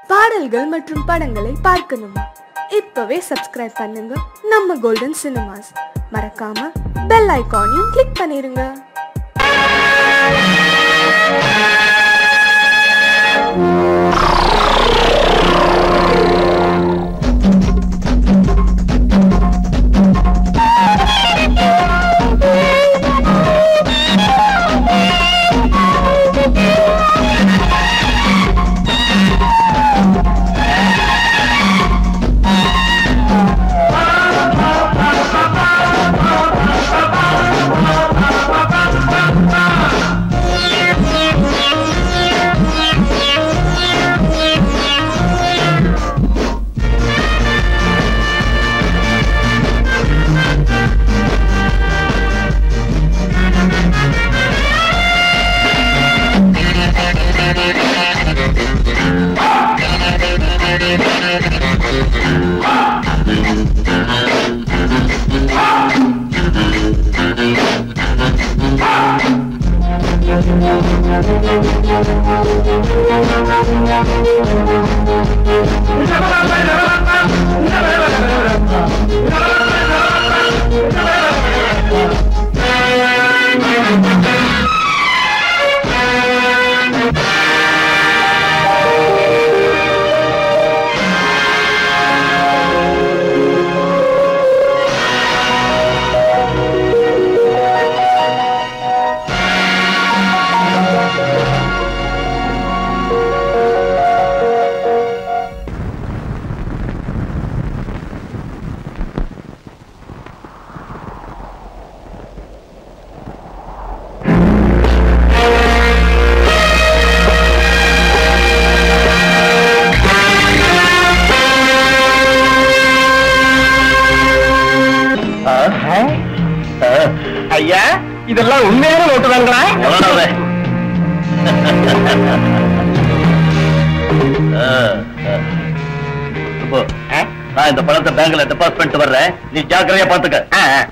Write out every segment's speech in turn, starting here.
பாடல்கள் மற்றும் படங்களை பார்க்கணுமா இப்பவே சப்ஸ்கிரைப் பண்ணுங்க நம்ம கோல்டன் சினிமாஸ் மறக்காம பெல் ஐகானையும் கிளிக் பண்ணிருங்க ஐயா இதெல்லாம் உண்மையான நோட்டு தாங்களா நான் இந்த பணத்தை பேங்க்ல டெபாசிட் பண்ணிட்டு வர்றேன் நீ ஜாக்கிரதையா பாத்துக்க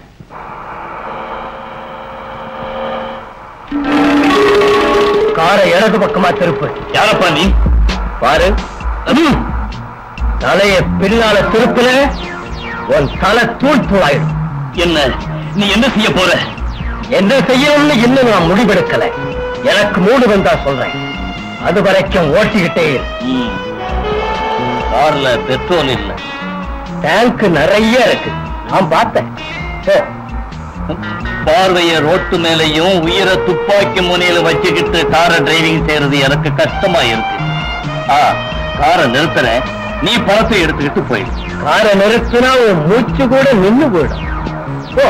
காரை இடது பக்கமா திருப்பு யாரப்பா நீ பாரு ம். தலைய பின்னால திருப்புல உன் தலை தூள் தூளாயிடும் என்ன நீ என்ன செய்ய போற என்ன செய்யணும்னு இன்னும் நான் முடிவெடுக்கல எனக்கு மூடு வந்தா சொல்றேன் அது வரைக்கும் ஓட்டிக்கிட்டே இரு. ம். கார்ல பெட்ரோல் இல்ல டேங்க் நிறைய இருக்கு நான் பார்த்தேன் போ. பார்வைய ரோட்டு மேலையும் உயிரை துப்பாக்கி முனையில வச்சுக்கிட்டு காரை டிரைவிங் செய்யறது எனக்கு கஷ்டமா இருக்கு ஆ காரை நிறுத்துறேன் நீ பணத்தை எடுத்துக்கிட்டு போயிடு காரை நிறுத்தினா உன் மூச்சு கூட நின்னு போயிடும் போ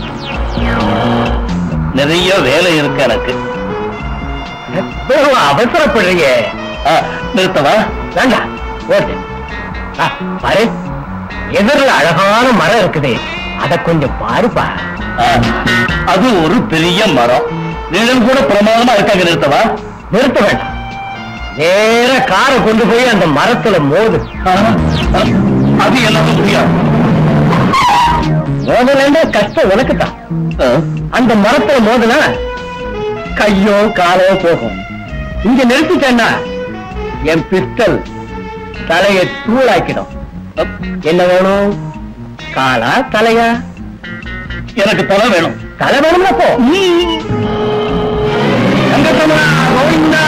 நிறைய வேலை இருக்கு எனக்கு எவ்வளவு அவசரப்படுறீங்க ஆ, நிறுத்தவா வேண்டாம் ஓட்டு ஆ, பாரு எதிரில் அழகான மரம் இருக்குது அத கொஞ்சம் பாருப்பா ஆ, அது ஒரு பெரிய மரம் நிழல் கூட பிரமாதமா இருக்காங்க நிறுத்தவா நிறுத்த வேண்டாம் நேர காரை கொண்டு போய் அந்த மரத்துல மோது ஆ, ஆ, அது என்னால முடியாது மோதல கஷ்டம் உனக்கு தான் ஆ, அந்த மரத்துல மோதுனா கையோ காலோ போகும் இங்க நிறுத்திட்டேன்னா என் பிஸ்டல் தலையை தூளாக்கிடும் அப், என்ன வேணும் காலா தலையா எனக்கு தலை வேணும் தலை வேணும்னா போ சங்கத்தமிழா, கோவிந்தா,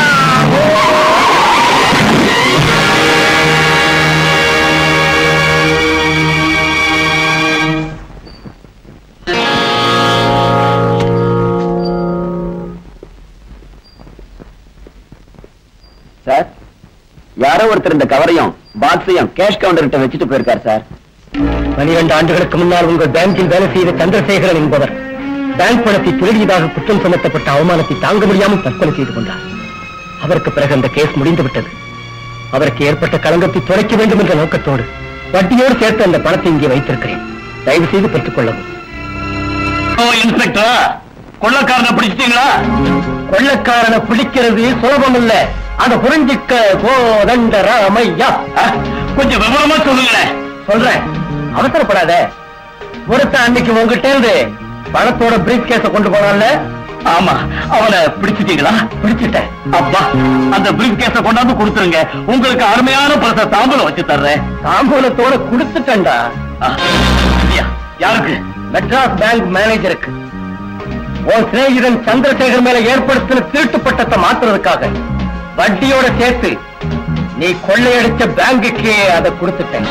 சார் யாரோ ஒருத்தர் இந்த கவரையும் பாக்ஸையும் கேஷ் கவுண்டர் கிட்ட வச்சுட்டு போயிருக்காரு சார் பனிரெண்டு ஆண்டுகளுக்கு முன்னால் உங்கள் பேங்கில் வேலை செய்த சந்திரசேகரன் என்பவர் பேங்க் பணத்தை திருடியதாக குற்றம் சுமத்தப்பட்ட அவமானத்தை தாங்க முடியாமல் தற்கொலை செய்து கொண்டார் அவருக்கு பிறகு அந்த கேஸ் முடிந்து விட்டது அவருக்கு ஏற்பட்ட களங்கத்தை துடைக்க வேண்டும் என்ற நோக்கத்தோடு வட்டியோடு சேர்த்து அந்த பணத்தை இங்கே வைத்திருக்கிறேன் தயவு செய்து பெற்றுக் கொள்ளவும் ஓ இன்ஸ்பெக்டரா கொள்ளக்காரனை பிடிச்சிட்டீங்களா கொள்ளக்காரனை பிடிக்கிறது சுலபம் இல்ல அதை புரிஞ்சிக்க கோதண்ட ராமையா ஆ, கொஞ்சம் விவரமா சொல்லுங்களேன் சொல்றேன் அவசரப்படாத ஒருத்தன் அன்னைக்கு உங்ககிட்ட இருந்து பணத்தோட பிரீஃப் கேஸ கொண்டு போனான்ல ஆமா அவனை பிடிச்சிட்டீங்களா பிடிச்சிட்டேன் அப்பா அந்த பிரீஃப் கேஸ கொண்டாந்து கொடுத்துருங்க உங்களுக்கு அருமையான பரிச தாம்பூலம் வச்சு தர்றேன் தாம்பூலத்தோட கொடுத்துட்டேன்டா ஆ, சரியா? யாருக்கு மெட்ராஸ் பேங்க் மேனேஜருக்கு உன் சிநேகிதன் சந்திரசேகர் மேல ஏற்படுத்தின திருட்டு பட்டத்தை மாத்துறதுக்காக வட்டியோட சேர்த்து நீ கொள்ளையடிச்ச பேங்குக்கே அதை கொடுத்துட்டேன்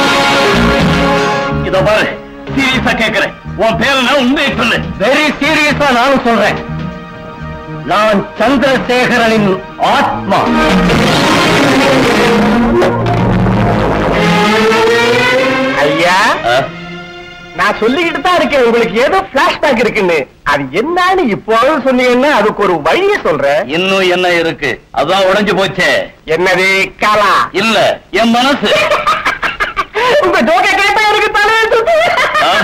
இதோ பாரு சீரியஸா கேக்குறேன் உன் பேர் என்ன உண்மையை சொல்லு வெரி சீரியஸா நானும் சொல்றேன் நான் சந்திரசேகரனின் ஆத்மா ஐயா ஆ? நான் சொல்லிக்கிட்டு தான் இருக்கேன் உங்களுக்கு ஏதோ பிளாஷ்பேக் இருக்குன்னு அது என்னன்னு இப்போது சொன்னீங்கன்னா அதுக்கு ஒரு வழியை சொல்றேன் இன்னும் என்ன இருக்கு அதான் உடைஞ்சு போச்சே என்னது காலா இல்ல என் மனசு உங்க ஜோக்க கேட்டா எனக்கு தலையை சுத்து. ஆ?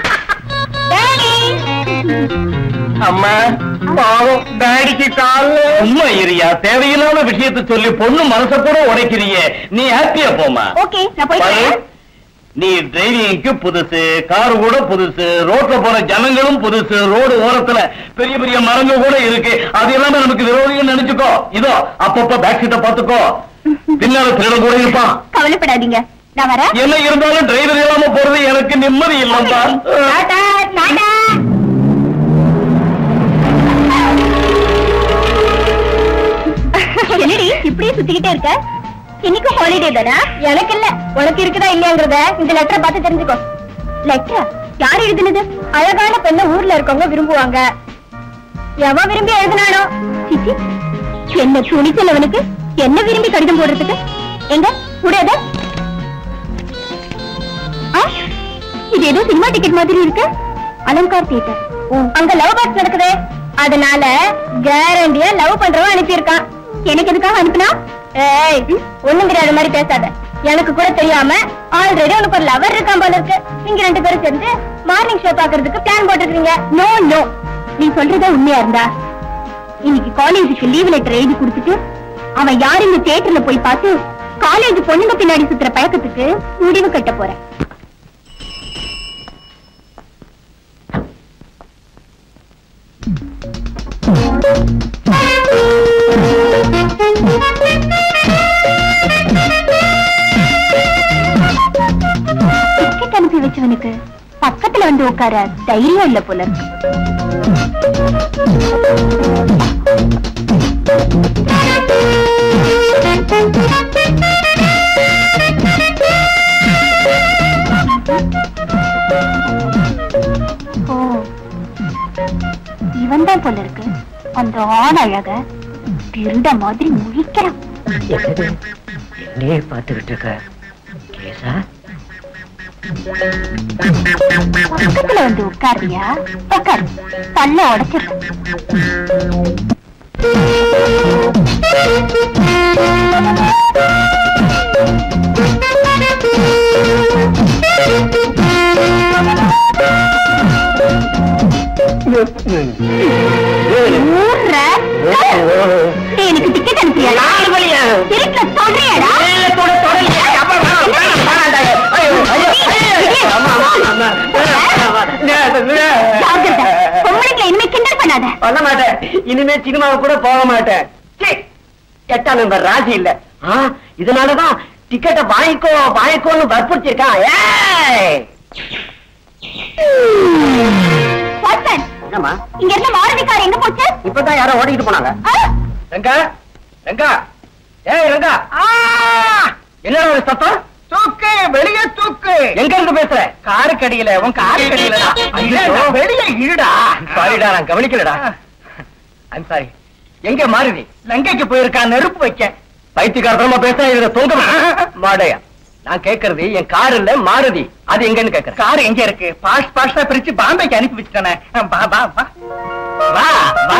அம்மா பாவம் டாடிக்கு கால்ல சும்மா இரியா தேவையில்லாத விஷயத்தை சொல்லி பொண்ணு மனச கூட உடைக்கிறியே நீ ஹாப்பியா போமா ஓகே நான் போயிட்டு பாரு, வரேன். நீ டிரைவிங்க்கு புதுசு கார் கூட புதுசு ரோட்ல போற ஜனங்களும் புதுசு ரோடு ஓரத்துல பெரிய பெரிய மரங்கள் கூட இருக்கு அது எல்லாமே நமக்கு விரோதிகள் நினைச்சுக்கோ இதோ அப்பப்ப பேக் சீட்டை பாத்துக்கோ பின்னால திருடம் கூட இருப்பான் கவலைப்படாதீங்க நான் வரேன் என்ன இருந்தாலும் டிரைவர் இல்லாம போறது எனக்கு நிம்மதி இல்லப்பா டாடா டாடா என்னடி இப்படியே சுத்திக்கிட்டே இருக்க இன்னைக்கு ஹாலிடே தானா எனக்கு இல்ல உனக்கு இருக்குதா இல்லையாங்கிறத இந்த லெட்டரை பார்த்து தெரிஞ்சுக்கோ லெட்டர் யார் எழுதுனது அழகான பெண்ண ஊர்ல இருக்கவங்க விரும்புவாங்க எவன் விரும்பி எழுதினானோ சிச்சி என்ன துணிச்சல் அவனுக்கு என்ன விரும்பி கடிதம் போடுறதுக்கு எங்க முடியாத இது ஏதோ சினிமா டிக்கெட் மாதிரி இருக்கு அலங்கார் தியேட்டர் அங்க லவ் பேக்ஸ் நடக்குது அதனால கேரண்டியா லவ் பண்றவன் அனுப்பியிருக்கான் எனக்கு எதுக்காக அனுப்புனா ஏய் ஒண்ணும் தெரியாத மாதிரி பேசாத எனக்கு கூட தெரியாம ஆல்ரெடி உனக்கு ஒரு லவர் இருக்கான் போல இருக்கு நீங்க ரெண்டு பேரும் சேர்ந்து மார்னிங் ஷோ பாக்குறதுக்கு பிளான் போட்டுருக்கீங்க நோ நோ நீ சொல்றதே உண்மையா இருந்தா இன்னைக்கு காலேஜுக்கு லீவ் லெட்டர் எழுதி கொடுத்துட்டு அவன் யார் இந்த தியேட்டர்ல போய் பார்த்து காலேஜ் பொண்ணுங்க பின்னாடி சுத்துற பழக்கத்துக்கு முடிவு கட்ட போறேன் டிக்கெட் அனுப்பி வச்சவனுக்கு பக்கத்துல வந்து உட்கார தைரியம் இல்ல போல இருக்கு ஓ இவன் தான் போல இருக்கு அந்த ஆண் அழக திருட மாதிரி முழிக்கிறான் என்னையே பார்த்துக்கிட்டு இருக்க கேசா பக்கத்துல வந்து உட்காருவியா உட்காரு பல்ல உடைச்சிரு ஊர்ற. டேய், எனக்கு டிக்கெட் அனுப்பியாடா திருட்டுல சொல்றியாடா ஜாக்கிரதை. பொம்பளைங்களை இனிமே கிண்டல் பண்ணாத பண்ண மாட்டேன் இனிமே சினிமாவை கூட போக மாட்டேன் சீ, எட்டாம் நம்பர் ராசி இல்ல ஆ, இதனாலதான் டிக்கெட்டை வாங்கிக்கோ வாங்கிக்கோன்னு வற்புறுத்திருக்கான் ஏய்! வாட்சன், என்னம்மா இங்க இருந்த மாருதி கார் எங்க போச்சு இப்பதான் யாரோ ஓடிக்கிட்டு போனாங்க ஆ? ரங்கா ரங்கா ஏய் ரங்கா என்ன ஒரு சத்தம் தூக்கு வெளியே தூக்கு எங்க இருந்து பேசுற காரு கடியில உன் காரு கடியில வெளியே இருடா சாரிடா நான் கவனிக்கலடா ஐம் சாரி எங்க மாருதி லங்கைக்கு போயிருக்கா நெருப்பு வைக்க பைத்தியக்காரத்தனமா பேச இதுல தொங்க மாடையா நான் கேக்குறது என் கார் இல்ல மாருதி அது எங்கன்னு கேக்குறேன் கார் எங்க இருக்கு பாஸ் பாஸ்டா பிரிச்சு பாம்பேக்கு அனுப்பி வச்சுட்டானே வா வா வா வா வா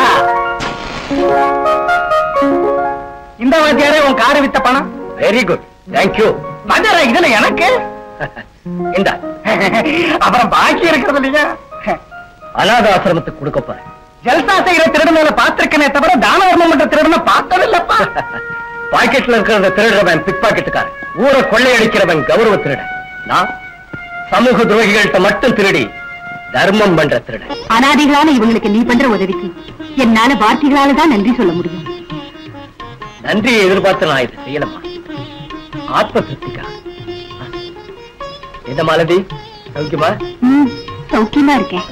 இந்த வாத்தியாரே உன் காரை வித்த பணம் வெரி குட் தேங்க்யூ வாத்தியாரா இதுல எனக்கு இந்த அப்புறம் பாக்கி இருக்கிறது இல்லையா அநாத ஆசிரமத்துக்கு கொடுக்க போறேன் ஜல்சா செய்யற திருடனால பாத்திருக்கனே தவிர தான தர்மம் பண்ற திருடனை பார்த்தது இல்லப்பா பாக்கெட்ல இருக்கிறத திருடுறவன் பிக் பாக்கெட்டுக்காரன் ஊரை கொள்ளையடிக்கிறவன் கௌரவ திருடன் நான் சமூக துரோகிகள்கிட்ட மட்டும் திருடி தர்மம் பண்ற திருடன் அனாதைகளான இவங்களுக்கு நீ பண்ற உதவிக்கு என்னால வார்த்தைகளால தான் நன்றி சொல்ல முடியும் நன்றியை எதிர்பார்த்து நான் இதை செய்யலம்மா ஆத்ம திருப்திக்கா என்ன மாலதி சௌக்கியமா ம், சௌக்கியமா இருக்கேன்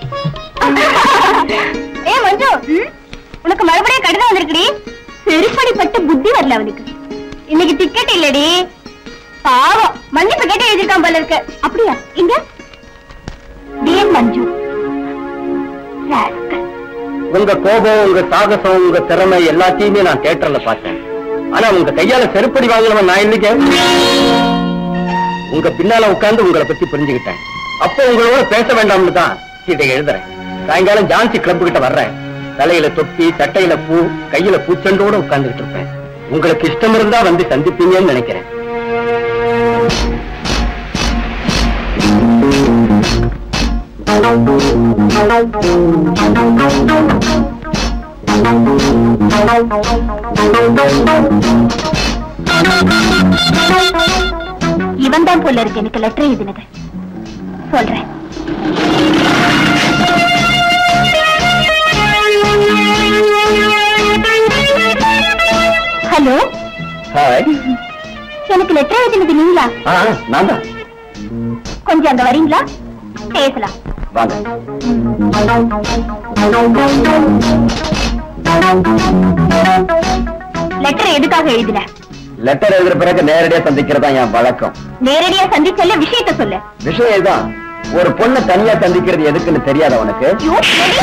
ஏ மஞ்சு உனக்கு மறுபடியும் கடிதம் வந்திருக்குடி செருப்படிப்பட்டு புத்தி வரல அவனுக்கு இன்னைக்கு டிக்கெட் இல்லடி பாவம் மன்னிப்பு கேட்டு எழுதிருக்கான் போல இருக்கு அப்படியா இங்க டிஎன் மஞ்சு rascal. உங்க கோபம் உங்க சாகசம் உங்க திறமை எல்லாத்தையுமே நான் தியேட்டர்ல பார்த்தேன் ஆனா உங்க கையால செருப்படி வாங்கினவன் நான் இல்லைங்க உங்க பின்னால உட்கார்ந்து உங்களை பத்தி புரிஞ்சுக்கிட்டேன் அப்போ உங்களோட பேச வேண்டாம்னு தான் இதை எழுதுறேன் சாயங்காலம் ஜான்சி கிளப் கிட்ட வர்றேன் தலையில தொப்பி சட்டையில பூ கையில பூச்செண்டோட உட்கார்ந்துகிட்டு இருப்பேன் உங்களுக்கு இஷ்டம் இருந்தா வந்து சந்திப்பீங்கன்னு நினைக்கிறேன் இவன் தான் போல இருக்கு எனக்கு லெட்டர் எழுதினது சொல்றேன் ஹலோ ஹாய் எனக்கு லெட்டர் எழுதினது நீங்களா ஆ நான் தான் கொஞ்சம் அங்க வரீங்களா பேசலாம் வாங்க லெட்டர் எதுக்காக எழுதின லெட்டர் எழுதுற பிறகு நேரடியா சந்திக்கிறதா என் வழக்கம் நேரடியா சந்திச்சல விஷயத்த சொல்லு விஷயம் இதுதான் ஒரு பொண்ணை தனியா சந்திக்கிறது எதுக்குன்னு தெரியாத உனக்கு ஐயோ,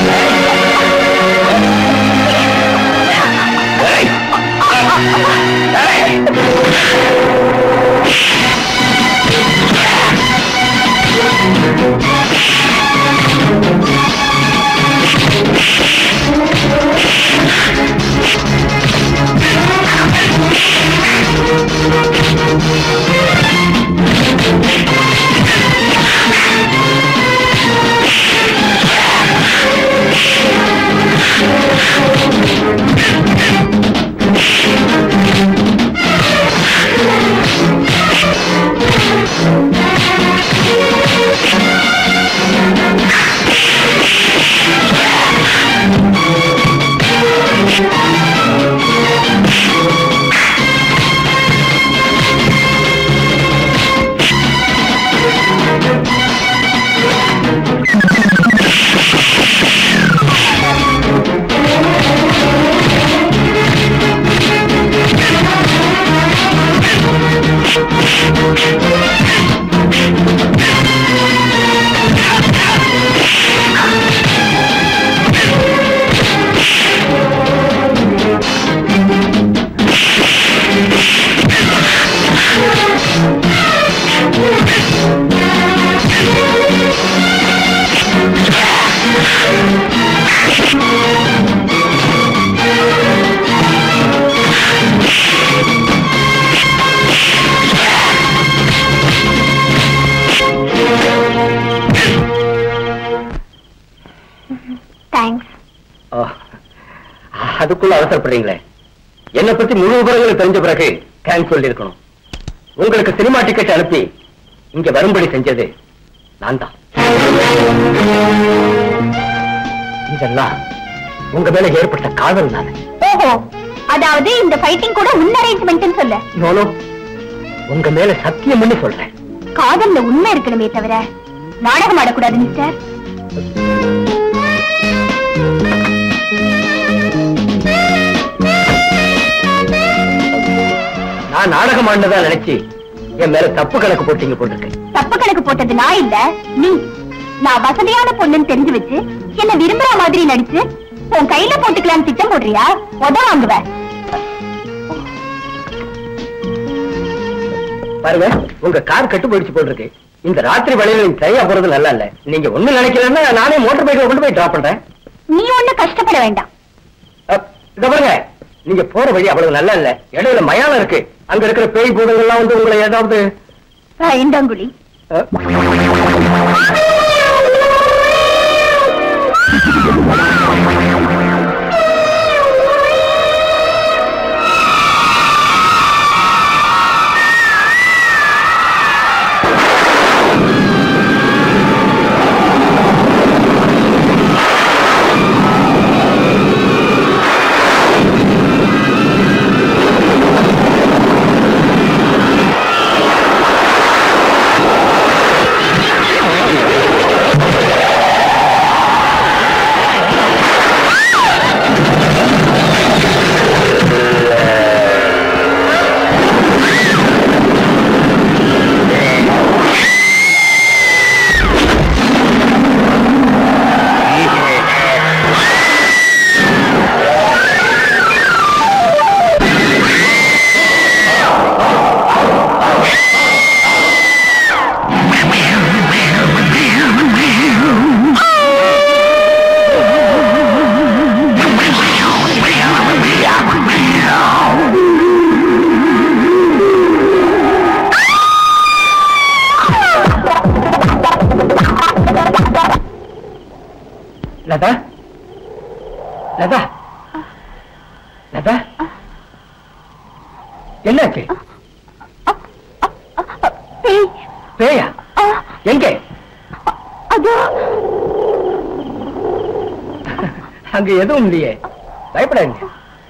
தேங்க்ஸ் ஆ, அதுக்குள்ள அவசரப்படுறீங்களே என்னை பத்தி முழு விவரங்களை தெரிஞ்ச பிறகு தேங்க்ஸ் சொல்லி இருக்கணும் உங்களுக்கு சினிமா டிக்கெட் அனுப்பி இங்க வரும்படி செஞ்சது நான் தான் இதெல்லாம் உங்க மேல ஏற்பட்ட காதல் தானே ஓஹோ அதாவது இந்த ஃபைட்டிங் கூட உன் அரேஞ்ச்மெண்ட் சொல்ல நோனோ உங்க மேல சத்தியம் பண்ணி சொல்றேன் காதல்ல உண்மை இருக்கணுமே தவிர நாடகம் ஆடக்கூடாது மிஸ்டர் நான் நாடகம் ஆடினதா நினைச்சு என் மேல தப்பு கணக்கு போட்டீங்க போட்டிருக்கேன் தப்பு கணக்கு போட்டது நான் இல்ல நீ நான் வசதியான பொண்ணுன்னு தெரிஞ்சு வச்சு என்ன விரும்புற மாதிரி நடிச்சு உன் கையில போட்டுக்கலான்னு திட்டம் போடுறியா உத வாங்குவ பாருங்க உங்க கார் கட்டு போயிடுச்சு போட்டிருக்கு இந்த ராத்திரி வேலையில நீங்க தனியா போறது நல்லா இல்ல நீங்க ஒண்ணு நினைக்கலன்னா நானே மோட்டார் பைக்ல கொண்டு போய் டிராப் பண்றேன் நீ ஒண்ணு கஷ்டப்பட வேண்டாம் அப், இத பாருங்க நீங்க போற வழி அவ்வளவு நல்லா இல்ல இடையில மயானம் இருக்கு அங்க இருக்கிற பேய் பூதங்கள்லாம் வந்து உங்களை ஏதாவது ஐந்தாங்குழி அஹ், லதா லதா லதா என்னாச்சு பேய் பேயா ஆ, எங்கே அதோ அங்க எதுவும் இல்லையே பயப்படாதீங்க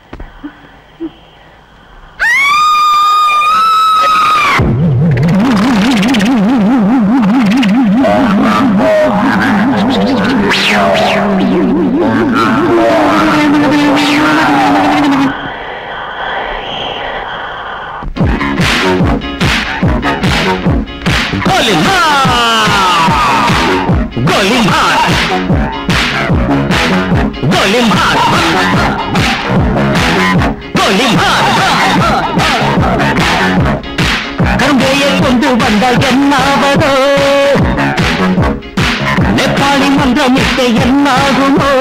கரும்பையை கொண்டு வந்தால் என்னாவதோ நேபாளி மன்றமிட்டு என்னாகுமோ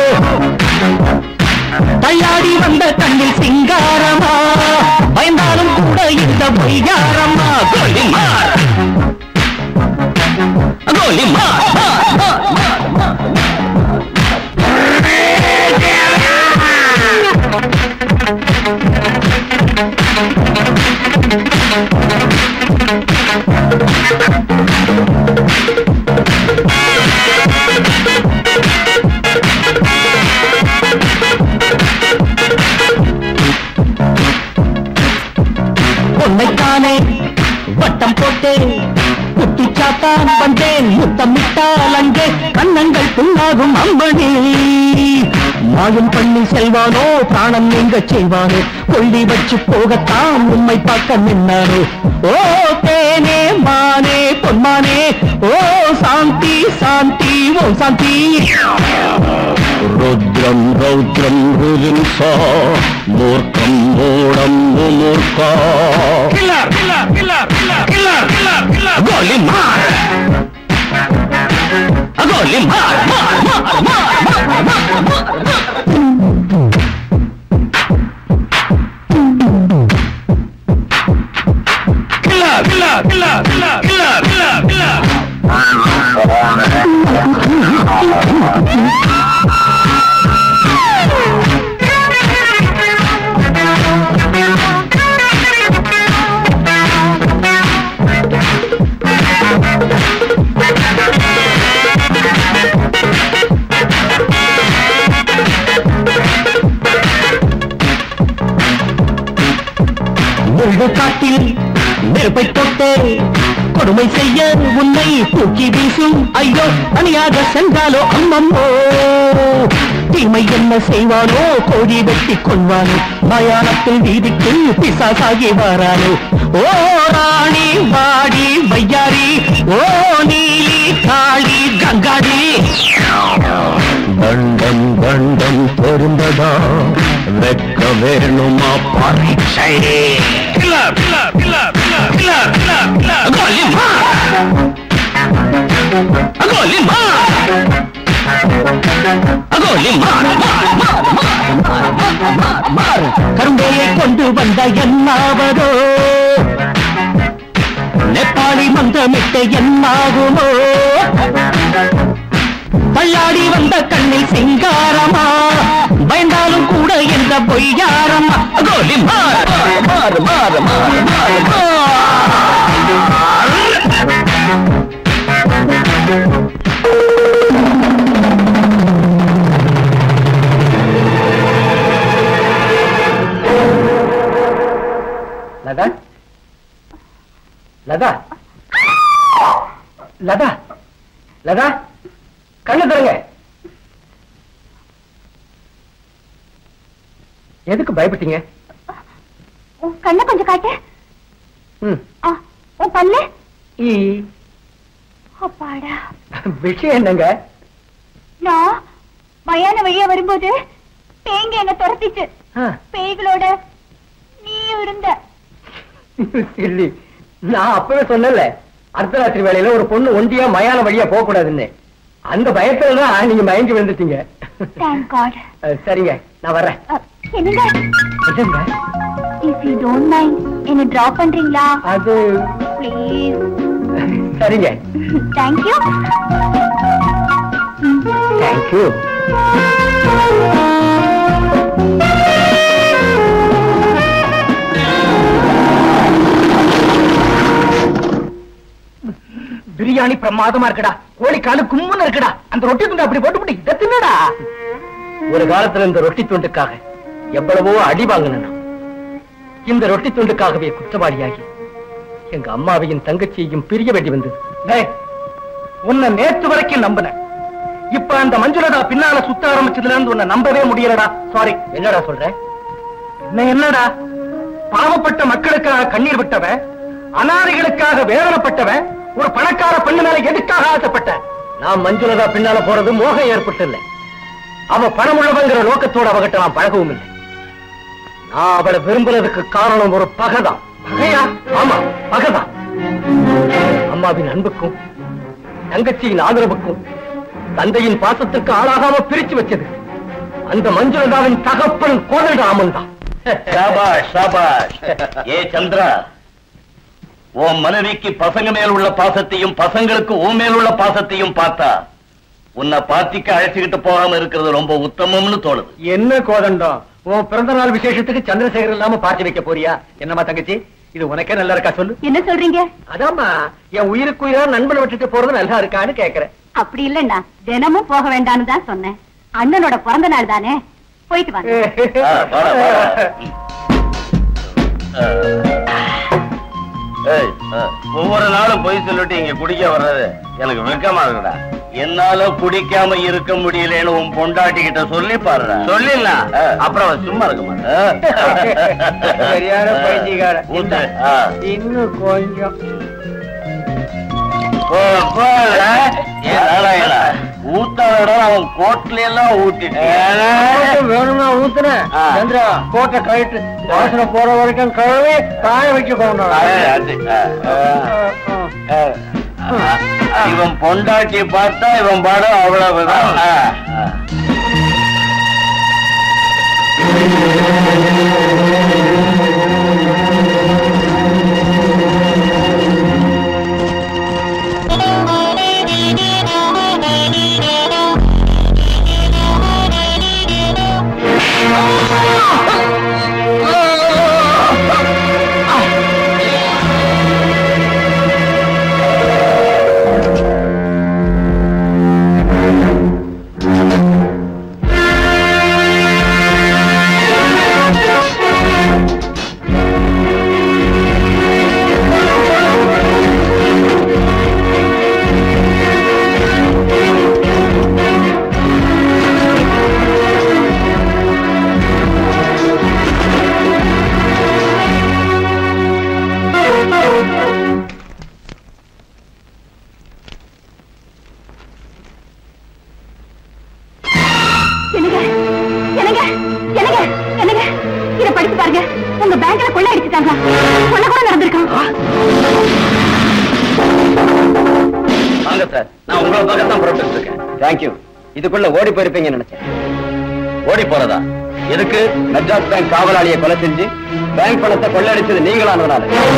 தள்ளாடி வந்த கண்ணில் சிங்காரமா பயந்தாலும் கூட இந்த பொய்யாரம்மா கோலிமார் கோலிமார் பொன்னைத்தானே வட்டம் போட்டேன் குட்டி சாத்தான் வந்தேன் முத்தமிட்டால் அங்கே கண்ணங்கள் புண்ணாகும் அம்மணி மாயம் பண்ணி செல்வானோ பிராணம் நீங்க செய்வானோ கொள்ளி வச்சு போகத்தான் உண்மை பார்க்க நின்னானோ ஓ தேனே மானே பொன்மானே ஓ சாந்தி சாந்தி ஓ சாந்தி రుద్రం రౌద్రం రుజింస మూర్ఖం మూఢం ముమూర్ఖ గోలి మార్ గోలి మార్ మార్ మార్ మార్ మార్ మార్ முழு காட்டில் நெருப்பை போட்டே கொடுமை செய்ய உன்னை தூக்கி வீசும் ஐயோ தனியாக சென்றாலோ அம்மம்மோ தீமை என்ன செய்வானோ கோழி வெட்டி கொள்வானோ மயானத்தில் வீதிக்கு பிசாசாகி வாரானோ ஓ ராணி வாடி வையாரி ஓ நீலி காளி கங்காடி தண்டம் தண்டம் பொருந்ததா வெக்க வேணுமா பரீட்சை கோலிமா கோலிமா கரும்பையை கொண்டு வந்த என்னாவதோ நேபாளி மந்திரமிட்டு என்னாகுமோ தள்ளாடி வந்த கண்ணில் சிங்காரமா பயந்தாலும் கூட எந்த பொய்யாரம்மா கோலி மாறு மாறு மாறு மாறு மாறு லதா லதா லதா லதா கண்ணு தருங்க எதுக்கு பயப்பட்டீங்க உன் கண்ணை கொஞ்சம் காட்டு ம் ஆ, உன் பல்லு ஈ அப்பாடா விஷயம் என்னங்க நான் மயான வழியா வரும்போது பேங்க என்ன துரத்திச்சு ஆ, பேய்களோட நீயும் இருந்த சில்லி நான் அப்பவே சொன்னேன்ல அர்த்தராத்திரி வேலையில ஒரு பொண்ணு ஒண்டியா மயான வழியா போக கூடாதுன்னு அந்த பயத்துல தான் நீங்க மயங்கி விழுந்துட்டீங்க தேங்க் காட் அஹ், சரிங்க நான் வர்றேன் என்னங்க என்னங்க இஃப் யூ டோன்ட் மைண்ட் என்ன டிராப் பண்றீங்களா அது ப்ளீஸ் சரிங்க தேங்க் யூ தேங்க்யூ பிரியாணி பிரமாதமா இருக்குடா கோழிக்காலு கும்முன்னு இருக்குடா அந்த ரொட்டி துண்டு அப்படி போட்டு இதை தின்னுடா ஒரு காலத்துல இந்த ரொட்டி துண்டுக்காக எவ்வளவோ அடி வாங்கினேன் நான். இந்த ரொட்டி துண்டுக்காகவே குற்றவாளியாகி எங்க அம்மாவையும் தங்கச்சியையும் பிரிய வேண்டி வந்தது டேய், உன்னை நேத்து வரைக்கும் நம்பினேன் இப்ப அந்த மஞ்சுளடா பின்னால சுத்த ஆரம்பிச்சதுல இருந்து உன்னை நம்பவே முடியலடா சாரி என்னடா சொல்ற என்ன என்னடா பாவப்பட்ட மக்களுக்காக கண்ணீர் விட்டவன் அனாதைகளுக்காக வேதனைப்பட்டவன் ஒரு பணக்கார பெண்ணு மேல எதுக்காக ஆசைப்பட்ட நான் மஞ்சுளதா பின்னால போறது மோகம் ஏற்பட்டு அவ பணம் உள்ளவங்கிற நோக்கத்தோட அவகிட்ட நான் பழகவும் இல்லை நான் அவளை விரும்புறதுக்கு காரணம் ஒரு பகைதான் பகையா ஆமா பகைதான் அம்மாவின் அன்புக்கும் தங்கச்சியின் ஆதரவுக்கும் தந்தையின் பாசத்துக்கு ஆளாகாம பிரிச்சு வச்சது அந்த மஞ்சுளதாவின் தகப்பன் கோதல்ராமன் தான் ஷாபாஷ் ஷாபாஷ் ஏ சந்திரா உன் மனைவிக்கு பசங்க மேல் உள்ள பாசத்தையும் பசங்களுக்கு உன் மேல் உள்ள பாசத்தையும் பார்த்தா உன்னை பார்ட்டிக்கு அழைச்சுக்கிட்டு போகாம இருக்கிறது ரொம்ப உத்தமம்னு தோணுது என்ன கோதண்டம் உன் பிறந்த நாள் விசேஷத்துக்கு சந்திரசேகர் இல்லாம பார்ட்டி வைக்க போறியா என்னம்மா தங்கச்சி இது உனக்கே நல்லா இருக்கா சொல்லு என்ன சொல்றீங்க அதாம்மா என் உயிருக்கு உயிரா நண்பனை விட்டுட்டு போறது நல்லா இருக்கான்னு கேக்குறேன் அப்படி இல்லண்ணா தினமும் போக வேண்டாம்னு தான் சொன்னேன் அண்ணனோட பிறந்த நாள் தானே போயிட்டு வாங்க ஆ, வாடா, வாடா. ஆ. ஏய், ஆ, ஒவ்வொரு நாளும் பொய் சொல்லிட்டு இங்க குடிக்க வர்றது எனக்கு வெக்கமா இருக்குடா என்னால குடிக்காம இருக்க முடியலன்னு உன் பொண்டாட்டி கிட்ட சொல்லி பாருடா சொல்லிடலாம் அப்புறம் அவன் சும்மா இருக்க மாட்டேன் சரியான பைத்தியக்காரன். ஊத்து. ஆ. இன்னும் கொஞ்சம் போ, போடா. ஏன் நாராயணா, ஊத்தாதடா, அவன் கோட்ல எல்லாம் ஊத்திட்டு வேணும்னா ஊத்துறேன் ஆ. சந்திரா கோட்டை கழிட்டு வாசனை போற வரைக்கும் கழுவி காய வச்சுக்கோங்க அது, அது, ஆ, ஆ. இவன் பொண்டாட்டி பார்த்தா இவன் பாடம் அவ்வளவுதான் ஆ, ஆ. என்னங்க என்னங்க என்னங்க என்னங்க இத படிச்சு பாருங்க உங்க பேங்க்ல கொள்ளை அடிச்சுட்டாங்க கொள்ளை கூட நடந்திருக்கான் வாங்க சார் நான் உங்களை பக்கத்தான் புறப்பட்டு இருக்கேன் தேங்க்யூ இதுக்குள்ள ஓடி போயிருப்பீங்கன்னு நினைச்சேன் ஓடி போறதா எதுக்கு மெட்ராஸ் பேங்க் காவலாளியை கொலை செஞ்சு பேங்க் பணத்தை கொள்ளடிச்சது நீங்களானதுனால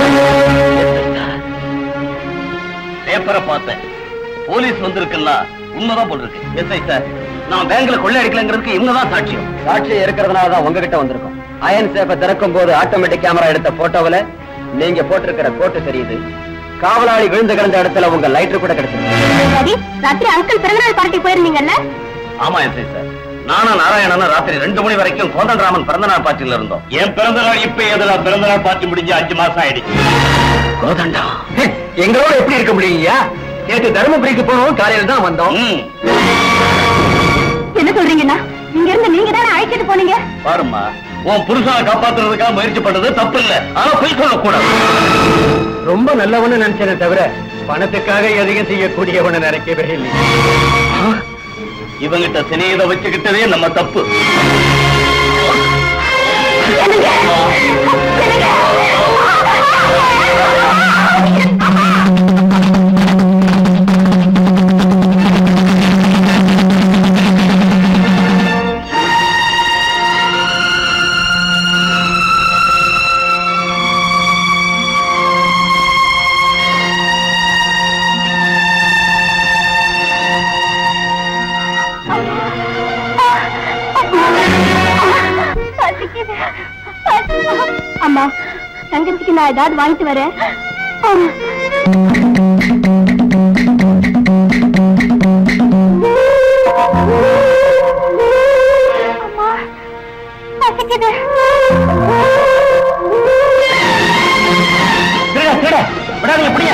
பேப்பரை பார்த்தேன் போலீஸ் வந்திருக்குன்னா உண்மைதான் போல் இருக்கு எஸ்ஐ சார் நான் பேங்க்ல கொள்ளை அடிக்கலங்கிறதுக்கு இவங்க தான் சாட்சியம் சாட்சி இருக்கிறதுனால தான் உங்ககிட்ட வந்திருக்கோம் அயன் சேஃபை திறக்கும் போது ஆட்டோமேட்டிக் கேமரா எடுத்த போட்டோவுல நீங்க போட்டிருக்கிற கோட்டு தெரியுது காவலாளி விழுந்து கிடந்த இடத்துல உங்க லைட்டர் கூட கிடைச்சது டாடி ராத்திரி அங்கிள் பிறந்தநாள் பார்ட்டி போயிருந்தீங்கல்ல ஆமா எஸ்ஐ சார் நானும் நாராயணனும் ராத்திரி ரெண்டு மணி வரைக்கும் கோதண்டராமன் பிறந்தநாள் பார்ட்டியில இருந்தோம் என் பிறந்தநாள் இப்ப எதுல பிறந்தநாள் பார்ட்டி முடிஞ்சு அஞ்சு மாசம் ஆயிடுச்சு கோதண்டா எங்களோட எப்படி இருக்க முடியுங்கய்யா நேற்று தருமபுரிக்கு போனோம் காலையில தான் வந்தோம் ம், என்ன சொல்றீங்கண்ணா இங்க இருந்து நீங்க தானே அழைச்சிட்டு போனீங்க பாரும்மா உன் புருஷனை காப்பாத்துறதுக்காக முயற்சி பண்றது தப்பு இல்ல ஆனா பொய் சொல்லக்கூடாது ரொம்ப நல்லவன்னு நினைச்சேனே தவிர பணத்துக்காக எதையும் செய்யக்கூடியவனு நினைக்கவே இல்லை இவங்கிட்ட சிநேகித வச்சுக்கிட்டதே நம்ம தப்பு என்னங்க என்னங்க நான் ஏதாவது வாங்கிட்டு வரேன் அம்மா, பசிக்குது. திருட திருட விடாதீங்க பிடிங்க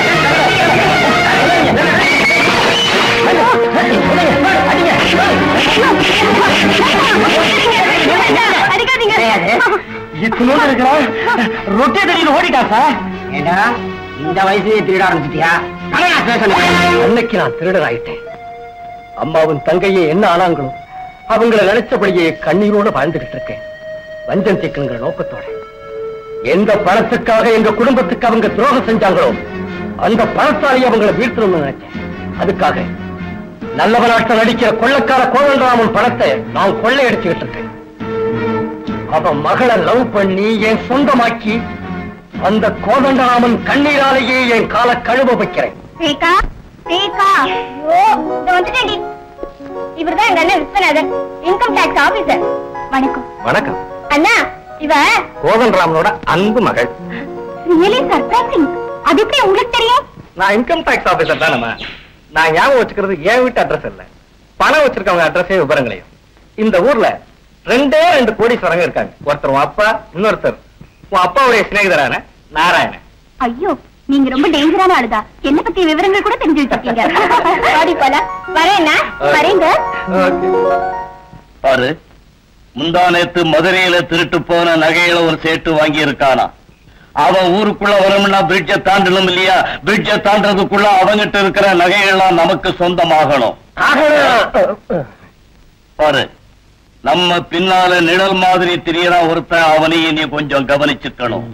அடிக்காதீங்க இத்தனோடு இருக்கிறா ரொட்டி தடியில் ஓடிட்டா சார் ஏண்டா இந்த வயசுலயே திருட ஆரம்பிச்சிட்டியா அன்னைக்கு நான் திருடர் ஆயிட்டேன் அம்மாவும் தங்கையே என்ன ஆனாங்களோ அவங்கள நினைச்சபடியே கண்ணீரோட வாழ்ந்துகிட்டு இருக்கேன் வஞ்சம் தீக்குங்கிற நோக்கத்தோட எந்த பணத்துக்காக எங்க குடும்பத்துக்கு அவங்க துரோகம் செஞ்சாங்களோ அந்த பணத்தாலேயே அவங்களை வீழ்த்தணும்னு நினைச்சேன் அதுக்காக நல்லவனாட்டம் நடிக்கிற கொள்ளக்கார கோவல்ராமன் பணத்தை நான் கொள்ளையடிச்சுக்கிட்டு இருக்கேன் அவன் மகளை லவ் பண்ணி என் சொந்தமாக்கி அந்த கோதண்டராமன் கண்ணீராலேயே என் கால கழுவ வைக்கிறேன் ரேகா ரேகா ஐயோ இந்த வந்துட்டேன்டி இவர்தான் எங்க அண்ணன் விஸ்வநாதன் இன்கம் டாக்ஸ் ஆபீசர் வணக்கம் வணக்கம் அண்ணா இவ கோதண்டராமனோட அன்பு மகள் ரியலி சர்ப்ரைசிங் அது எப்படி உங்களுக்கு தெரியும் நான் இன்கம் டாக்ஸ் ஆபீசர் தானம்மா நான் ஞாபகம் வச்சுக்கிறது என் வீட்டு அட்ரஸ் இல்ல பணம் வச்சிருக்கவங்க அட்ரஸே விவரங்களையும் இந்த ஊர்ல ரெண்டே ரெண்டு கோடீஸ்வரங்க இருக்காங்க ஒருத்தர் உன் அப்பா இன்னொருத்தர் உன் அப்பாவுடைய சிநேகிதரான நாராயணன் ஐயோ நீங்க ரொம்ப டேஞ்சரான ஆளுதா என்ன பத்தி விவரங்கள் கூட தெரிஞ்சு வச்சிருக்கீங்க சாரி போல வரேன்னா வரேங்க பாரு முந்தா நேத்து மதுரையில திருட்டு போன நகையில ஒரு சேட்டு வாங்கி இருக்கானா அவன் ஊருக்குள்ள வரணும்னா பிரிட்ஜ தாண்டணும் இல்லையா பிரிட்ஜ தாண்டறதுக்குள்ள அவங்கிட்ட இருக்கிற நகைகள்லாம் நமக்கு சொந்தமாகணும் பாரு நம்ம பின்னால நிழல் மாதிரி தெரியறான் ஒருத்தன் அவனையும் நீ கொஞ்சம் கவனிச்சுக்கணும்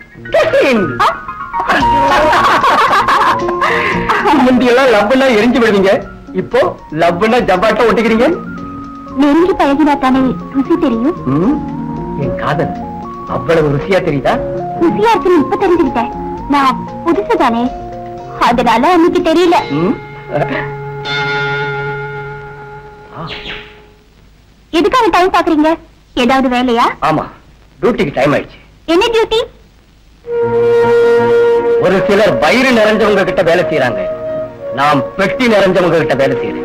முந்தியெல்லாம் லவ்னா எரிஞ்சு விடுவீங்க இப்போ லவ்னா ஜப்பாட்ட ஒட்டிக்கிறீங்க நெருங்கி பழகினா தானே ருசி தெரியும் ம், என் காதல் அவ்வளவு ருசியா தெரியுதா ருசியா இருக்குன்னு இப்ப தெரிஞ்சுக்கிட்டேன் நான் புதுசு தானே அதனால அன்னைக்கு தெரியல ம்? எதுக்காக டைம் பாக்குறீங்க ஏதாவது வேலையா ஆமா டியூட்டிக்கு டைம் ஆயிடுச்சு என்ன டியூட்டி ஒரு சிலர் வயிறு நிறைஞ்சவங்க கிட்ட வேலை செய்யறாங்க நாம் பெட்டி நிறைஞ்சவங்க கிட்ட வேலை செய்யறேன்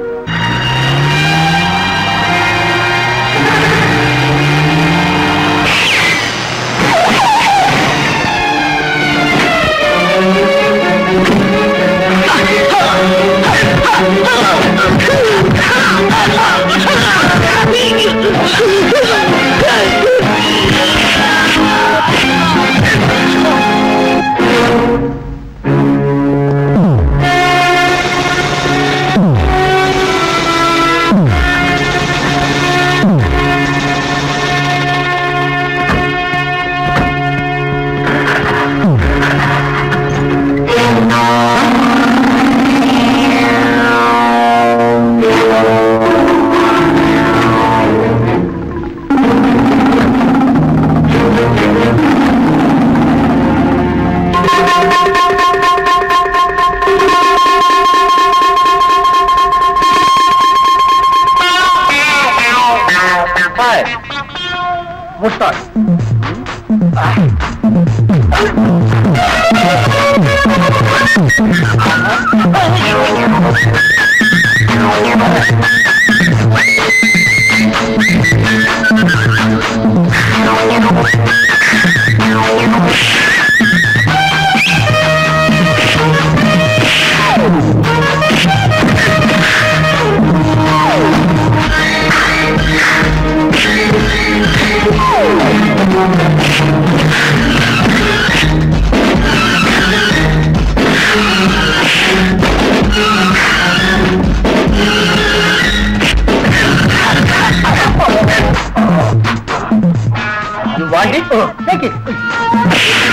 முட்டாள் You want it? Oh, take it.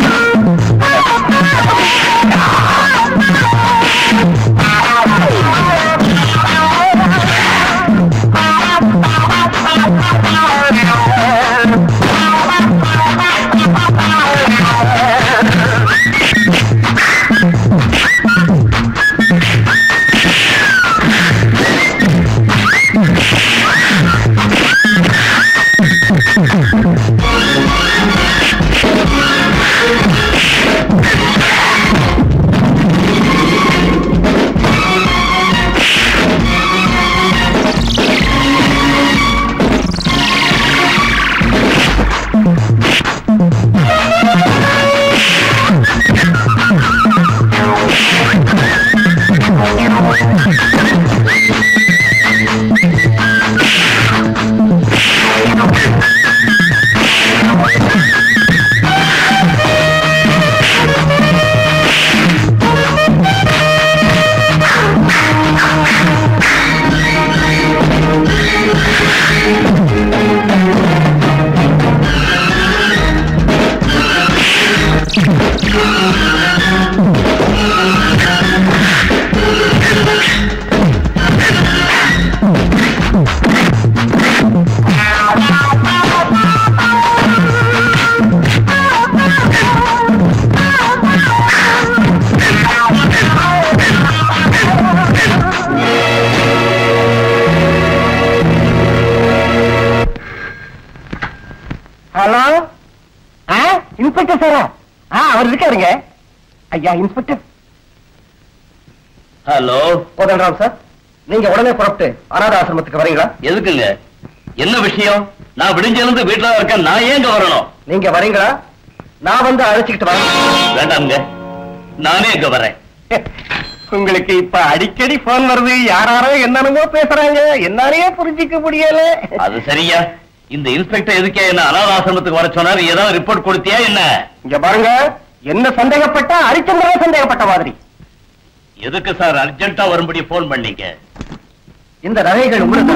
சாரா ஆ அவர் இருக்காருங்க ஐயா இன்ஸ்பெக்டர் ஹலோ கோதண்டராம் சார் நீங்க உடனே புறப்பட்டு அனாத ஆசிரமத்துக்கு வரீங்களா எதுக்குங்க என்ன விஷயம் நான் விடிஞ்சிருந்து வீட்டுல இருக்கேன் நான் ஏங்க வரணும் நீங்க வரீங்களா நான் வந்து அழைச்சிக்கிட்டு வரேன் வேண்டாம்ங்க நானே இங்க வரேன் உங்களுக்கு இப்ப அடிக்கடி போன் வருது யாராரோ என்னென்னமோ பேசுறாங்க என்னாலேயே புரிஞ்சிக்க முடியல அது சரியா இந்த இன்ஸ்பெக்டர் எதுக்கே என்ன அனாதாசிரமத்துக்கு வர சொன்னாரு ஏதாவது ரிப்போர்ட் கொடுத்தியா என்ன இங்க பாருங்க என்ன சந்தேகப்பட்டா ஹரிச்சந்திரா சந்தேகப்பட்ட மாதிரி எதுக்கு சார் அர்ஜென்ட்டா வரும்படி போன் பண்ணீங்க இந்த நகைகள் உங்களுக்கு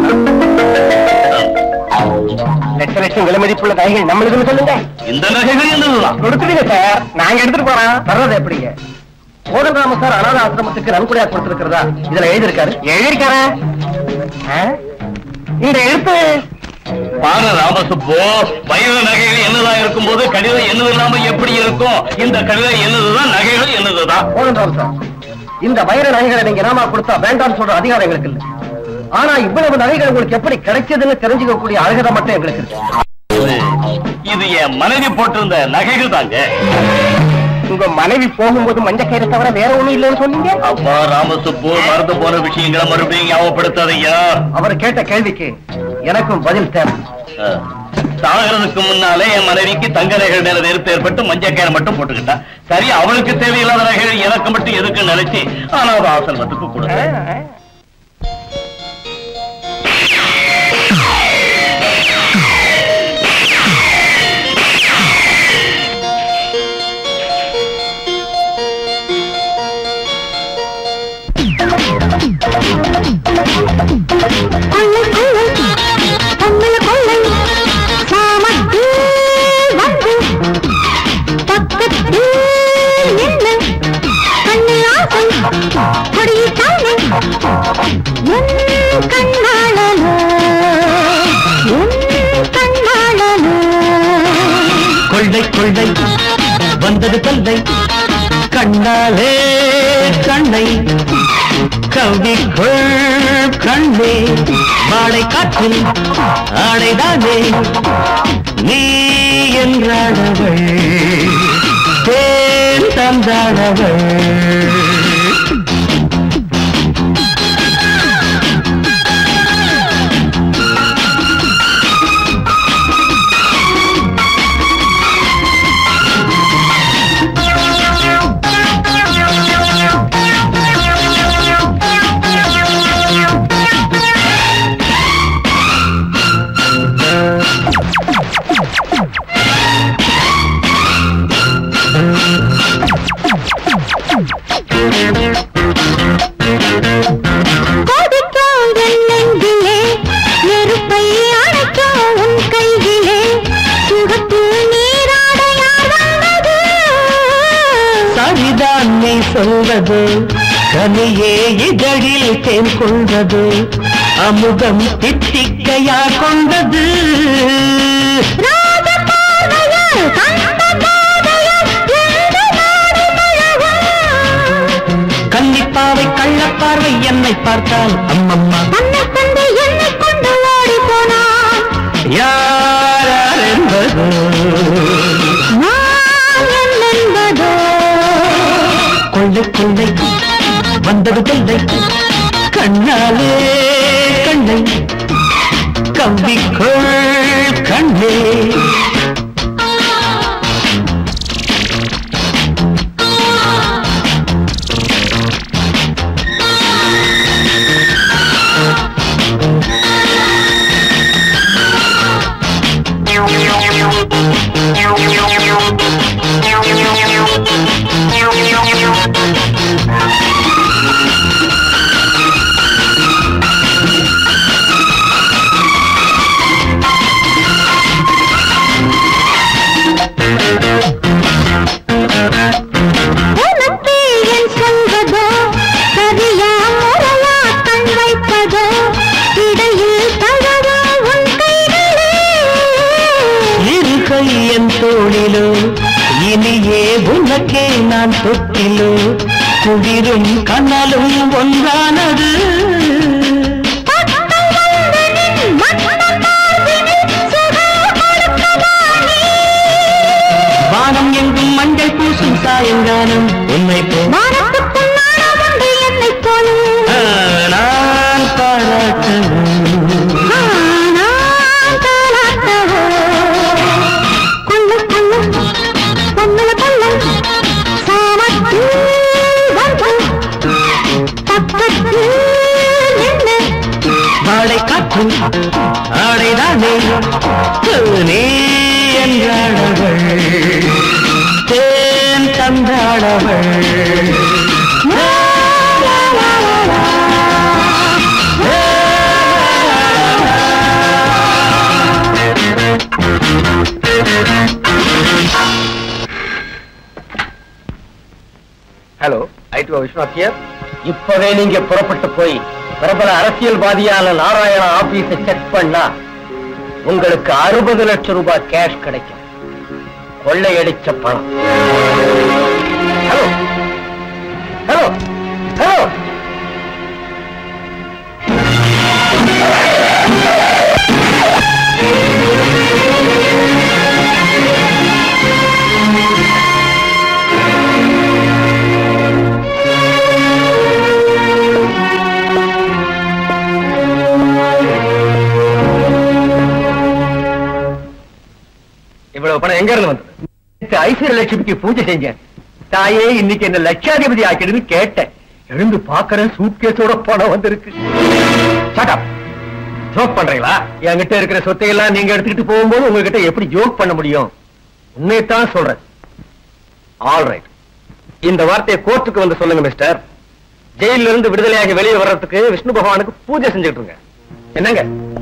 லட்ச லட்சம் விலை மதிப்புள்ள நகைகள் நம்மளுக்குன்னு சொல்லுங்க இந்த நகைகள் என்னதுதான் கொடுத்துடுங்க சார் நாங்க எடுத்துட்டு போறோம் வர்றது எப்படிங்க கோதண்டராம சார் அனாத ஆசிரமத்துக்கு நன்கொடையா கொடுத்திருக்கிறதா இதுல எழுதியிருக்காரு எழுதியிருக்காரு இந்த எழுத்து பாரு ராமசுப்பு வைர நகைகள் என்னதான் இருக்கும்போது கடிதம் என்னது இல்லாம எப்படி இருக்கும் இந்த கடிதம் என்னதுதான் நகைகள் என்னதுதான் கோதண்டராம் சார் இந்த வைர நகைகளை நீங்க நாம கொடுத்தா வேண்டாம்னு சொல்ற அதிகாரம் எங்களுக்கு இல்ல ஆனா இவ்வளவு நகைகள் உங்களுக்கு எப்படி கிடைச்சதுன்னு தெரிஞ்சுக்கக்கூடிய அழகதை மட்டும் எங்களுக்கு இருக்கு இது- இது என் மனைவி போட்டிருந்த நகைகள் தாங்க உங்க மனைவி போகும்போது மஞ்ச கயிறு தவிர வேற ஒண்ணும் இல்லைன்னு சொன்னீங்க அப்பா ராமசுப்பு மறந்து போன விஷயங்களை மறுபடியும் ஞாபகப்படுத்தாதையா அவர் கேட்ட கேள்விக்கு எனக்கும் பதில் தேவை அஹ், சாகிறதுக்கு முன்னாலே என் மனைவிக்கு தங்க நகைகள் மேல வெறுப்பு ஏற்பட்டு மஞ்சக்கார மட்டும் போட்டுக்கிட்டா சரி அவளுக்கு தேவையில்லாத நகைகள் எனக்கு மட்டும் எதுக்கு நினைச்சு அனாத ஆசிரமத்துக்கு கொடுத்தேன் கொள்ளை கொள்ளை பொங்கல கொள்ளை சாமத்தில் வந்து பக்கத்தில் நின்று கண்ணில் ஆசை கொடியிட்டானே என் கண்ணாளனோ என் கண்ணாளனோ கொள்ளை கொள்ளை வந்தது கொள்ளை கண்ணாலே கண்ணை கவிக்குள் கண்ணே வாடை காற்றில் ஆடைதானே நீ என்றாடவள் தேன் தந்தாடவள் கொதிக்கும் என் நெஞ்சிலே நெருப்பை அணைக்கும் உன் கையிலே சுகத்து நீராட யார் வந்தது சரிதான் நீ சொல்வது கனியே இதழில் தேன் கொண்டது அமுதம் தித்திக்கையா கொண்டது ராஜ பார்வையால் கண்ட பாதையால் எந்த நாடு மழகும் கன்னிப்பாவை கள்ளப்பார்வை என்னை பார்த்தால் அம்மம்மா தன்னை தந்தை என்னை கொண்டு ஓடி போனான் யார் யார் என்பது நான் என் என்பதோ கொள்ளை கொள்ளை வந்தது கொள்ளை கண்ணாலே கண்ணை கவ்விக்கொள் கண்ணே உனக்கு என் சொல்வதோ சரியா முறையா கண் வைப்பதோ இடையில் தகவோ உன் கைகளே இரு கை என் தோளிலோ இனியே உனக்கே நான் தொட்டிலோ குளிரும் கனலும் ஒன்றானது பக்கம் வந்து நின் மன்ன பார்வினில் சுகம் கொடுக்கவா நீ? வானம் எங்கும் மஞ்சள் பூசும் சாயங்காலம் உன்னை போ வானத்துக்கும் நாணம் உண்டு என்னைப் போலும். நான் பாராட்டணும் ஆனான் தாலாட்டவோ. கொள்ளு, கொள்ளு, பொன்னல கொள்ளு, சாமத்தில் வந்து, பக்கத்தில் நின்று, ஆடை காற்றும் ஆடைதானே நீ என்றாடவள் தேன் தந்தாடவள் லா, லா, லா, லா, லா. ஹலோ ஐடிஓ விஸ்வநாத் ஹியர் இப்பவே நீங்க புறப்பட்டு போய் பிரபல அரசியல்வாதியான நாராயணா ஆபீஸ செக் பண்ணா உங்களுக்கு அறுபது லட்சம் ரூபாய் கேஷ் கிடைக்கும் கொள்ளையடிச்ச பணம் ஹலோ ஹலோ ஹலோ இவ்வளவு பணம் எங்க இருந்து வந்தது ஐஸ்வர்ய லட்சுமிக்கு பூஜை செஞ்சேன் தாயே இன்னைக்கு என்ன லட்சாதிபதி ஆக்கிடுன்னு கேட்டேன் எழுந்து பாக்குறேன் சூட்கேஸோட பணம் வந்திருக்கு ஜோக் பண்றீங்களா என்கிட்ட இருக்கிற சொத்தை எல்லாம் நீங்க எடுத்துக்கிட்டு போகும்போது உங்ககிட்ட எப்படி ஜோக் பண்ண முடியும் உண்மையத்தான் சொல்றேன் ஆல் ரைட் இந்த வார்த்தையை கோர்ட்டுக்கு வந்து சொல்லுங்க மிஸ்டர் ஜெயில இருந்து விடுதலையாகி வெளியே வர்றதுக்கு விஷ்ணு பகவானுக்கு பூஜை செஞ்சுட்டு இருங்க என்னங்க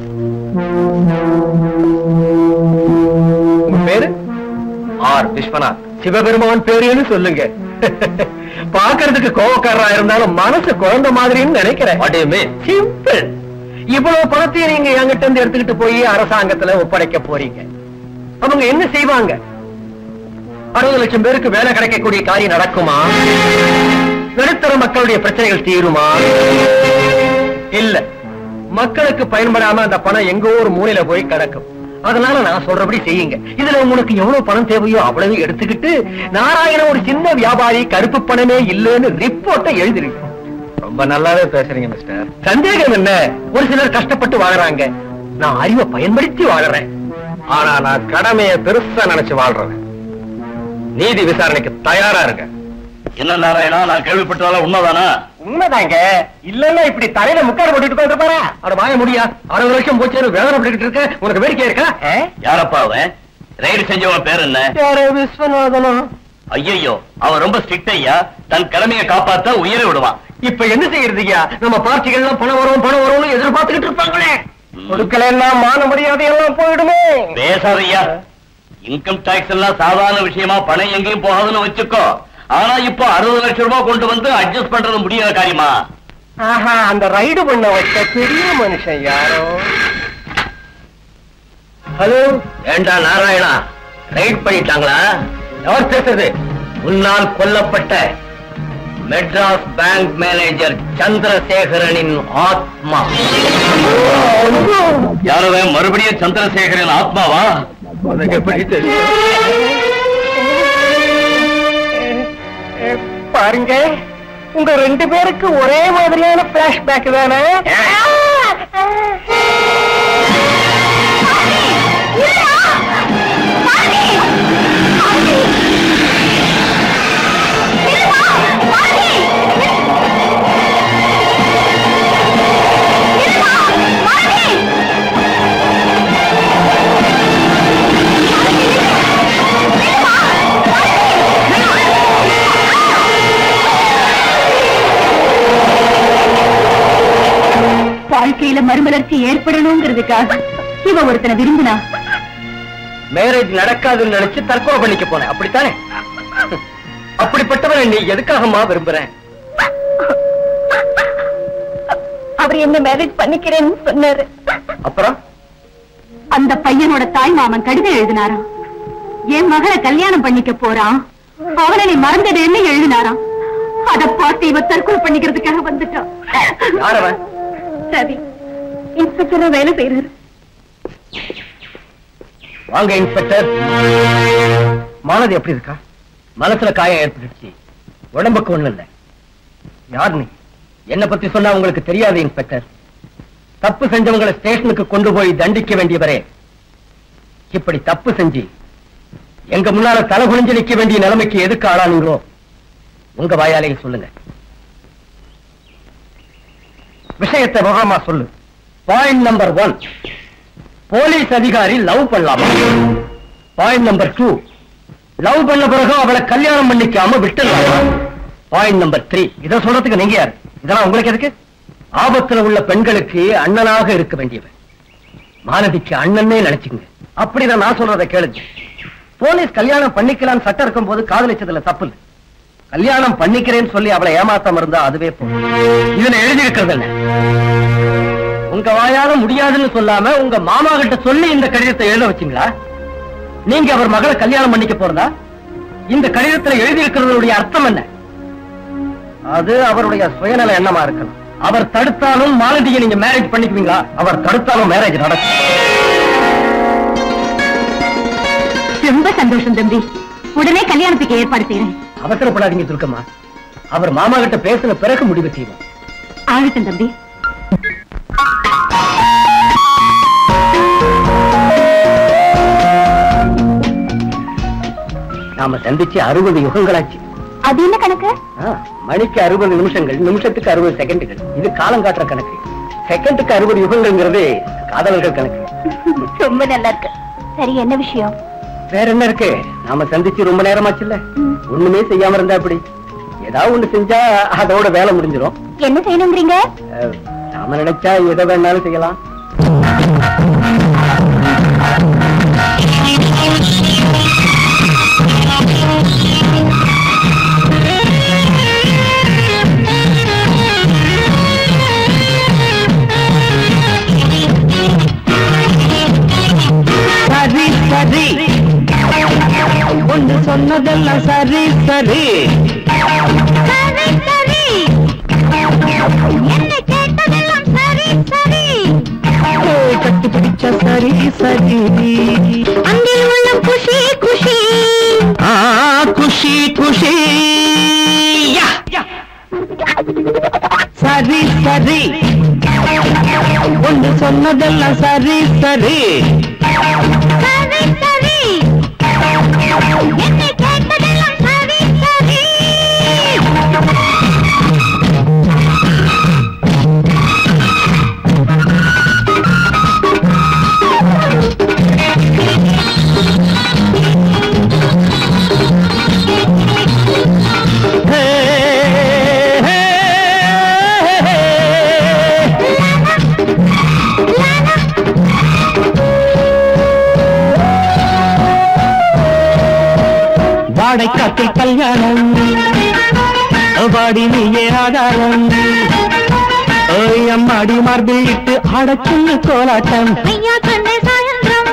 உங்க பேரு ஆர் விஸ்வநாத் சிவபெருமான் பேருன்னு சொல்லுங்க பாக்குறதுக்கு கோவக்காரரா இருந்தாலும் மனசு குழந்தை மாதிரின்னு நினைக்கிறேன் சிம்பிள் இவ்வளவு பணத்தையும் நீங்க என்கிட்ட இருந்து எடுத்துக்கிட்டு போய் அரசாங்கத்துல ஒப்படைக்க போறீங்க அவங்க என்ன செய்வாங்க அறுபது லட்சம் பேருக்கு வேலை கிடைக்கக்கூடிய காரியம் நடக்குமா நடுத்தர மக்களுடைய பிரச்சனைகள் தீருமா இல்ல மக்களுக்கு பயன்படாம அந்த பணம் எங்கோ ஒரு மூலையில போய் கிடக்கும் அதனால நான் சொல்றபடி செய்யுங்க இதுல உங்களுக்கு எவ்வளவு பணம் தேவையோ அவ்வளவு எடுத்துக்கிட்டு நாராயணன் ஒரு சின்ன வியாபாரி கருப்பு பணமே இல்லைன்னு ரிப்போர்ட்டை எழுதிருக்கு ரொம்ப நல்லாவே பேசுறீங்க மிஸ்டர் சந்தேகம் என்ன ஒரு சிலர் கஷ்டப்பட்டு வாழறாங்க நான் அறிவை பயன்படுத்தி வாழறேன் ஆனா நான் கடமையை பெருசா நினைச்சு வாழ்றேன் நீதி விசாரணைக்கு தயாரா இருங்க என்ன நாராயணா நான் கேள்விப்பட்டதால உண்மைதானா உண்மைதாங்க இல்லன்னா இப்படி தலையில முக்காடு போட்டுட்டு உட்கார்ந்து அட வாய முடியா அறுபது வருஷம் போச்சு வேதனை பண்ணிட்டு இருக்க உனக்கு வேடிக்கை இருக்கா யாரப்பா அவன் ரைடு செஞ்சவன் பேர் என்ன விஸ்வநாதனம் ஐயோ அவன் ரொம்ப ஸ்ட்ரிக்ட் ஐயா தன் கடமையை காப்பாத்த உயிரை விடுவான் இப்ப என்ன செய்யறதுயா நம்ம பார்ட்டிகள்லாம் பணம் வரும் பணம் வரும்னு எதிர்பார்த்துக்கிட்டு இருப்பாங்களே கொடுக்கலன்னா மான மரியாதை எல்லாம் போயிடுமே பேசாதையா இன்கம் டாக்ஸ் எல்லாம் சாதாரண விஷயமா பணம் எங்கேயும் போகாதுன்னு வச்சுக்கோ ஆனா இப்போ அறுபது லட்சம் ரூபாய் கொண்டு வந்து அட்ஜஸ்ட் பண்றது முடியாத காரியமா ஆஹா அந்த ரைடு பண்ண வச்ச பெரிய மனுஷன் யாரோ ஹலோ ஏண்டா நாராயணா ரைட் பண்ணிட்டாங்களா யார் பேசுறது முன்னால் கொல்லப்பட்ட மெட்ராஸ் பேங்க் மேனேஜர் சந்திரசேகரனின் ஆத்மா யாரவன் மறுபடியும் சந்திரசேகரன் ஆத்மாவா உனக்கு எப்படி தெரியும் பாருங்க உங்க ரெண்டு பேருக்கு ஒரே மாதிரியான பிளாஷ்பேக் தானே வாழ்க்கையில மறுமலர்ச்சி ஏற்படணுங்கிறதுக்காக இவ ஒருத்தனை விரும்பினா மேரேஜ் நடக்காதுன்னு நினைச்சு தற்கொலை பண்ணிக்க போனேன் அப்படித்தானே அப்படிப்பட்டவனை நீ எதுக்காகமா விரும்புற அவர் என்ன மேரேஜ் பண்ணிக்கிறேன்னு சொன்னாரு அப்புறம் அந்த பையனோட தாய் மாமன் கடிதம் எழுதினாராம் என் மகளை கல்யாணம் பண்ணிக்க போறான் அவனை நீ மறந்ததுன்னு எழுதினாராம் அத பார்த்து இவ தற்கொலை பண்ணிக்கிறதுக்காக வந்துட்டான் யார் அவன் சரி இன்ஸ்பெக்டரா வேலை செய்யறாரு வாங்க இன்ஸ்பெக்டர் மாலதி எப்படி இருக்கா மனசுல காயம் ஏற்பட்டுச்சு உடம்புக்கு ஒண்ணு இல்ல யார் நீ என்ன பத்தி சொன்னா உங்களுக்கு தெரியாது இன்ஸ்பெக்டர் தப்பு செஞ்சவங்களை ஸ்டேஷனுக்கு கொண்டு போய் தண்டிக்க வேண்டியவரே இப்படி தப்பு செஞ்சு எங்க முன்னால தலை குனிஞ்சு நிக்க வேண்டிய நிலைமைக்கு எதுக்கு ஆளானீங்களோ உங்க வாயாலேயே சொல்லுங்க விஷயத்தை விவரமா சொல்லு பாயிண்ட் நம்பர் ஒன் போலீஸ் அதிகாரி லவ் பண்ணலாமா பாயிண்ட் நம்பர் டூ லவ் பண்ண பிறகு அவளை கல்யாணம் பண்ணிக்காம விட்டுடலாமா பாயிண்ட் நம்பர் த்ரீ இதை சொல்றதுக்கு நீங்க யாரு இதெல்லாம் உங்களுக்கு எதுக்கு ஆபத்துல உள்ள பெண்களுக்கு அண்ணனாக இருக்க வேண்டியவன் மாலதிக்கு அண்ணனே நினைச்சுங்க அப்படிதான் நான் சொல்றதை கேளுங்க போலீஸ் கல்யாணம் பண்ணிக்கலாம்னு சட்டம் இருக்கும் போது காதலிச்சதுல தப்பு இல்ல கல்யாணம் பண்ணிக்கிறேன்னு சொல்லி அவளை ஏமாத்தாம இருந்தா அதுவே போதும் இதுல எழுதி இருக்கிறது என்ன உங்க வாயால முடியாதுன்னு சொல்லாம உங்க மாமா கிட்ட சொல்லி இந்த கடிதத்தை எழுத வச்சீங்களா நீங்க அவர் மகளை கல்யாணம் பண்ணிக்க போறதா இந்த கடிதத்துல எழுதி இருக்கிறதுடைய அர்த்தம் என்ன அது அவருடைய சுயநல எண்ணமா இருக்கலாம் அவர் தடுத்தாலும் மாலதியை நீங்க மேரேஜ் பண்ணிக்குவீங்களா அவர் தடுத்தாலும் மேரேஜ் நடக்கும் ரொம்ப சந்தோஷம் தம்பி உடனே கல்யாணத்துக்கு ஏற்பாடு செய்யறேன் அவசரப்படாதீங்க துர்க்கம்மா அவர் மாமா கிட்ட பேசின பிறகு முடிவு செய்வோம் ஆகட்டும் தம்பி நாம சந்திச்சு அறுபது யுகங்களாச்சு அது என்ன கணக்கு ஆ, மணிக்கு அறுபது நிமிஷங்கள் நிமிஷத்துக்கு அறுபது செகண்டுகள் இது காலம் காட்டுற கணக்கு செகண்டுக்கு அறுபது யுகங்கள்ங்கிறது காதலர்கள் கணக்கு ரொம்ப நல்லா இருக்கு சரி என்ன விஷயம் வேற என்ன இருக்கு நாம சந்திச்சு ரொம்ப நேரமாச்சுல்ல ஒண்ணுமே செய்யாம இருந்தா அப்படி ஏதாவது ஒண்ணு செஞ்சா அதோட வேலை முடிஞ்சிடும் என்ன செய்யணுங்கிறீங்க அஹ், நாம நினைச்சா எதை வேணாலும் செய்யலாம் சரி சரி ஒன்று சொன்னதெல்லாம் சரி சரி சரி சரி என்ன கேட்டதெல்லாம் சரி சரி ஏய், கட்டி பிடிச்ச சரி சரி அங்கில் உள்ளம் குஷி குஷி ஆ குஷி குஷி யா, யா. சரி சரி ஒன்று சொன்னதெல்லாம் சரி சரி சரி சரி என்ன கேட்டதெல்லாம் சரி சரி ஹே, ஹே, ஹே. வாடை காத்தில் கல்யாணம் வாடி நீயே ஆதாரம் ஓய் அம்மாடி மார்பில் இட்டு ஆடச்சுன்னு கோலாட்டம் ஐயா கண்ணே சாயந்திரம்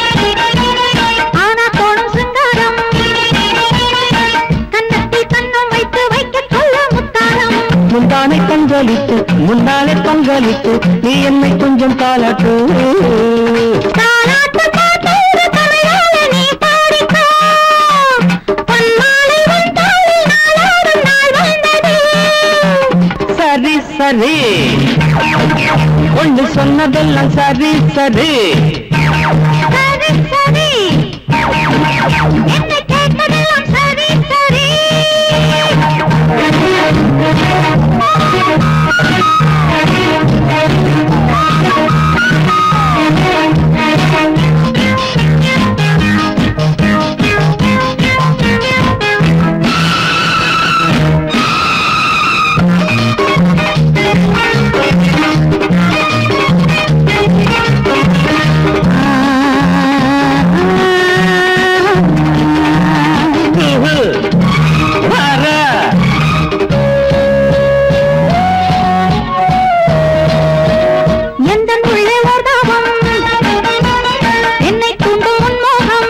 ஆனா தோணும் சிங்காரம் கண்ணத்தில் கண்ணம் வைத்து வைக்க சொல்ல முத்தாரம் முந்தானை பங்களித்து முந்தானை பங்களித்து நீ என்னை கொஞ்சம் காலாட்டு தாலாட்டு பாட்டோடு தலையால நீ பாடிக்கோ பொன்மாலை உன் தோளில் நாளாடும் நாள் வந்தது சரி சரி ஒன்று சொன்னதெல்லாம் சரி சரி சரி சரி என்ன கேட்டதெல்லாம் சரி சரி வர எந்த உள்ளே ஓர் தாபம் என்னை தூண்டும் உன்மோகம்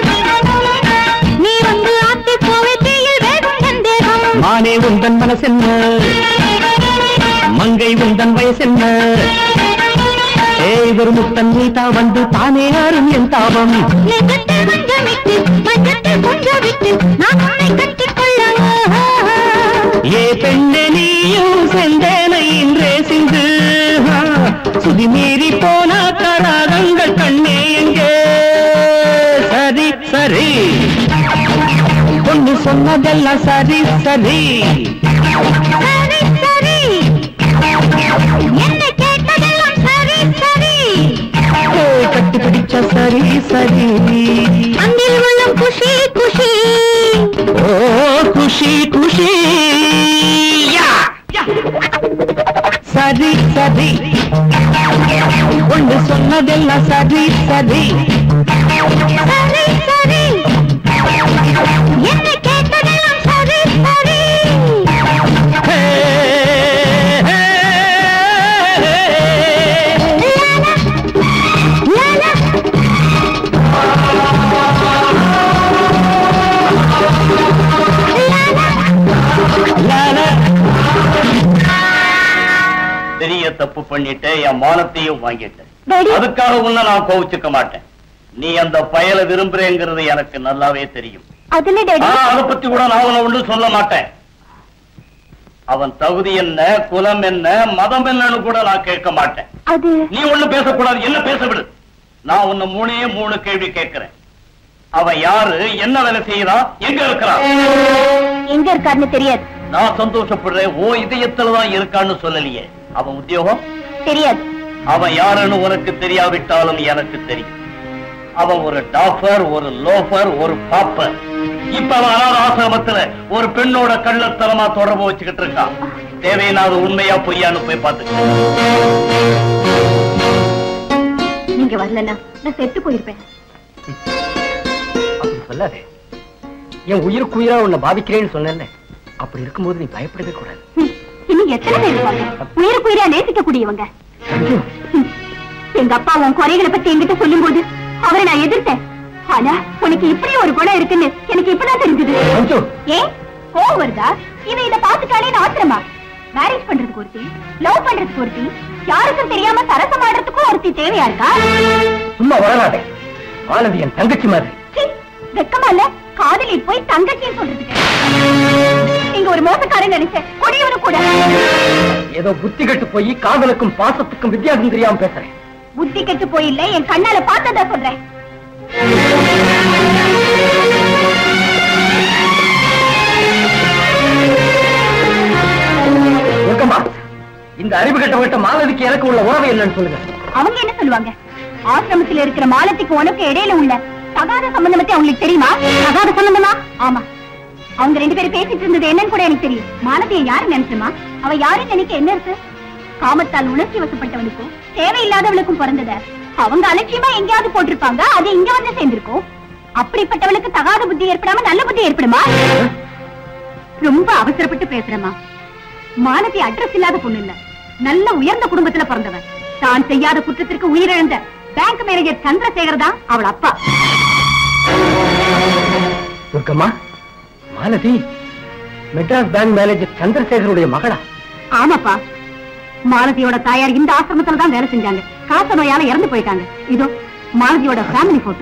நீ வந்து ஆத்தி போவை தீயில் வேகும் என் தேகம் மானே உந்தன் மனசென்ன மங்கை உந்தன் வயசென்ன ஏய் ஒரு முத்தம் நீதா வந்து தானே ஆறும் என் தாபம் நெஞ்சத்தில் மஞ்சமிட்டு மஞ்சத்தில் கொஞ்சம் விட்டு நான் உன்னை கட்டிக்கொள்ள ஏ பெண்ணே நீயும் செந்தேனை இன்றே சிந்து ஆ, சுதி மீறி போனா தராகங்கள் கண்ணே எங்கே சரி சரி பொண்ணு சொன்னதெல்லாம் சரி சரி சரி சரி என்ன கேட்டதெல்லாம் சரி சரி ஏ, கட்டி பிடிச்ச சரி சரி அங்கில் உள்ள குஷி குஷி ஓ குஷி குஷி யா, யா. சரி சரி ஒன்று சொன்னதெல்லாம் சரி சரி சரி சரி என்ன கேட்டதெல்லாம் சரி சரி ஹே, ஹே, ஹே. லாலா லாலா. பெரிய தப்பு பண்ணிட்டு என் மானத்தையும் வாங்கிட்டேன் டாடி அதுக்காக உன்னை நான் கோவிச்சுக்க மாட்டேன் நீ அந்த பயலை விரும்புறேங்கிறது எனக்கு நல்லாவே தெரியும் அதுல டாடி ஆனா அதை பத்தி கூட நான் உன்னை ஒன்றும் சொல்ல மாட்டேன் அவன் தகுதி என்ன குலம் என்ன மதம் என்னன்னு கூட நான் கேட்க மாட்டேன் அது நீ ஒண்ணும் பேசக்கூடாது என்ன பேச விடு நான் உன்னை மூணே மூணு கேள்வி கேட்கிறேன் அவன் யாரு என்ன வேலை செய்யறான் எங்க இருக்கிறான் எங்க இருக்காருன்னு தெரியாது நான் சந்தோஷப்படுறேன் ஓ இதயத்துலதான் இருக்கான்னு சொல்லலையே அவன் உத்தியோகம் தெரியாது அவன் யாருன்னு உனக்கு தெரியாவிட்டாலும் எனக்கு தெரியும் அவன் ஒரு டாஃபர் ஒரு லோஃபர் ஒரு பாப்பர் இப்ப அவன் அனாத ஆசிரமத்துல ஒரு பெண்ணோட கள்ளத்தனமா தொடர்பு வச்சுக்கிட்டு இருக்கான் தேவையில்லாத உண்மையா பொய்யான்னு போய் பார்த்துக்க நீங்க வரலன்னா நான் செத்து போயிருப்பேன் அப்படி சொல்லாதே என் உயிருக்கு உயிரா உன்னை பாதிக்கிறேன்னு சொன்னேன்ல அப்படி இருக்கும்போது நீ பயப்படவே கூடாது ஹம், இன்னும் எத்தனை பேர் இருப்பாங்க உயிருக்கு உயிரா நேசிக்க கூடியவங்க ஹம், எங்க அப்பா உன் குறைகளை பத்தி என்கிட்ட சொல்லும்போது அவரை நான் எதிர்த்தேன் ஆனா உனக்கு இப்படி ஒரு குணம் இருக்குன்னு எனக்கு இப்பதான் தெரிஞ்சது மஞ்சு ஏன் கோவம் வருதா இவன் இத பாத்துட்டாலே ஆத்திரமா மேரேஜ் பண்றதுக்கு ஒருத்தி லவ் பண்றதுக்கு ஒருத்தி யாருக்கும் தெரியாம சரசம் ஆடுறதுக்கும் ஒருத்தி தேவையா இருக்கா சும்மா வளராதே மாலதி என் தங்கச்சி மாதிரி சீ, வெக்கமா இல்ல காதலி போய் தங்கச்சின்னு சொல்றதுக்கு நீங்க ஒரு மோசக்காரன் நினைச்சேன் கொடியவனு கூட ஏதோ புத்தி கெட்டு போய் காதலுக்கும் பாசத்துக்கும் வித்தியாசம் தெரியாம பேசுறேன் புத்தி கெட்டு போயில்ல என் கண்ணால பார்த்ததா சொல்றேன் இருக்கமா இந்த அறிவு கெட்டவங்கிட்ட மாலதிக்கு எனக்கு உள்ள உறவு என்னன்னு சொல்லுங்க அவங்க என்ன சொல்லுவாங்க ஆசிரமத்தில் இருக்கிற மாலத்திக்கு உனக்கு இடையில உள்ள தகாத சம்பந்தம் பத்தி அவங்களுக்கு தெரியுமா தகாத சம்பந்தமா ஆமா அவங்க ரெண்டு பேரும் பேசிட்டு இருந்தது என்னன்னு கூட எனக்கு தெரியும் மாலதியை யாரு நினைச்சுமா அவ யாருன்னு நினைக்க என்ன இருக்கு காமத்தால் உணர்ச்சி வசப்பட்டவனுக்கும் தேவையில்லாதவளுக்கும் பிறந்தத அவங்க அலட்சியமா எங்கேயாவது போட்டிருப்பாங்க அது இங்க வந்து சேர்ந்திருக்கும் அப்படிப்பட்டவளுக்கு தகாத புத்தி ஏற்படாம நல்ல புத்தி ஏற்படுமா ரொம்ப அவசரப்பட்டு பேசுறமா மாலதி அட்ரஸ் இல்லாத பொண்ணு இல்ல நல்ல உயர்ந்த குடும்பத்துல பிறந்தவன் தான் செய்யாத குற்றத்திற்கு உயிரிழந்த பேங்க் மேனேஜர் சந்திரசேகர் தான் அவள் அப்பா துர்கம்மா மாலதி மெட்ராஸ் பேங்க் மேனேஜர் சந்திரசேகருடைய மகளா ஆமாப்பா மாலதியோட தாயார் இந்த ஆசிரமத்துல தான் வேலை செஞ்சாங்க காச நோயால இறந்து போயிட்டாங்க இதோ மாலதியோட ஃபேமிலி போட்டோ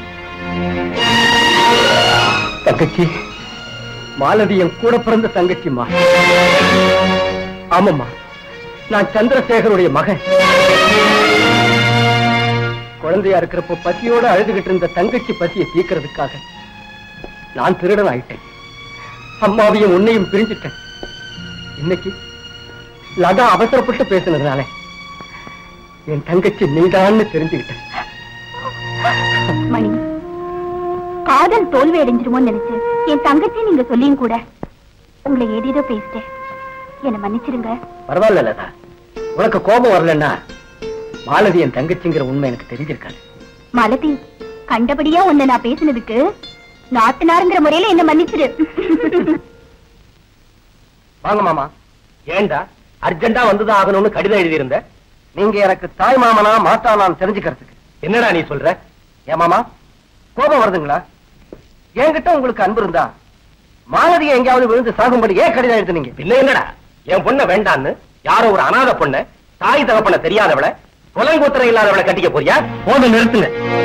தங்கச்சி மாலதி என் கூட பிறந்த தங்கச்சிம்மா ஆமாம்மா நான் சந்திரசேகருடைய மகன் குழந்தையா இருக்கிறப்போ பசியோட அழுதுகிட்டு இருந்த தங்கச்சி பசியை தீக்கிறதுக்காக நான் திருடன் ஆயிட்டேன் அம்மாவையும் உன்னையும் பிரிஞ்சிட்டேன் இன்னைக்கு லதா அவசரப்பட்டு பேசினதுனால என் தங்கச்சி நீதான்னு தெரிஞ்சுக்கிட்டேன் மணி காதல் தோல்வி அடைஞ்சிருமோன்னு நினைச்சு என் தங்கச்சி நீங்க சொல்லியும் கூட உங்களை ஏதேதோ பேசிட்டேன் என்ன மன்னிச்சிருங்க பரவாயில்ல லதா உனக்கு கோபம் வரலன்னா மாலதி என் தங்கச்சிங்கிற உண்மை எனக்கு தெரிஞ்சிருக்காது மாலதி கண்டபடியா உன்னை நான் பேசினதுக்கு நாத்தனாருங்கிற முறையில என்ன மன்னிச்சிரு வாங்க மாமா ஏண்டா அர்ஜென்டா வந்துதான் ஆகணும்னு கடிதம் எழுதியிருந்த நீங்க எனக்கு தாய் மாமனா மாத்தா நான் தெரிஞ்சுக்கிறதுக்கு என்னடா நீ சொல்ற ஏன் மாமா கோபம் வருதுங்களா என்கிட்ட உங்களுக்கு அன்பு இருந்தா மாலதியை எங்கேயாவது விழுந்து சாகும்படி ஏன் கடிதம் எழுதுனீங்க பின்ன என்னடா என் பொண்ண வேண்டான்னு யாரோ ஒரு அனாதை பொண்ண தாய் தகப்பன தெரியாதவள குலங்கோத்திரம் இல்லாதவளை கட்டிக்க போறியா போன நிறுத்துங்க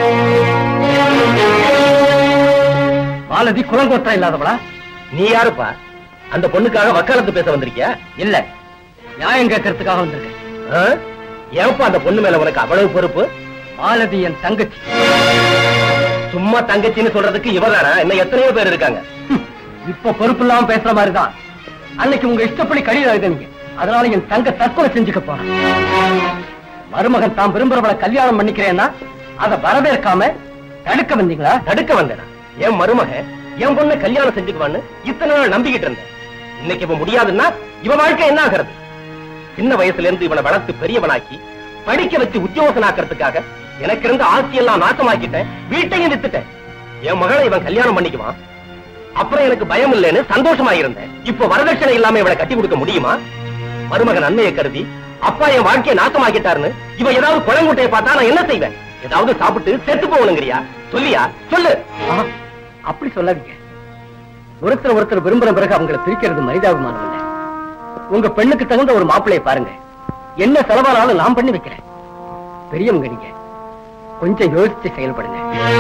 மாலதி குலங்கோத்திரம் இல்லாதவளா நீ யாருப்பா அந்த பொண்ணுக்காக வக்காலத்து பேச வந்திருக்கியா இல்ல நியாயம் கேட்கறதுக்காக வந்திருக்கேன் ஆ? ஏன்பா அந்த பொண்ணு மேல உனக்கு அவ்வளவு பொறுப்பு மாலதி என் தங்கச்சி சும்மா தங்கச்சின்னு சொல்றதுக்கு இவதானா இன்னும் எத்தனையோ பேர் இருக்காங்க இப்ப பொறுப்பு இல்லாம பேசுற மாதிரிதான் அன்னைக்கு உங்க இஷ்டப்படி கடிதம் எழுதுனீங்க அதனால என் தங்க தற்கொலை செஞ்சுக்க போறேன் மருமகன் தான் விரும்புறவளை கல்யாணம் பண்ணிக்கிறேன்னா அத வரவேற்காம தடுக்க வந்தீங்களா தடுக்க வந்தேனா என் மருமகன் என் பொண்ணு கல்யாணம் செஞ்சுக்குவான்னு இத்தனை நாள் நம்பிக்கிட்டு இருந்தேன் இன்னைக்கு இவன் முடியாதுன்னா இவன் வாழ்க்கை என்ன ஆகிறது சின்ன வயசுல இருந்து இவனை வளர்த்து பெரியவனாக்கி படிக்க வச்சு உத்தியோகனாக்கிறதுக்காக எனக்கு இருந்த ஆட்சியெல்லாம் நாசமாக்கிட்டேன் வீட்டையும் வித்துட்டேன் என் மகளை இவன் கல்யாணம் பண்ணிக்குவான் அப்புறம் எனக்கு பயம் இல்லைன்னு சந்தோஷமா இருந்தேன் இப்ப வரதட்சணை இல்லாம இவளை கட்டி கொடுக்க முடியுமா மருமகன் நன்மையை கருதி அப்பா என் வாழ்க்கையை நாசமாக்கிட்டாருன்னு இவன் ஏதாவது குழங்குட்டையை பார்த்தா நான் என்ன செய்வேன் ஏதாவது சாப்பிட்டு செத்து போகணுங்கிறியா சொல்லியா சொல்லு அப்படி சொல்லாதீங்க ஒருத்தர் ஒருத்தர் விரும்புற பிறகு அவங்களை பிரிக்கிறது மனிதாபிமானம் இல்லை உங்க பெண்ணுக்கு தகுந்த ஒரு மாப்பிள்ளையை பாருங்க என்ன செலவானாலும் நான் பண்ணி வைக்கிறேன் பெரியவங்க நீங்க கொஞ்சம் யோசிச்சு செயல்படுங்க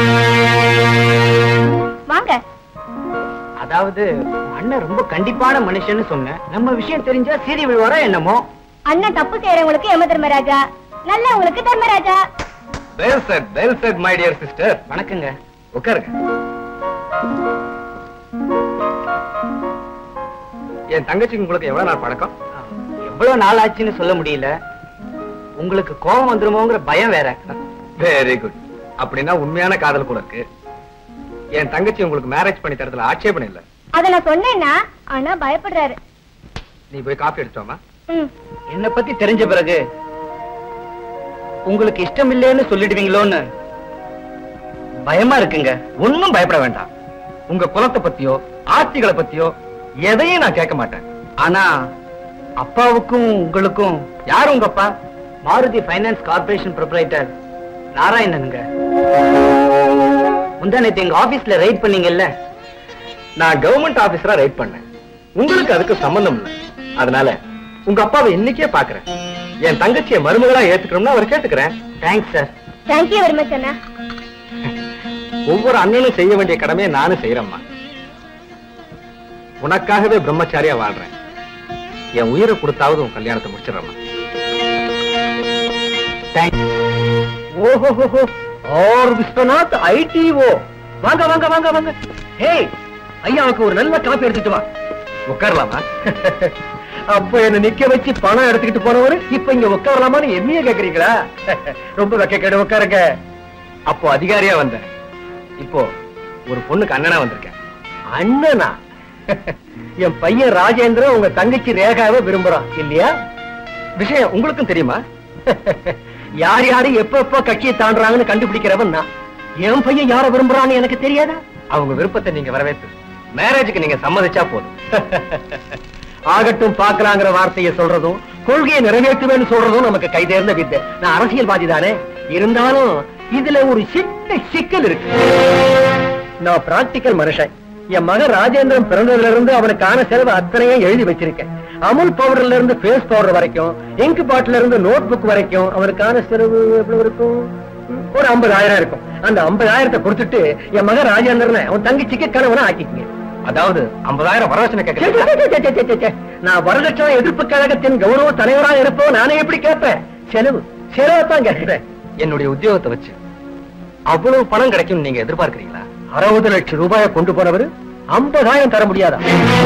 வாங்க அதாவது அண்ணன் ரொம்ப கண்டிப்பான மனுஷன்னு சொன்னேன் நம்ம விஷயம் தெரிஞ்சா சீரி விழுவாரா என்னமோ அண்ணன் தப்பு செய்யறவங்களுக்கு யம தர்மராஜா நல்லவங்களுக்கு Dharmaraja well said well said my dear sister வணக்கங்க உட்காருங்க என் தங்கச்சிக்கு உங்களுக்கு எவ்வளவு நாள் பழக்கம் எவ்வளவு நாள் ஆச்சுன்னு சொல்ல முடியல உங்களுக்கு கோபம் வந்துருமோங்கிற பயம் வேற வெரி குட் அப்படின்னா உண்மையான காதல் கூட இருக்கு என் தங்கச்சி உங்களுக்கு மேரேஜ் பண்ணி தரதுல ஆட்சேபணம் இல்ல அத நான் சொன்னேன்னா ஆனா பயப்படுறாரு நீ போய் காஃபி எடுத்துவாமா ம் என்ன பத்தி தெரிஞ்ச பிறகு உங்களுக்கு இஷ்டம் இல்லைன்னு சொல்லிடுவீங்களோன்னு பயமா இருக்குங்க ஒண்ணும் பயப்பட வேண்டாம் உங்க குலத்தை பத்தியோ ஆட்சிகளை பத்தியோ எதையும் நான் கேட்க மாட்டேன் ஆனா அப்பாவுக்கும் உங்களுக்கும் யார் உங்க அப்பா மாருதி ஃபைனான்ஸ் கார்பரேஷன் ப்ரொப்ரைட்டர் நாராயணனுங்க முந்தானத்து எங்க ஆபீஸ்ல ரைட் பண்ணீங்கல்ல நான் கவர்மெண்ட் ஆபீசரா ரைட் பண்ணேன் உங்களுக்கு அதுக்கு சம்பந்தம் இல்ல அதனால உங்க அப்பாவை இன்னைக்கே பாக்குறேன் என் தங்கச்சியை மருமகளா ஏத்துக்கணும்னு அவர் கேட்டுக்கிறேன் thanks sir thank you very much அண்ணா ஒவ்வொரு அண்ணனும் செய்ய வேண்டிய கடமையை நானும் செய்யறேம்மா உனக்காகவே பிரம்மச்சாரியா வாழ்றேன் என் உயிரை கொடுத்தாவது உன் கல்யாணத்தை முடிச்சிடறேம்மா தேங்க்ஸ் ஓஹோ ஆர் விஸ்வநாத் ஐடிஓ வாங்க வாங்க வாங்க வாங்க ஹேய் ஐயாவுக்கு ஒரு நல்ல காப்பி எடுத்துட்டு வா உட்காரலாமா அப்ப என்ன நிக்க வச்சு பணம் எடுத்துக்கிட்டு போனவரு இப்ப இங்க உட்காரலாமான்னு என்னைய கேக்குறீங்களா ரொம்ப வெக்க கேடு உட்காருங்க அப்போ அதிகாரியா வந்தேன் இப்போ ஒரு பொண்ணுக்கு அண்ணனா வந்திருக்கேன் அண்ணனா என் பையன் ராஜேந்திரன் உங்க தங்கச்சி ரேகாவை விரும்புறான் இல்லையா விஷயம் உங்களுக்கும் தெரியுமா யார் யாரு எப்ப எப்ப கட்சியை தாண்டுறாங்கன்னு கண்டுபிடிக்கிறவன் நான் என் பையன் யார விரும்புறான்னு எனக்கு தெரியாதா அவங்க விருப்பத்தை நீங்க வரவேற்று மேரேஜுக்கு நீங்க சம்மதிச்சா போதும் ஆகட்டும் பார்க்கலாங்கிற வார்த்தையை சொல்றதும் கொள்கையை நிறைவேற்றுவேன்னு சொல்றதும் நமக்கு கைதேர்ந்த வித்தை நான் அரசியல்வாதி தானே இருந்தாலும் இதுல ஒரு சின்ன சிக்கல் இருக்கு நான் பிராக்டிக்கல் மனுஷன் என் மகன் ராஜேந்திரன் பிறந்ததுல இருந்து அவனுக்கான செலவு அத்தனையும் எழுதி வச்சிருக்கேன் அமுல் பவுடர்ல இருந்து ஃபேஸ் பவுடர் வரைக்கும் இங்க் பாட்டில இருந்து நோட் புக் வரைக்கும் அவனுக்கான செலவு எவ்வளவு இருக்கும் ம், ஒரு ஐம்பதாயிரம் இருக்கும் அந்த ஐம்பதாயிரத்தை கொடுத்துட்டு என் மகன் ராஜேந்திரனை அவன் தங்கச்சிக்கு கணவனை ஆக்கிக்கங்க அதாவது ஐம்பதாயிரம் வரதட்சணை கேட்க நான் வரதட்சணை எதிர்ப்பு கழகத்தின் கௌரவ தலைவராக இருப்போ நானே எப்படி கேட்பேன் செலவு செலவை தான் கேட்கிறேன் என்னுடைய உத்தியோகத்தை வச்சு அவ்வளவு பணம் கிடைக்கும் நீங்க எதிர்பார்க்கிறீங்களா அறுபது லட்சம் ரூபாயை கொண்டு போனவர் ஐம்பதாயிரம் தர முடியாதா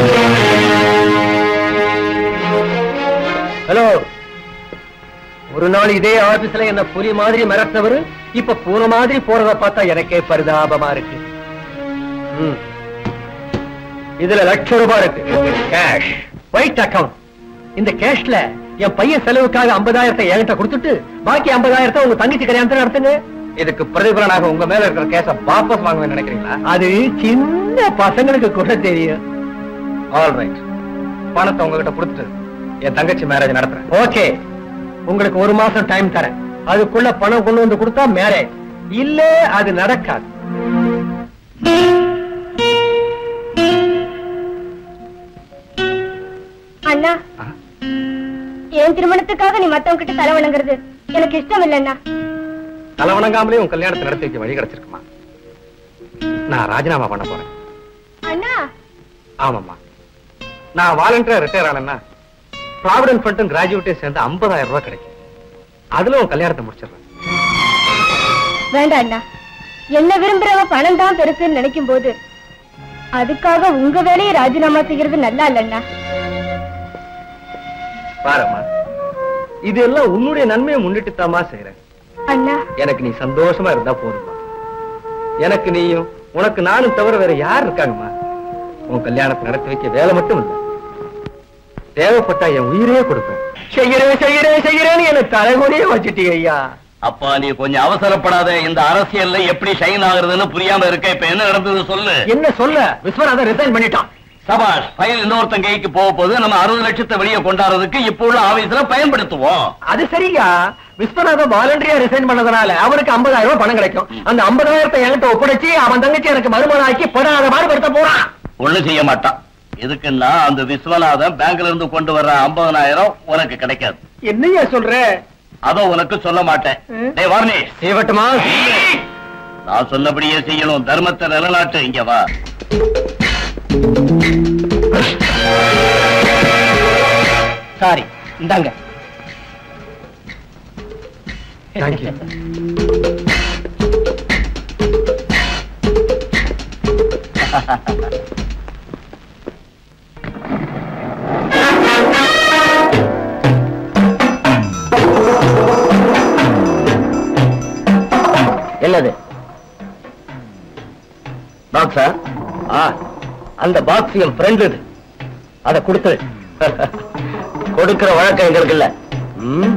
ஹலோ ஒரு நாள் இதே ஆபீஸ்ல என்ன புலி மாதிரி மிரட்டினவர் இப்ப பூனை மாதிரி போறத பார்த்தா எனக்கே பரிதாபமா இருக்கு ம். இதுல லட்சம் ரூபாய் இருக்கு கேஷ் ஒயிட் அக்கவுண்ட் இந்த கேஷ்ல என் பையன் செலவுக்காக ஐம்பதாயிரத்தை என்கிட்ட கொடுத்துட்டு பாக்கி ஐம்பதாயிரத்தை உங்க தங்கச்சி கல்யாணத்தை நடத்துங்க இதுக்கு பிரதிபலனாக உங்க மேல இருக்கிற கேஸ வாபஸ் வாங்குவேன் நினைக்கிறீங்களா அது சின்ன பசங்களுக்கு கூட தெரியும் ஆல் ரைட் பணத்தை உங்ககிட்ட கொடுத்துட்டு என் தங்கச்சி மேரேஜ் நடத்துறேன் ஓகே உங்களுக்கு ஒரு மாசம் டைம் தரேன் அதுக்குள்ள பணம் கொண்டு வந்து கொடுத்தா மேரேஜ் இல்ல அது நடக்காது அண்ணா என் திருமணத்துக்காக நீ மத்தவங்க கிட்ட தலை வணங்குறது எனக்கு இஷ்டம் இல்லைன்னா தலை வணங்காமலே உன் கல்யாணத்தை நடத்தி வைக்க வழி கிடைச்சிருக்குமா நான் ராஜினாமா பண்ண போறேன் அண்ணா ஆமாம்மா நான் வாலண்டியரா ரிட்டையர் ஆனேன்னா ப்ராவிடன்ட் ஃபண்டும் கிராஜுவேட்டையும் சேர்ந்து 50000 ரூபாய் கிடைக்கும் அதுல உன் கல்யாணத்தை முடிச்சிடுறேன் வேண்டாம் அண்ணா என்ன விரும்புறவ பணம் தான் பெருசுன்னு நினைக்கும் போது அதுக்காக உங்க வேலையை ராஜினாமா செய்யறது நல்லா இல்லைண்ணா பாரம்மா இது எல்லாம் உன்னுடைய நன்மையை முன்னிட்டு தாமா செய்யறேன் அண்ணா எனக்கு நீ சந்தோஷமா இருந்தா போதுமா எனக்கு நீயும் உனக்கு நானும் தவிர வேற யார் இருக்காங்கம்மா உன் கல்யாணத்தை நடத்தி வைக்க வேலை மட்டும் இல்ல தேவைப்பட்டா என் உயிரே கொடுப்பேன் செய்கிறேன் செய்கிறேன் செய்கிறேன்னு எனக்கு தலைமுறையே வச்சுட்டீங்க ஐயா அப்பா நீ கொஞ்சம் அவசரப்படாத இந்த அரசியல்ல எப்படி ஷைன் ஆகுறதுன்னு புரியாம இருக்க இப்ப என்ன நடந்தது சொல்லு என்ன சொல்ல விஸ்வநாதன் ரிசைன் பண்ணிட்டான் சபாஷ் ஃபைல் இன்னொருத்தன் கைக்கு போக போது நம்ம அறுபது லட்சத்தை வெளியே கொண்டாடுறதுக்கு இப்போ உள்ள ஆபீஸ்ல பயன்படுத்துவோம் அது சரியா விஸ்வநாதன் வாலண்டரியா ரிசைன் பண்ணதுனால அவனுக்கு 50000 ரூபாய் பணம் கிடைக்கும் அந்த 50000 என்கிட்ட ஒப்படைச்சு அவன் தங்கச்சி எனக்கு மறுமணம் ஆக்கி படாத பாடுபடுத்த போறான் ஒண்ணு செய்ய மாட்டான் எதுக்குன்னா அந்த விஸ்வநாதன் பேங்க்ல இருந்து கொண்டு வர்ற 50000 உனக்கு கிடைக்காது என்னையா சொல்ற அத உனக்கு சொல்ல மாட்டேன் டேய் வார்னி செய்வட்டுமா நான் சொன்னபடியே செய்யணும் தர்மத்தை நிலநாட்டு இங்க வா சாரி இந்தாங்க தேங்க்யூ என்னது பாக்ஸா ஆ அந்த பாக்ஸ் என் ஃப்ரெண்ட் இது அதை கொடுத்து கொடுக்கிற வழக்கம் எங்களுக்கு இல்ல ம்?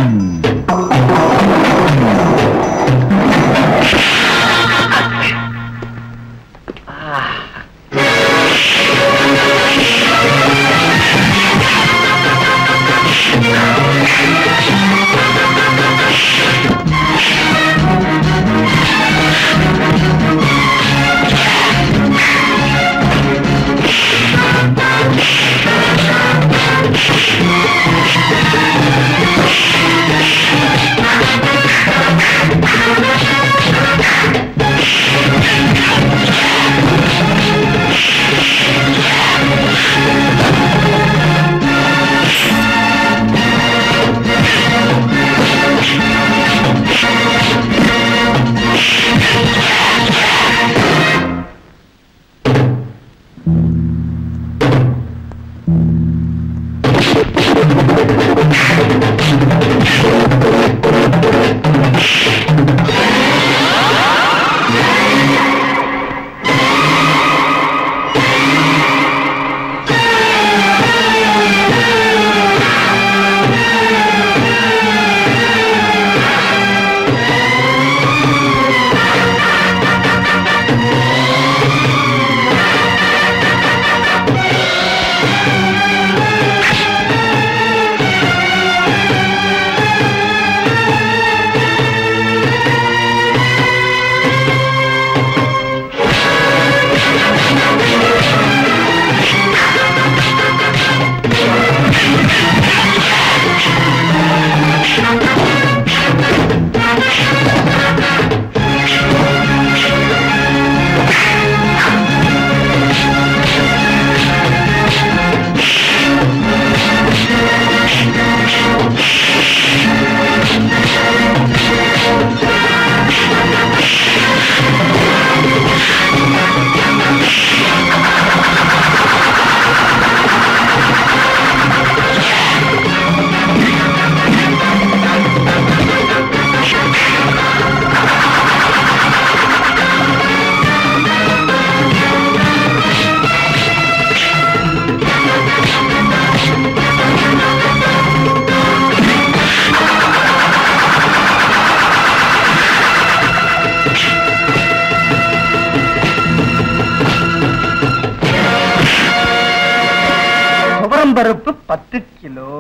துவரம்பருப்பு பத்து கிலோ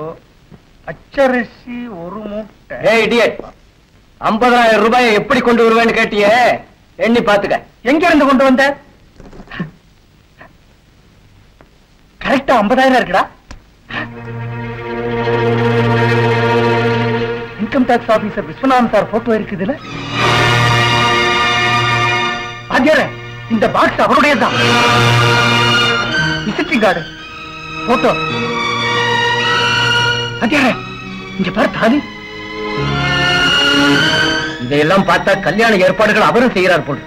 பச்சரிசி ஒரு மூட்டை ஏய் இடியட் ஐம்பதாயிரம் ரூபாயை எப்படி கொண்டு வருவேன்னு கேட்டியே எண்ணி பாத்துக்க எங்க இருந்து கொண்டு வந்த கரெக்டா ஐம்பதாயிரம் இருக்குடா income tax officer Viswanathan sir photo இருக்குதுல வாத்தியாரே இந்த பாக்ஸ் அவருடையதுதான் விசிட்டிங் கார்டு போட்டோ வாத்தியாரே இங்க பாரு தாலி இதையெல்லாம் பார்த்தா கல்யாண ஏற்பாடுகள் அவரும் செய்கிறார் போல்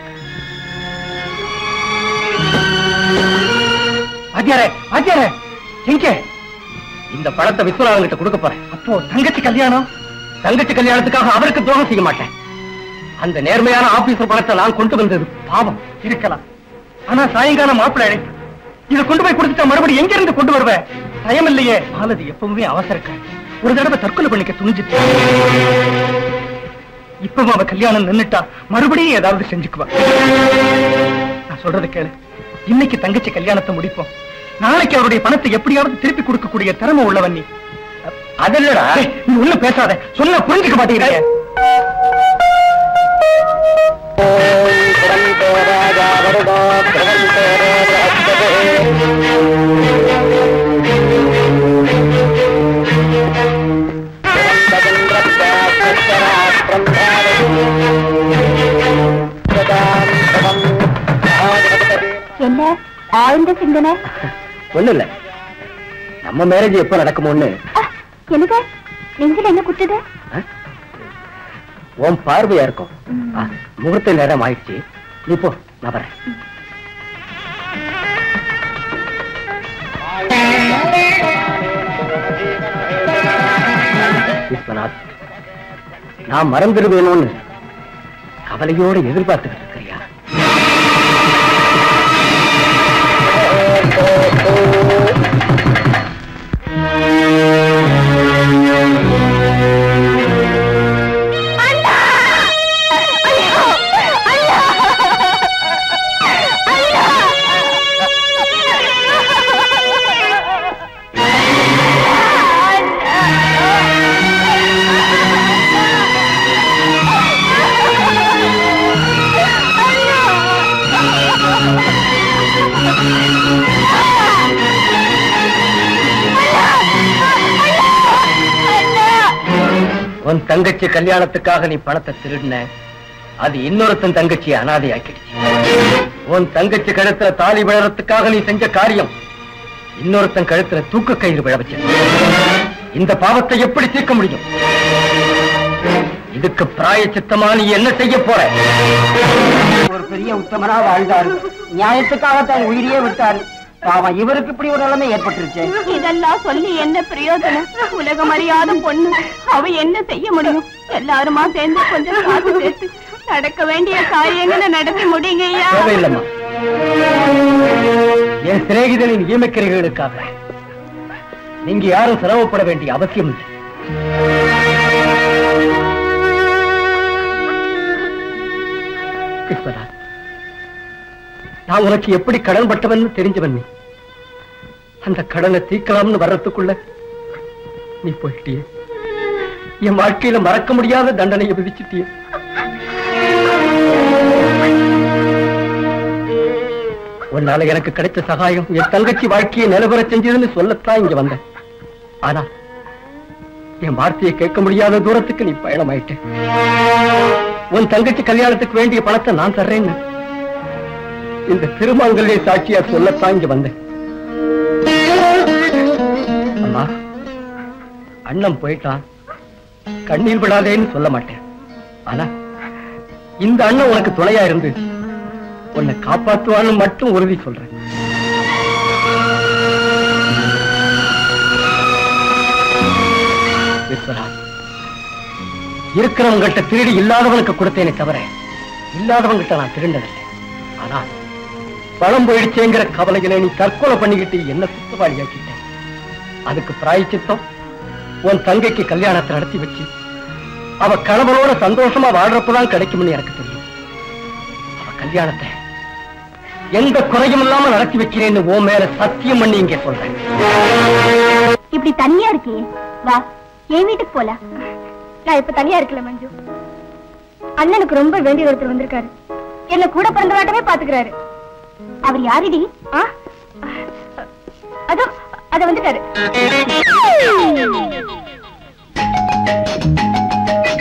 வாத்தியாரே வாத்தியாரே எங்க இந்த பணத்தை விஸ்வநாதன் கிட்ட கொடுக்க போறேன் அப்போ தங்கச்சி கல்யாணம் தங்கச்சி கல்யாணத்துக்காக அவருக்கு துரோகம் செய்ய மாட்டேன் அந்த நேர்மையான ஆபீசர் பணத்தை நான் கொண்டு வந்தது பாவம் இருக்கலாம் ஆனா சாயங்காலம் மாப்பிள்ளை அழைப்பு இதை கொண்டு போய் கொடுத்துட்டா மறுபடியும் எங்க இருந்து கொண்டு வருவேன் பயம் இல்லையே மாலதி எப்பவுமே அவசரக்க ஒரு தடவை தற்கொலை பண்ணிக்க துணிஞ்சிட்டு இப்பவும் அவ கல்யாணம் நின்னுட்டா மறுபடியும் ஏதாவது செஞ்சுக்குவா நான் சொல்றதை கேளு இன்னைக்கு தங்கச்சி கல்யாணத்தை முடிப்போம் நாளைக்கு அவருடைய பணத்தை எப்படியாவது திருப்பி கொடுக்கக்கூடிய திறமை உள்ளவன் நீ அதில்லடா ஏய், நீ ஒண்ணும் பேசாத சொன்னா புரிஞ்சுக்க மாட்டேங்கிறீங்க என்ன ஆழ்ந்த சிந்தனை ஒண்ணு இல்ல நம்ம மேரேஜ் எப்ப நடக்குமோன்னு ஆ, எனக்கு நெஞ்சில என்ன குத்துது ஆ? உன் பார்வையா இருக்கும் ஆ, முகூர்த்த நேரம் ஆயிடுச்சு நீ போ நான் வரேன் விஸ்வநாத் நான் மறந்துடுவேணும்னு கவலையோட எதிர்பார்த்துக்கிட்டு இருக்கிறியா உன் தங்கச்சி கல்யாணத்துக்காக நீ பணத்தை திருடின அது இன்னொருத்தன் தங்கச்சியை அனாதையாக்கிடுச்சு உன் தங்கச்சி கழுத்துல தாலி விழறதுக்காக நீ செஞ்ச காரியம் இன்னொருத்தன் கழுத்துல தூக்க கயிறு விழ வச்சது இந்த பாவத்தை எப்படி தீர்க்க முடியும் இதுக்கு பிராயச்சித்தமா நீ என்ன செய்ய போற ஒரு பெரிய உத்தமனா வாழ்ந்தாரு நியாயத்துக்காக தன் உயிரையே விட்டாரு பாவம் இவருக்கு இப்படி ஒரு நிலைமை ஏற்பட்டுருச்சு இதெல்லாம் சொல்லி என்ன பிரயோஜனம் உலகம் அறியாத பொண்ணு அவ என்ன செய்ய முடியும் எல்லாருமா சேர்ந்து கொஞ்சம் காசு சேர்த்து நடக்க வேண்டிய காரியங்களை நடத்தி முடியுங்க ஐயா தேவையில்லம்மா என் சிநேகிதனின் ஈமக்கிரைகளுக்காக நீங்க யாரும் சிரமப்பட வேண்டிய அவசியம் இல்லை விஸ்வநாத் நான் உனக்கு எப்படி கடன் பட்டவன் தெரிஞ்சவன் நீ அந்த கடனை தீர்க்கலாம்னு வர்றதுக்குள்ள நீ போயிட்டியே என் வாழ்க்கையில மறக்க முடியாத தண்டனையை விதிச்சிட்டியே உன்னால எனக்கு கிடைச்ச சகாயம் என் தங்கச்சி வாழ்க்கையை நிலவர செஞ்சதுன்னு சொல்லத்தான் இங்க வந்தேன் ஆனா என் வார்த்தையை கேட்க முடியாத தூரத்துக்கு நீ பயணமாயிட்ட உன் தங்கச்சி கல்யாணத்துக்கு வேண்டிய பணத்தை நான் தர்றேன்னு இந்த திருமங்கல்ய சாட்சியா சொல்லத்தான் இங்க வந்தேன் அம்மா அண்ணன் போயிட்டான் கண்ணீர் விடாதேன்னு சொல்ல மாட்டேன் ஆனா இந்த அண்ணன் உனக்கு துணையா இருந்து உன்னை காப்பாத்துவான்னு மட்டும் உறுதி சொல்றேன் விஸ்வநாத் இருக்கிறவங்கள்ட்ட திருடி இல்லாதவனுக்கு கொடுத்தேனே தவிர இல்லாதவங்கிட்ட நான் திருண்டதில்லை ஆனா பணம் போயிடுச்சேங்கிற கவலைகளை நீ தற்கொலை பண்ணிக்கிட்டு என்ன சுத்தவாளியாக்கிட்ட அதுக்கு பிராயச்சித்தம் உன் தங்கைக்கு கல்யாணத்தை நடத்தி வச்சு அவ கணவனோட சந்தோஷமா வாழ்றப்பதான் கிடைக்கும்னு எனக்கு தெரியும் அவ கல்யாணத்தை எந்த குறையும் இல்லாம நடத்தி வைக்கிறேன்னு உன் மேல சத்தியம் பண்ணி இங்கே சொல்றேன் இப்படி தனியா இருக்கியே வா என் வீட்டுக்கு போலாம் நான் இப்ப தனியா இருக்கல மஞ்சு அண்ணனுக்கு ரொம்ப வேண்டிய ஒருத்தர் வந்திருக்காரு என்ன கூட பிறந்தவாட்டமே பாத்துக்கிறாரு அவர் யாருடி ஆ? அதோ அத வந்துட்டாரு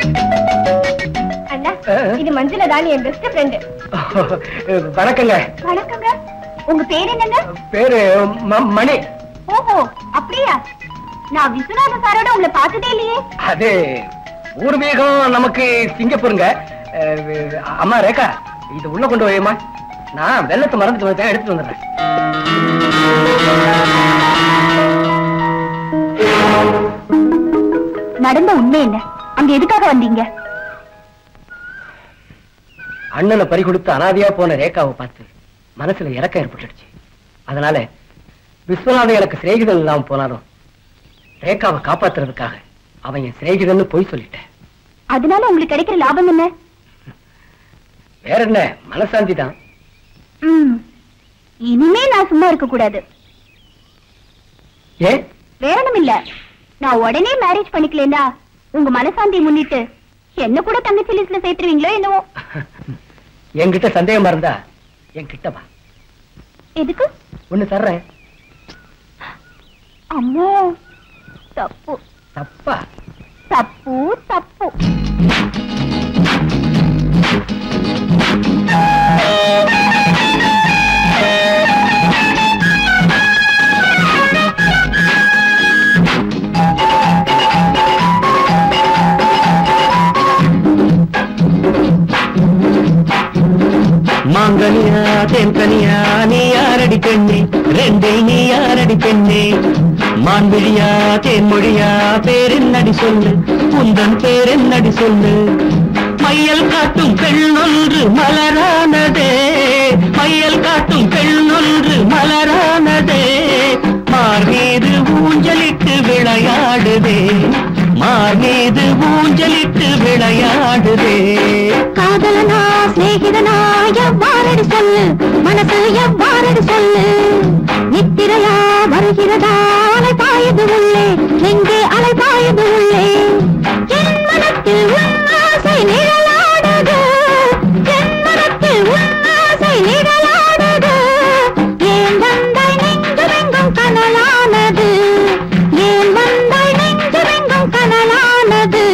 மஞ்சுள தான் என் பெஸ்ட் ஃப்ரெண்டு வணக்கங்க வணக்கங்க உங்க பேர் என்னங்க பேரு ம- மணி ஓஹோ அப்படியா நான் விஸ்வநாத சாரோட உங்களை பார்த்ததே இல்லையே அது பூர்வீகம் நமக்கு சிங்கப்பூருங்க அஹ், அம்மா ரேகா இது உள்ள கொண்டு வையம்மா நான் வெள்ளத்தை மறந்துட்டு வந்தேன் எடுத்துட்டு வந்துடுறேன் நடந்த உண்மை என்ன அங்க எதுக்காக வந்தீங்க அண்ணனை பறி கொடுத்து அனாதையா போன ரேகாவை பார்த்து மனசுல இறக்கம் ஏற்பட்டுடுச்சு அதனால விஸ்வநாதன் எனக்கு சிநேகிதன் இல்லாம போனாலும் ரேகாவை காப்பாத்துறதுக்காக அவன் என் சிநேகிதன்னு பொய் சொல்லிட்டேன் அதனால உங்களுக்கு கிடைக்கிற லாபம் என்ன வேற என்ன மனசாந்தி தான் ம், இனிமே நான் சும்மா இருக்க கூடாது ஏன் வேற ஒண்ணும் இல்ல நான் உடனே மேரேஜ் பண்ணிக்கலனா உங்க மனசாந்தியை முன்னிட்டு என்ன கூட தங்கச்சி லிஸ்ட்ல சேர்த்துருவீங்களோ என்னவோ என்கிட்ட சந்தேகமா இருந்தா என்கிட்ட வா எதுக்கு ஒண்ணு தர்றேன் அம்மோ தப்பு தப்பா தப்பு தப்பு மாங்கனியா தென்கனியா நீ யாரடி பெண்ணே ரெண்டே நீ யாரடி பெண்ணே மான்விழியா தேன்மொழியா பேரென்னடி சொல்லு உந்தன் பேரென்னடி சொல்லு மையல் காட்டும் பெண்ணொன்று மலரானதே மையல் காட்டும் பெண்ணொன்று மலரானதே மார் மீது ஊஞ்சலிட்டு விளையாடுதே மார் மீது ஊஞ்சலிட்டு விளையாடுதே காதலனா சிநேகிதனா எவ்வாறடி சொல்லு மனசு எவ்வாறடி சொல்லு நித்திரையா வருகிறதா அலை பாயுது உள்ளே எங்கே அலை பாயுது உள்ளே என் மனத்தில் உன் ஆசை நிழலாடுது என் மனத்தில் உன் ஆசை நிழலாடுது ஏன் வந்தாய் நெஞ்சமெங்கும் கனலானது ஏன் வந்தாய் நெஞ்சமெங்கும் கனலானது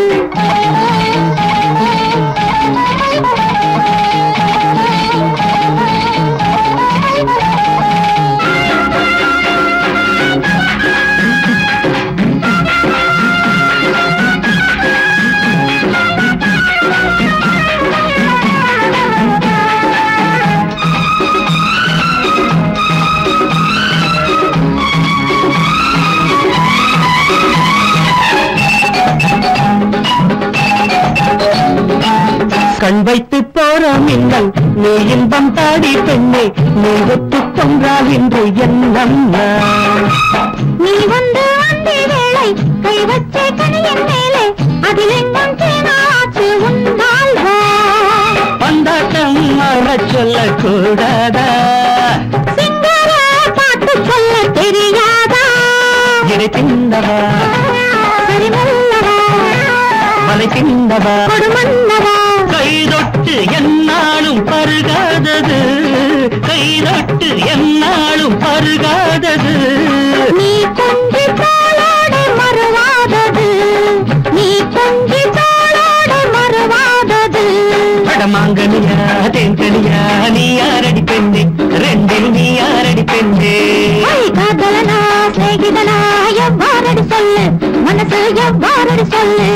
கண் வைத்து போற மின்னல் நீ இன்பம் தாடி பெண்ணே நீ ஒத்து கொன்றால் இன்று என்னம்மா நீ வந்து அந்த வேளை கை வச்சே கனியின் மேலே அதில் எங்கும் தேனாச்சு உண்டால் பந்தாட்டம் ஆடச் சொல்லக்கூடாதா சிங்கார பாட்டு சொல்ல தெரியாதா இடை தின்னவா சரிமல்லவா மலை தின்னவா கொடுமன்னவா கை தொட்டு என்னாலும் பருகாதது கை தொட்டு என்னாலும் பருகாதது நீ கொஞ்சி தோளோடு மறுவாதது நீ கொஞ்சி தோளோடு மறுவாதது படமாங்கனியா தென்கனியா நீ யாரடி பெண்ணே ரெண்டில் நீ யாரடி பெண்ணே ஐ காதலனா சிநேகிதனா எவ்வாறடி சொல்லு மனசு எவ்வாறடி சொல்லு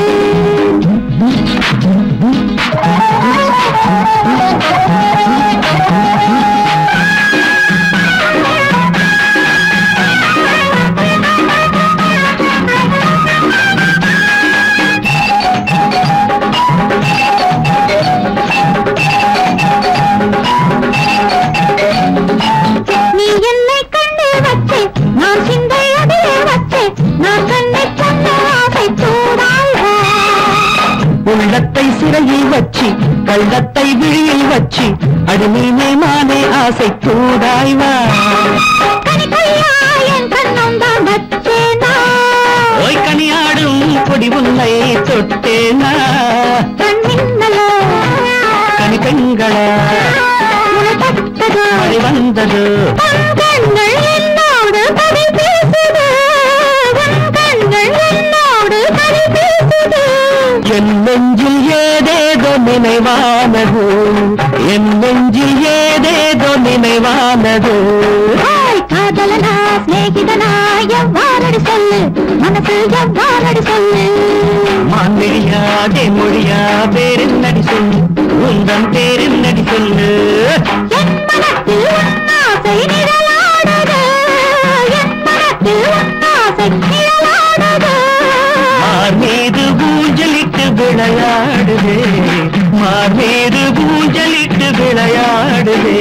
நீ என்னை கண்டு வச்சு நான் சிந்தை அதிலே வச்சு நான் கண்ணை சொன்ன ஆசை தூடால் உள்ளத்தை சிறையில் வச்சு கள்ளத்தை விழியில் வச்சு அடி நீ மானே ஆசை தூதாய்வா கனி கையா என் கண்ணம் தான் வச்சேனா ஓய் கனியாடும் கொடி உன்னை தொட்டேனா கண் மின்னலோ கனி பெண்களா உனை தட்டதோ மழை வந்தது உன் கண்கள் என்னோடு கதை பேசுது உன் கண்கள் என்னோடு கதை பேசுது என் நெஞ்சில் ஏதேதோ நினைவானது என் நெஞ்சில் ஏதேதோ நினைவானது காதலனா சிநேகிதனா எவ்வாறடி சொல்லு மனசு எவ்வாறடி சொல்லு மான்மிழியா தேமொழியா பேரின் நடி சொல்லு உந்தன் பேரின் நடி சொல்லு என் மனத்தில் உன்னாசை நிழலாடுது என் மனத்தில் உன்னாசை நிழலாடுது மார் மீது ஊஞ்சலிட்டு விளையாடுதே மார் மீது ஊஞ்சலிட்டு விளையாடுதே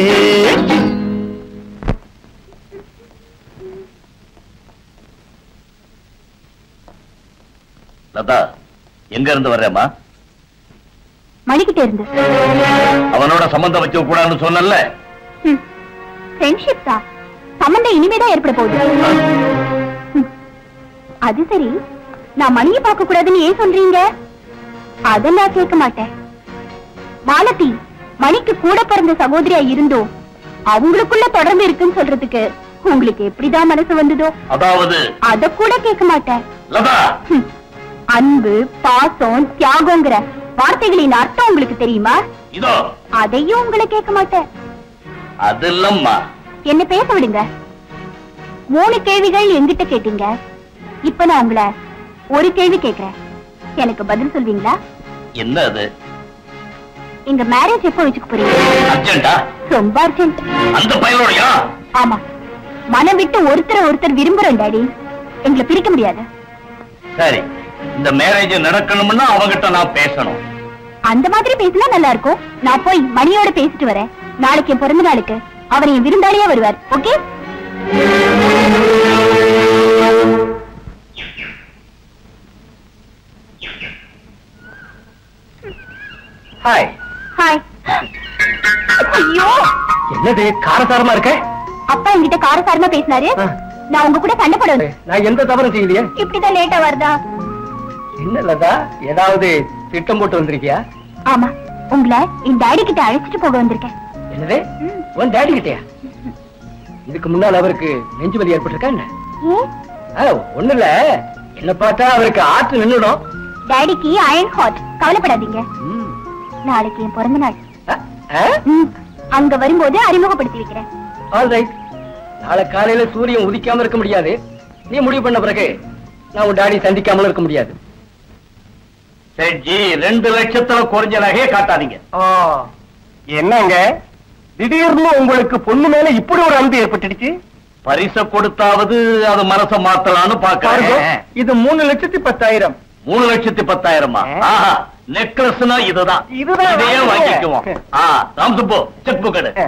லதா எங்க இருந்து வர்றேம்மா மணிக்கிட்ட இருந்து அவனோட சம்பந்தம் வச்சுக்க கூடாதுன்னு சொன்னல ஃப்ரெண்ட்ஷிப் தான் சம்பந்தம் இனிமேதான் ஏற்பட போகுது ம். அது சரி நான் மணியை பார்க்க கூடாதுன்னு ஏன் சொல்றீங்க அத நான் கேட்க மாட்டேன் மாலதி மணிக்கு கூட பிறந்த சகோதரியா இருந்தோம் அவங்களுக்குள்ள தொடர்ந்து இருக்குன்னு சொல்றதுக்கு உங்களுக்கு எப்படிதான் மனசு வந்ததோ அதாவது அத கூட கேட்க மாட்டேன் லதா ஹம். அன்பு பாசம் தியாகங்கிற வார்த்தைகளின் அர்த்தம் உங்களுக்கு தெரியுமா இதோ அதையும் உங்களை கேட்க மாட்டேன் அது இல்லம்மா என்ன பேச விடுங்க மூணு கேள்விகள் என்கிட்ட கேட்டீங்க இப்ப நான் உங்களை ஒரு கேள்வி கேக்குறேன் எனக்கு பதில் சொல்வீங்களா என்ன அது எங்க மேரேஜ் எப்போ வச்சுக்க போறீங்க அர்ஜென்டா ரொம்ப அர்ஜென்ட் அந்த பையனோடயா ஆமா மனம் விட்டு ஒருத்தர் ஒருத்தர் விரும்புறோம் டாடி எங்களை பிரிக்க முடியாது சரி இந்த மேரேஜ் நடக்கணும்னா அவகிட்ட நான் பேசணும் அந்த மாதிரி பேசினா நல்லா இருக்கும் நான் போய் மணியோட பேசிட்டு வரேன் நாளைக்கு என் பிறந்த நாளுக்கு அவர் என் விருந்தாளியா வருவார் ஓகே ஹாய் ஹாய் ஐயோ என்னது காரசாரமா இருக்க அப்பா என்கிட்ட காரசாரமா பேசினாரு ஆ. நான் உங்க கூட சண்டை போடணும் நான் எந்த தவறும் செய்யலையே இப்படிதான் லேட்டா வருதா என்ன லதா ஏதாவது திட்டம் போட்டு வந்திருக்கியா ஆமா உங்களை என் டாடி கிட்ட அழைச்சிட்டு போக வந்திருக்கேன் என்னது உன் டேடி கிட்டயா இதுக்கு முன்னால் அவருக்கு நெஞ்சு வலி ஏற்பட்டிருக்கா என்ன ஏன் ஆ, ஒண்ணும் இல்ல என்ன பார்த்தா அவருக்கு ஆற்று நின்னுடும் டாடிக்கு அயன் ஹாட் கவலைப்படாதீங்க ம். நாளைக்கு என் பிறந்த நாள் ஆ, ஆ? ம், அங்க வரும்போது அறிமுகப்படுத்தி வைக்கிறேன் ஆல் ரைட் நாளை காலையில சூரியன் உதிக்காம இருக்க முடியாது நீ முடிவு பண்ண பிறகு நான் உன் டாடி சந்திக்காமலும் இருக்க முடியாது செட்ஜி ரெண்டு லட்சத்துல குறைஞ்ச நகையே காட்டாதீங்க என்னங்க திடீர்னு உங்களுக்கு பொண்ணு மேல இப்படி ஒரு அன்பு ஏற்பட்டுடுச்சு பரிச கொடுத்தாவது அது மனச மாத்தலாம்னு பாக்குறேன் இது மூணு லட்சத்தி பத்தாயிரம் மூணு லட்சத்தி பத்தாயிரமா ஆஹா நெக்லஸ்னா இதுதான் இதுதான் இதையே வாங்குங்க. வாங்கிக்குவோம் ஆ ராம் சுப்பு செக் புக் எடு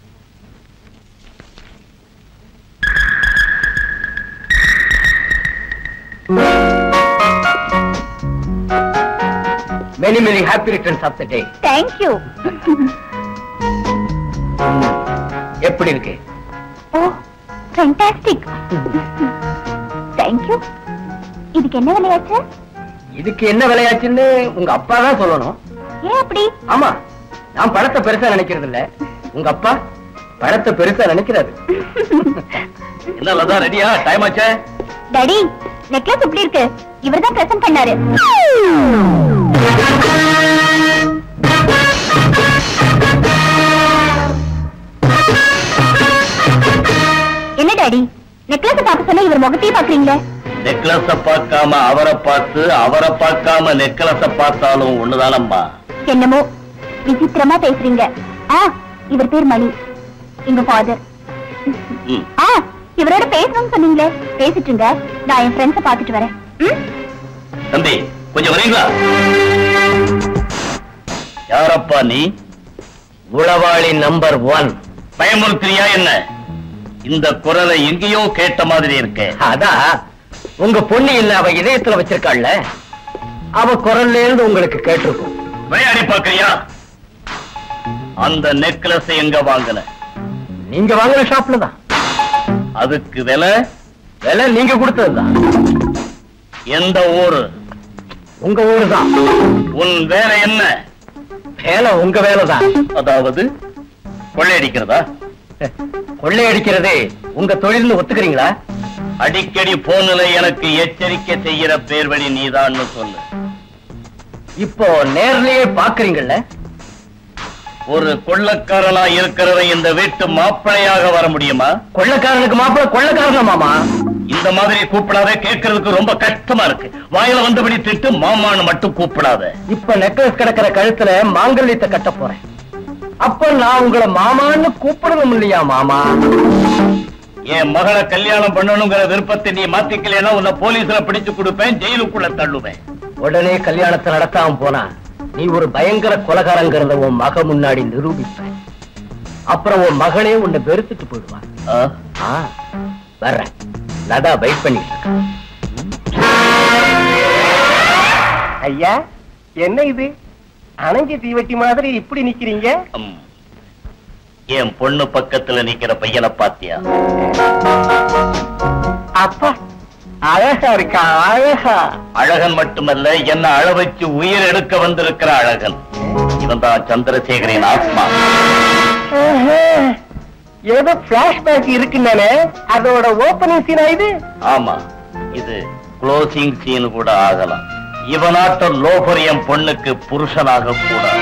many many happy returns of the day thank you எப்படி இருக்கு ஓ ஃபேண்டாஸ்டிக் தேங்க்யூ இதுக்கு என்ன விலையாச்சு இதுக்கு என்ன விளையாச்சுன்னு உங்க அப்பா தான் சொல்லணும் ஏன் அப்படி ஆமா நான் பணத்தை பெருசா நினைக்கிறது இல்ல உங்க அப்பா பணத்தை பெருசா நினைக்கிறாரு என்ன லதா ரெடியா டைம் ஆச்சே டாடி நெக்லஸ் எப்படி இருக்கு இவர்தான் பிரசன்ட் பண்ணாரு என்ன டாடி நெக்லஸ் பார்க்க சொன்னா இவர் முகத்தையும் பாக்குறீங்களே நெக்லஸ பார்க்காம அவரை பார்த்து அவரை பார்க்காம நெக்லஸ பார்த்தாலும் ஒண்ணுதானம்மா என்னமோ விசித்திரமா பேசுறீங்க ஆ இவர் பேர் மணி எங்க ஃபாதர் ம். ஆ இவரோட பேசணும்னு சொன்னீங்களே பேசிட்டுங்க நான் என் ஃப்ரெண்ட்ஸ பாத்துட்டு வரேன் ம்? தம்பி கொஞ்சம் வரீங்களா யாரப்பா நீ உளவாளி நம்பர் ஒன் பயமுறுத்துறியா என்ன இந்த குரலை எங்கேயோ கேட்ட மாதிரி இருக்கே அதான் உங்க பொண்ணு இல்ல அவ இதயத்துல வச்சிருக்காள்ல அவ குரல்ல இருந்து உங்களுக்கு கேட்டிருக்கும் விளையாடி பாக்குறியா அந்த நெக்லஸ் எங்க வாங்கல நீங்க வாங்குற ஷாப்ல தான் அதுக்கு விலை விலை நீங்க கொடுத்ததுதான் எந்த ஊரு உங்க ஊரு தான் உன் வேலை என்ன வேலை உங்க வேலை தான் அதாவது கொள்ளையடிக்கிறதா கொள்ளையடிக்கிறது உங்க தொழில்னு ஒத்துக்கிறீங்களா அடிக்கடி போன்ல எனக்கு எச்சரிக்கை செய்யற பேர் வழி நீதான்னு சொல்லு இப்போ நேர்லயே பாக்குறீங்கல்ல ஒரு கொள்ளக்காரனா இருக்கிறவன் இந்த வீட்டு மாப்பிள்ளையாக வர முடியுமா கொள்ளக்காரனுக்கு மாப்பிள்ள கொள்ளக்காரனா மாமா இந்த மாதிரி கூப்பிடாத கேட்கறதுக்கு ரொம்ப கஷ்டமா இருக்கு வாயில வந்தபடி திட்டு மாமான்னு மட்டும் கூப்பிடாத இப்ப நெக்லஸ் கிடக்கிற கழுத்துல மாங்கல்யத்தை கட்ட போறேன் அப்ப நான் உங்களை மாமான்னு கூப்பிடணும் இல்லையா மாமா என் மகளை கல்யாணம் பண்ணணுங்கிற விருப்பத்தை நீ மாத்திக்கலைன்னா உன்னை போலீஸ்ல பிடிச்சு கொடுப்பேன் ஜெயிலுக்குள்ள தள்ளுவேன் உடனே கல்யாணத்தை நடத்தாம போனா நீ ஒரு பயங்கர கொலகாரங்கிறத உன் மக முன்னாடி நிரூபிப்ப அப்புறம் உன் மகளே உன்னை வெறுத்துட்டு போயிடுவா ஆ? ஆ, வர்றேன் லதா வெயிட் பண்ணிட்டு இருக்கா. ஐயா என்ன இது அணைஞ்ச தீவட்டி மாதிரி இப்படி நிக்கிறீங்க ம். என் பொண்ணு பக்கத்துல நிக்கிற பையனை பாத்தியா அப்பா அழகா இருக்கா அழகா அழகன் மட்டுமல்ல என்ன அழ வச்சு உயிர் எடுக்க வந்திருக்கிற அழகன் இவன் தான் சந்திரசேகரின் ஆத்மா ஆஹா. ஏதோ பிளாஷ்பேக் இருக்குன்னானே அதோட ஓபனிங் சீனா இது ஆமா இது க்ளோசிங் சீன் கூட ஆகலாம் இவனாட்ட லோபர் என் பொண்ணுக்கு புருஷனாக கூடாது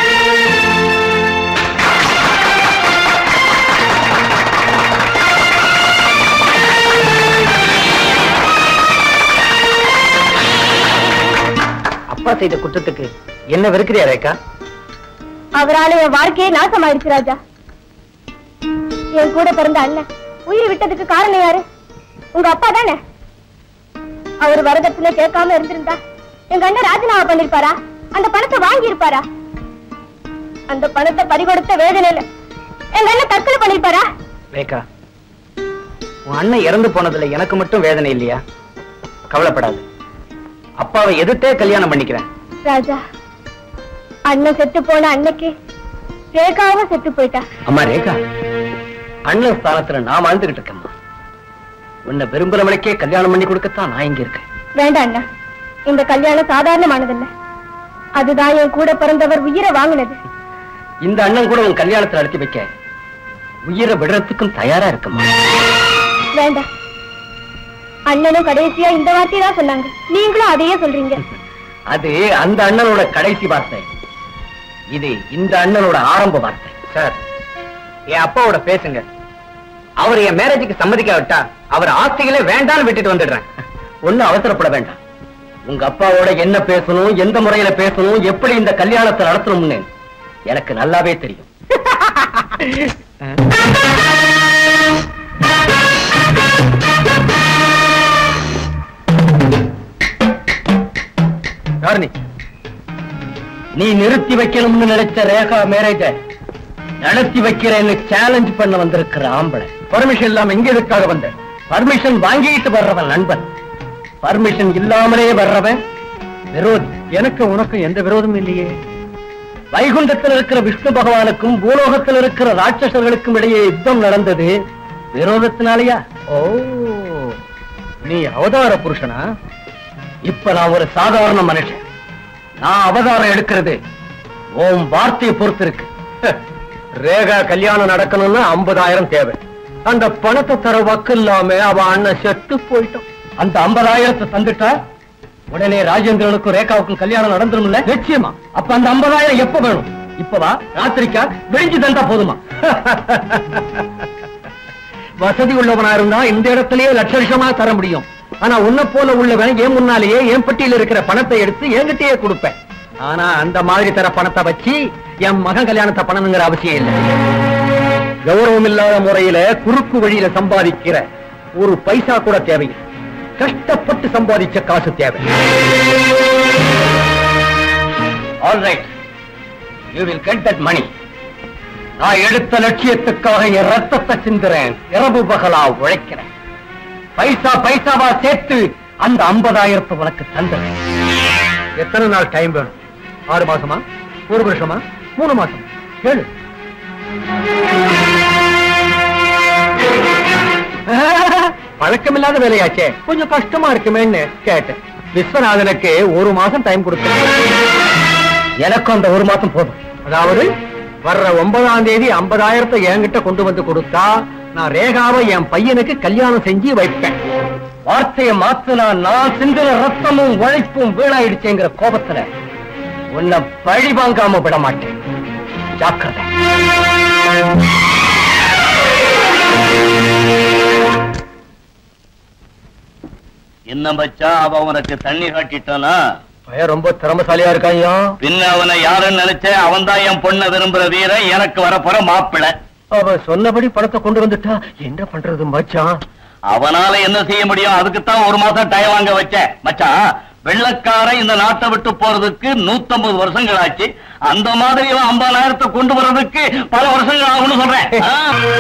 அப்பா செய்த குற்றத்துக்கு என்ன வெறுக்கிறியா ரேகா அவரால என் வாழ்க்கையே நாசமாயிடுச்சு ராஜா என் கூட பிறந்த அண்ணன் உயிர் விட்டதுக்கு காரணம் யாரு உங்க அப்பா தானே அவர் வரதட்சணை கேட்காம இருந்திருந்தா எங்க அண்ணன் ராஜினாமா பண்ணிருப்பாரா அந்த பணத்தை வாங்கி இருப்பாரா அந்த பணத்தை பறிகொடுத்த வேதனையில எங்க அண்ணன் தற்கொலை பண்ணிருப்பாரா ரேகா உன் அண்ணன் இறந்து போனதுல எனக்கு மட்டும் வேதனை இல்லையா கவலைப்படாது அப்பாவை எதிர்த்தே கல்யாணம் பண்ணிக்கிறேன் ராஜா அண்ணன் செத்து போன அன்னைக்கு ரேகாவும் செத்து போயிட்டா அம்மா ரேகா அண்ணன் ஸ்தானத்துல நான் வாழ்ந்துகிட்டு இருக்கேம்மா உன்னை விரும்புறவனுக்கே கல்யாணம் பண்ணி கொடுக்கத்தான் நான் இங்க இருக்கேன் வேண்டாம் அண்ணா இந்த கல்யாணம் சாதாரணமானதில்ல அதுதான் என் கூட பிறந்தவர் உயிரை வாங்கினது இந்த அண்ணன் கூட உன் கல்யாணத்தை நடத்தி வைக்க உயிரை விடுறதுக்கும் தயாரா இருக்குமா வேண்டாம் அண்ணனும் கடைசியா இந்த வார்த்தையை தான் சொன்னாங்க நீங்களும் அதையே சொல்றீங்க அது அந்த அண்ணனோட கடைசி வார்த்தை இது இந்த அண்ணனோட ஆரம்ப வார்த்தை சார் என் அப்பாவோட பேசுங்க அவர் என் மேரேஜுக்கு சம்மதிக்காவிட்டா அவர் ஆஸ்திகளே வேண்டாம்னு விட்டுட்டு வந்துடுறேன் ஒண்ணும் அவசரப்பட வேண்டாம் உங்க அப்பாவோட என்ன பேசணும் எந்த முறையில பேசணும் எப்படி இந்த கல்யாணத்தை நடத்தணும்னு எனக்கு நல்லாவே தெரியும் யார் நீ நீ நிறுத்தி வைக்கணும்னு நினைச்ச ரேகா மேரேஜ நடத்தி வைக்கிறேன்னு சேலஞ்ச் பண்ண வந்திருக்கிற ஆம்பளை பர்மிஷன் இல்லாம இங்க எதுக்காக வந்த பர்மிஷன் வாங்கிட்டு வர்றவன் நண்பன் பர்மிஷன் இல்லாமலே வர்றவன் விரோதி எனக்கு உனக்கும் எந்த விரோதமும் இல்லையே வைகுண்டத்தில் இருக்கிற விஷ்ணு பகவானுக்கும் பூலோகத்தில் இருக்கிற ராட்சசர்களுக்கும் இடையே யுத்தம் நடந்தது விரோதத்தினாலயா ஓ நீ அவதார புருஷனா இப்ப நான் ஒரு சாதாரண மனுஷன் நான் அவதாரம் எடுக்கிறது உன் வார்த்தையை பொறுத்து இருக்கு ரேகா கல்யாணம் நடக்கணும்னு ஐம்பதாயிரம் தேவை அந்த பணத்தை தர வக்கு இல்லாம அவ அண்ணன் செத்து போயிட்டான் அந்த ஐம்பதாயிரத்தை தந்துட்டா உடனே ராஜேந்திரனுக்கும் ரேகாவுக்கும் கல்யாணம் நடந்துரும்ல நிச்சயமா அப்ப அந்த ஐம்பதாயிரம் எப்ப வேணும் இப்பவா ராத்திரிக்கா விழிஞ்சு தந்தா போதுமா வசதி உள்ளவனா இருந்தா இந்த இடத்திலேயே லட்ச லட்சமா தர முடியும் ஆனா உன்னை போல உள்ளவன் என் முன்னாலேயே என் பட்டியல இருக்கிற பணத்தை எடுத்து என்கிட்டயே கொடுப்பேன் ஆனா அந்த மாதிரி தர பணத்தை வச்சு என் மகன் கல்யாணத்தை பண்ணணுங்கிற அவசியம் இல்லை கௌரவம் இல்லாத முறையில குறுக்கு வழியில சம்பாதிக்கிற ஒரு பைசா கூட தேவை கஷ்டப்பட்டு சம்பாதிச்ச காசு தேவை all right you will get that money நான் எடுத்த லட்சியத்துக்காக என் ரத்தத்தை சிந்துறேன் இரவு பகலா உழைக்கிறேன் பைசா பைசாவா சேர்த்து அந்த ஐம்பதாயிரத்தை உனக்கு தந்துறேன் எத்தனை நாள் டைம் வேணும் ஆறு மாசமா ஒரு வருஷமா மூணு மாசம் கேளு பழக்கமில்லாத வேலையாச்சே கொஞ்சம் கஷ்டமா இருக்குமேன்னு கேட்டேன் விஸ்வநாதனுக்கு ஒரு மாசம் டைம் கொடுத்தேன் எனக்கும் அந்த ஒரு மாசம் போதும் அதாவது வர்ற ஒன்பதாம் தேதி ஐம்பதாயிரத்தை என்கிட்ட கொண்டு வந்து கொடுத்தா நான் ரேகாவை என் பையனுக்கு கல்யாணம் செஞ்சு வைப்பேன் வார்த்தையை மாத்தினா நான் சிந்துற ரத்தமும் உழைப்பும் வீணாயிடுச்சேங்கிற கோபத்துல உன்னை பழி வாங்காம விட மாட்டேன் ஜாக்கிரதை என்ன மச்சான் அவ உனக்கு தண்ணி காட்டிட்டானா பையன் ரொம்ப திறமசாலியா இருக்காயா பின்ன அவனை யாருன்னு நினைச்சேன் அவன் தான் என் பொண்ணை விரும்புற வீரன் எனக்கு வரப்போற மாப்பிள்ளை அவ சொன்னபடி பணத்தை கொண்டு வந்துட்டா என்ன பண்றது மச்சான் அவனால என்ன செய்ய முடியும் அதுக்குத்தான் ஒரு மாசம் டயம் வாங்க வச்சேன் மச்சான் வெள்ளக்காரன் இந்த நாட்டை விட்டு போறதுக்கு 150 வருஷங்கள் ஆச்சு அந்த மாதிரி இவன் 50000 கொண்டு வர்றதுக்கு பல வருஷங்கள் ஆகும்னு சொல்றேன் ஆ.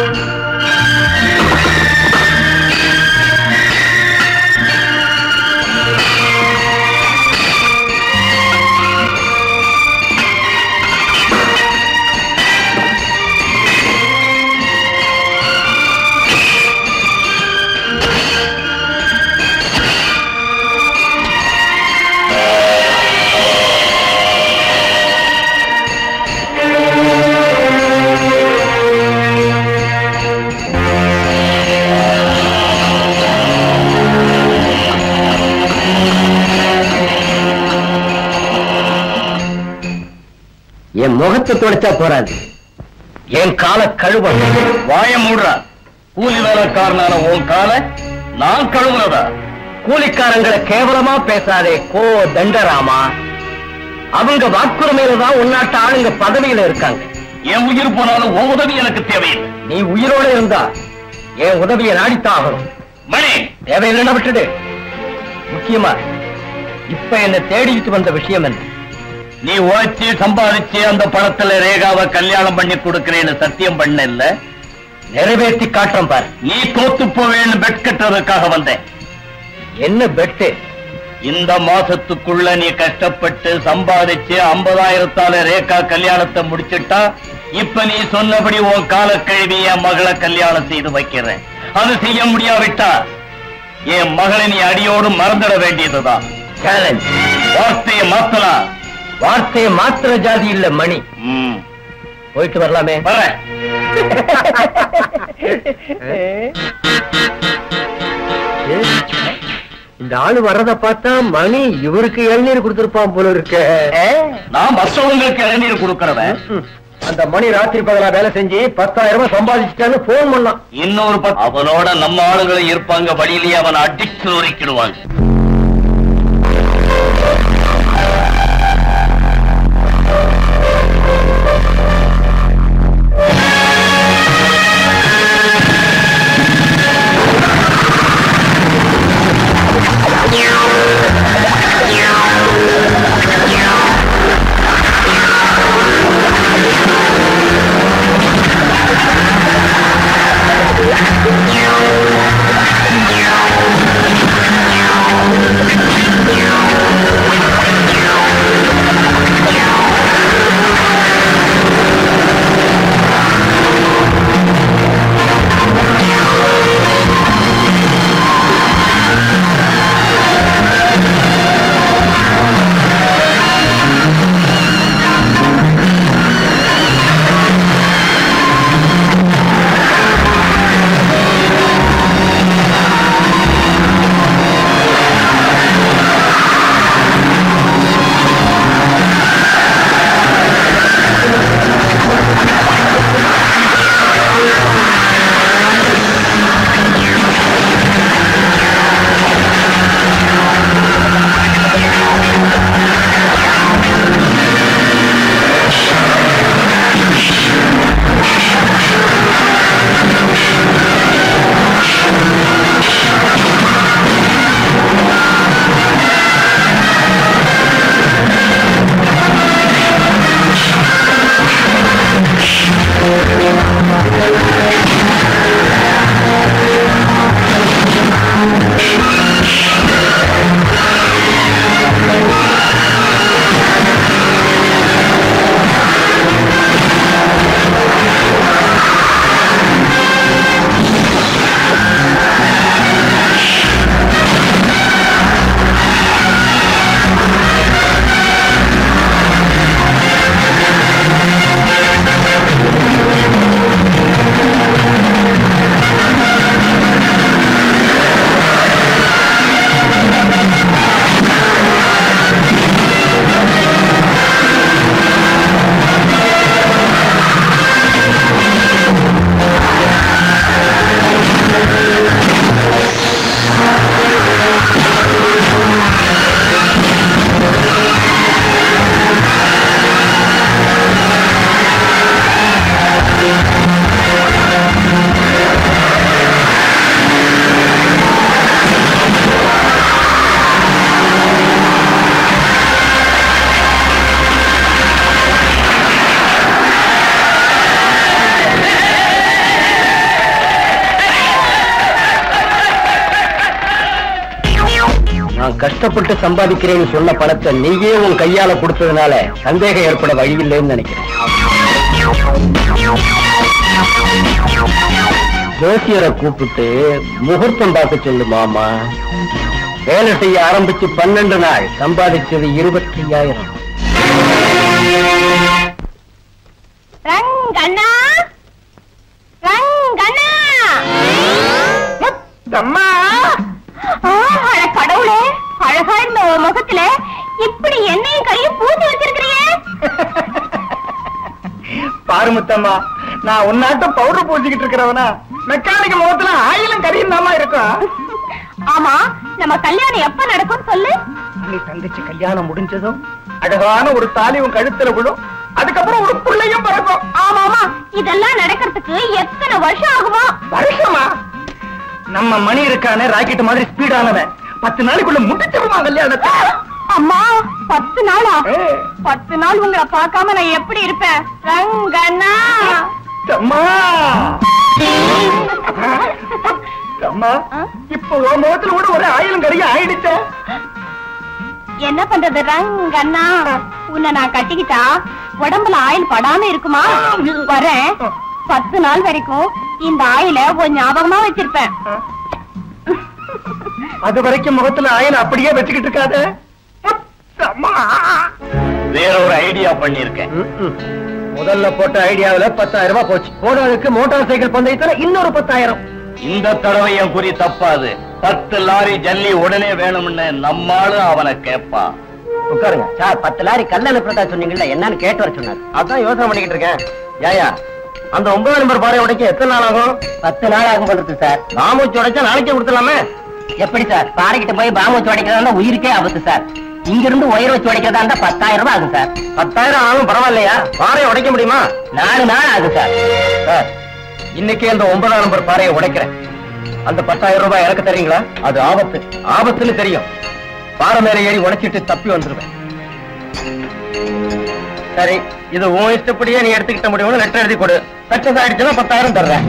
என் முகத்தை துடைச்சா போறாது என் கால கழுவ வாய மூடுறா கூலி வேலைக்காரனான உன் காலை நான் கழுவுறதா கூலிக்காரங்களை கேவலமா பேசாதே கோ தண்டராமா அவங்க வாக்குரிமையில தான் உன்னாட்ட ஆளுங்க பதவியில இருக்காங்க என் உயிர் போனாலும் உன் உதவி எனக்கு தேவையில்லை நீ உயிரோட இருந்தா என் உதவியை நாடித்தான் ஆகணும் மணி தேவையில்லைன்னா விட்டுடு முக்கியமா இப்ப என்ன தேடிக்கிட்டு வந்த விஷயம் என்ன நீ உழைச்சி சம்பாதிச்சு அந்த பணத்துல ரேகாவை கல்யாணம் பண்ணி கொடுக்கறேன்னு சத்தியம் பண்ண இல்ல நிறைவேற்றி காட்டுறேன் பாரு நீ தோத்து போவேன்னு பெட் கட்டுறதுக்காக வந்தேன் என்ன பெட்டு இந்த மாசத்துக்குள்ள நீ கஷ்டப்பட்டு சம்பாதிச்சு ஐம்பதாயிரத்தால ரேகா கல்யாணத்தை முடிச்சிட்டா இப்ப நீ சொன்னபடி உன் கால கழுவி என் மகளை கல்யாணம் செய்து வைக்கிறேன் அது செய்ய முடியாவிட்டா என் மகளை நீ அடியோடு மறந்துட வேண்டியதுதான் சேலஞ்ச் வார்த்தையை மாத்தலாம் வார்த்தையை மாத்திர ஜாதி இல்ல மணி ம், போயிட்டு வரலாமே வரேன் இந்த ஆளு வர்றத பார்த்தா மணி இவருக்கு இளநீர் கொடுத்திருப்பான் போல இருக்க நான் மற்றவங்களுக்கு இளநீர் கொடுக்கறவன் ம். அந்த மணி ராத்திரி பகலா வேலை செஞ்சு பத்தாயிரம் ரூபாய் சம்பாதிச்சுட்டான்னு போன் பண்ணான் இன்னொரு பக்கம் அவனோட நம்ம ஆளுங்களும் இருப்பாங்க வழியிலேயே அவன் அடிச்சு நொறுக்கிடுவாங்க Yeah. கஷ்டப்பட்டு சம்பாதிக்கிறேன்னு சொன்ன பணத்தை நீயே உன் கையால கொடுத்ததுனால சந்தேகம் ஏற்பட வழியில்லைன்னு நினைக்கிறேன் ஜோசியரை கூப்பிட்டு முகூர்த்தம் பார்க்க சொல்லு மாமா வேலை செய்ய ஆரம்பிச்சு பன்னெண்டு நாள் சம்பாதிச்சது இருபத்தி ஐயாயிரம் ரங்கண்ணா ரங்கண்ணா அம்மா ஆ, அட கடவுளே அழகா இருந்த உன் முகத்துல இப்படி எண்ணெயும் கையும் பூசி வச்சிருக்கிறியே பாரு முத்தம்மா நான் உன்னாட்டம் பவுடர் பூச்சிக்கிட்டு இருக்கிறவனா மெக்கானிக் முகத்துல ஆயிலும் கரியும் தாமா இருக்கும் ஆமா நம்ம கல்யாணம் எப்ப நடக்கும் சொல்லு நீ தங்கச்சி கல்யாணம் முடிஞ்சதும் அழகான ஒரு தாலி உன் கழுத்துல விழும் அதுக்கப்புறம் ஒரு பிள்ளையும் பிறக்கும் ஆமா ஆமா இதெல்லாம் நடக்கிறதுக்கு எத்தனை வருஷம் ஆகுமோ வருஷமா நம்ம மணி இருக்கானே ராக்கெட் மாதிரி ஸ்பீடானவன் பத்து நாளைக்குள்ள முடிச்சிருவான் கல்யாணத்தை அம்மா பத்து நாளா ஏய். பத்து நாள் உங்களை பார்க்காம நான் எப்படி இருப்பேன் ரங்கண்ணா அம்மா அம்மா இப்ப உன் முகத்துல கூட ஒரு ஆயிலும் கறிய ஆயிடுச்சே என்ன பண்றது ரங்கண்ணா உன்னை நான் கட்டிக்கிட்டா உடம்புல ஆயில் படாம இருக்குமா வரேன் பத்து நாள் வரைக்கும் இந்த ஆயில ஒரு ஞாபகமா வச்சிருப்பேன் அது வரைக்கும் முகத்துல ஆயில் அப்படியே வச்சுக்கிட்டு இருக்காத அம்மா வேற ஒரு ஐடியா பண்ணிருக்கேன் ம்ம். முதல்ல போட்ட ஐடியாவுல பத்தாயிரம் ரூபாய் போச்சு போனதுக்கு மோட்டார் சைக்கிள் பந்தயத்துல இன்னொரு பத்தாயிரம் இந்த தடவை என் குறி தப்பாது பத்து லாரி ஜல்லி உடனே வேணும்னு நம்மாலும் அவனை கேட்பான் உட்காருங்க சார் பத்து லாரி கல்ல அனுப்புறதா சொன்னீங்கல்ல என்னன்னு கேட்டு வர சொன்னார் அதான் யோசனை பண்ணிக்கிட்டு இருக்கேன் ஏயா அந்த ஒன்பது நம்பர் பாறை உடைக்க எத்தனை நாள் ஆகும் பத்து நாள் ஆகும் போல இருக்கு சார் பாம்பூச்சி உடைச்சா நாளைக்கே கொடுத்துடலாமே எப்படி சார் பாறைக்கிட்ட போய் பாம்பூச்சி உடைக்கிறதா இருந்தா உயிருக்கே ஆபத்து சார் இங்க இருந்து உயர வச்சு உடைக்கிறதா இருந்தா பத்தாயிரம் ரூபாய் ஆகும் சார் பத்தாயிரம் ஆகும் பரவாயில்லையா பாறையை உடைக்க முடியுமா நாலு நாள் ஆகும் சார் சார் இன்னைக்கே அந்த ஒன்பதாம் நம்பர் பாறையை உடைக்கிறேன் அந்த பத்தாயிரம் ரூபாய் எனக்கு தரீங்களா அது ஆபத்து ஆபத்துன்னு தெரியும் பாறை மேல ஏறி உடைச்சிட்டு தப்பி வந்துருவேன் சரி இது உன் இஷ்டப்படியே நீ எடுத்துக்கிட்ட முடியும்னு லெட்டர் எழுதி கொடு சக்சஸ் ஆயிடுச்சுன்னா பத்தாயிரம் தர்றேன்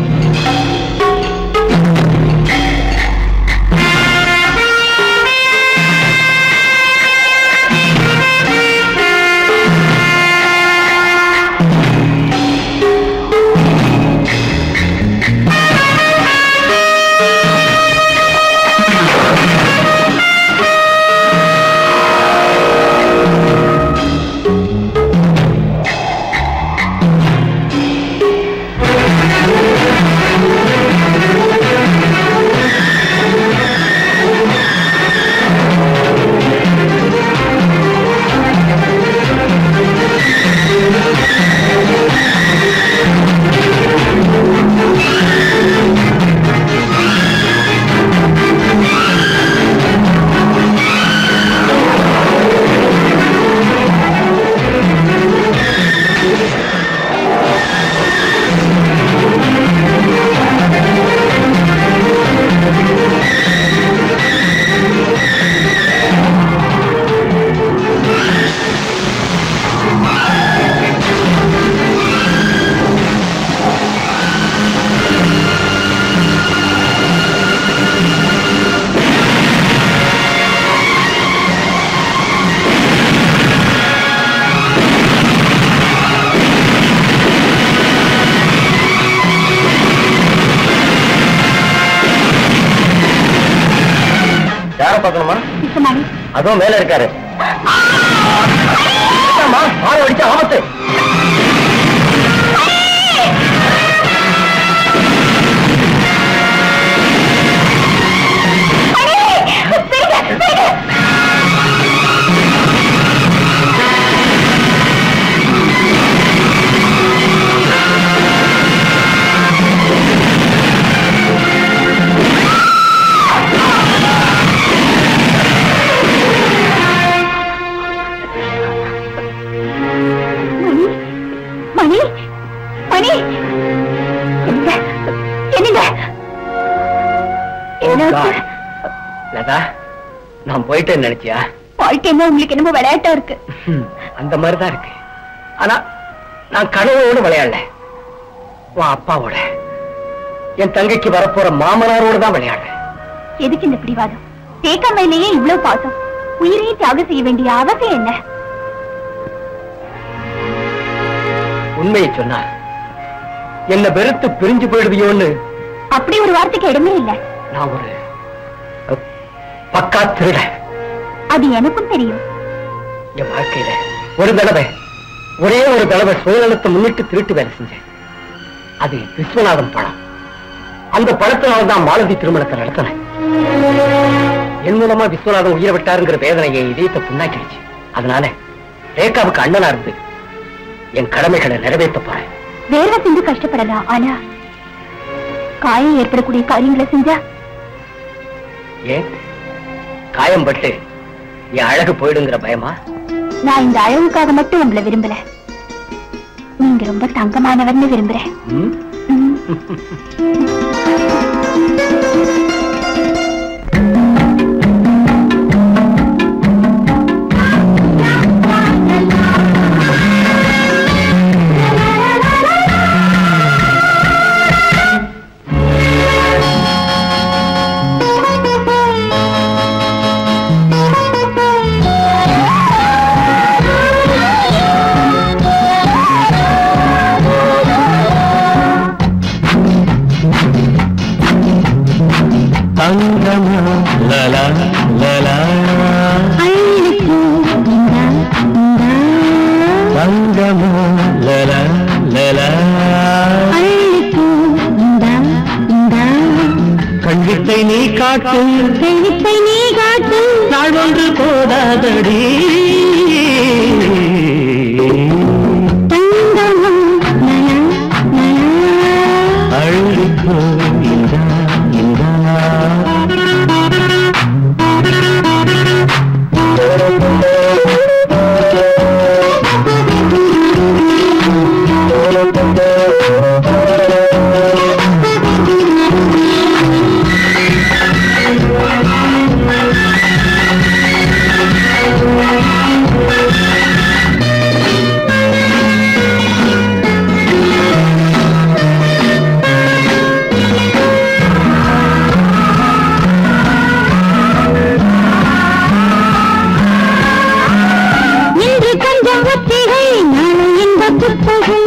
யார பார்க்கணுமா சுத்தமாவே அதுவும் மேல இருக்காரு ஆமா, ஆளை அடிச்சா ஆபத்து மணி மணி என்னங்க என்னங்க என்னாச்சு லதா நான் போயிட்டேன்னு நினைச்சியா வாழ்க்கைன்னா உங்களுக்கு என்னமோ விளையாட்டா இருக்கு ஹம், அந்த மாதிரிதான் இருக்கு ஆனா நான் கனவோடு விளையாடல உன் அப்பாவோட என் தங்கைக்கு வரப்போற மாமனாரோட தான் விளையாடுறேன் எதுக்கு இந்த பிடிவாதம் தேக்கம்மையிலேயே இவ்வளவு பாசம் உயிரையே தியாகம் செய்ய வேண்டிய அவசியம் என்ன உண்மையை சொன்னா என்ன வெறுத்து பிரிஞ்சு போயிடுவியோன்னு அப்படி ஒரு வார்த்தைக்கு இடமே இல்ல நான் ஒரு அஹ், பக்கா திருட அது எனக்கும் தெரியும் என் வாழ்க்கையில ஒரு தடவை ஒரே ஒரு தடவை சுயநலத்தை முன்னிட்டு திருட்டு வேலை செஞ்சேன் அது விஸ்வநாதன் பணம் அந்த பணத்தினால தான் மாலதி திருமணத்தை நடத்தினேன் என் மூலமா விஸ்வநாதன் உயிரை விட்டாருங்கிற வேதனையை இதயத்தை புண்ணாக்கிடுச்சு அதனால ரேகாவுக்கு அண்ணனா இருந்து என் கடமைகளை நிறைவேற்ற போறேன் வேர்வை செஞ்சு கஷ்டப்படலாம் ஆனா காயம் ஏற்படக்கூடிய காரியங்களை செஞ்சா ஏன் காயம் பட்டு என் அழகு போயிடுங்கிற பயமா நான் இந்த அழகுக்காக மட்டும் உங்களை விரும்பல நீங்க ரொம்ப தங்கமானவர்னு விரும்புறேன் ம்? ம். தங்கமா லலா லலா தங்கமா லலா லலா கண்வித்தை நீ காட்டு நீ காட்டு நாள் ஒன்று போதாதடி அழுதிப்போ இந்தா இந்தா இன்று கொஞ்சம் ஒத்திகை நாளை இந்த புத்தகை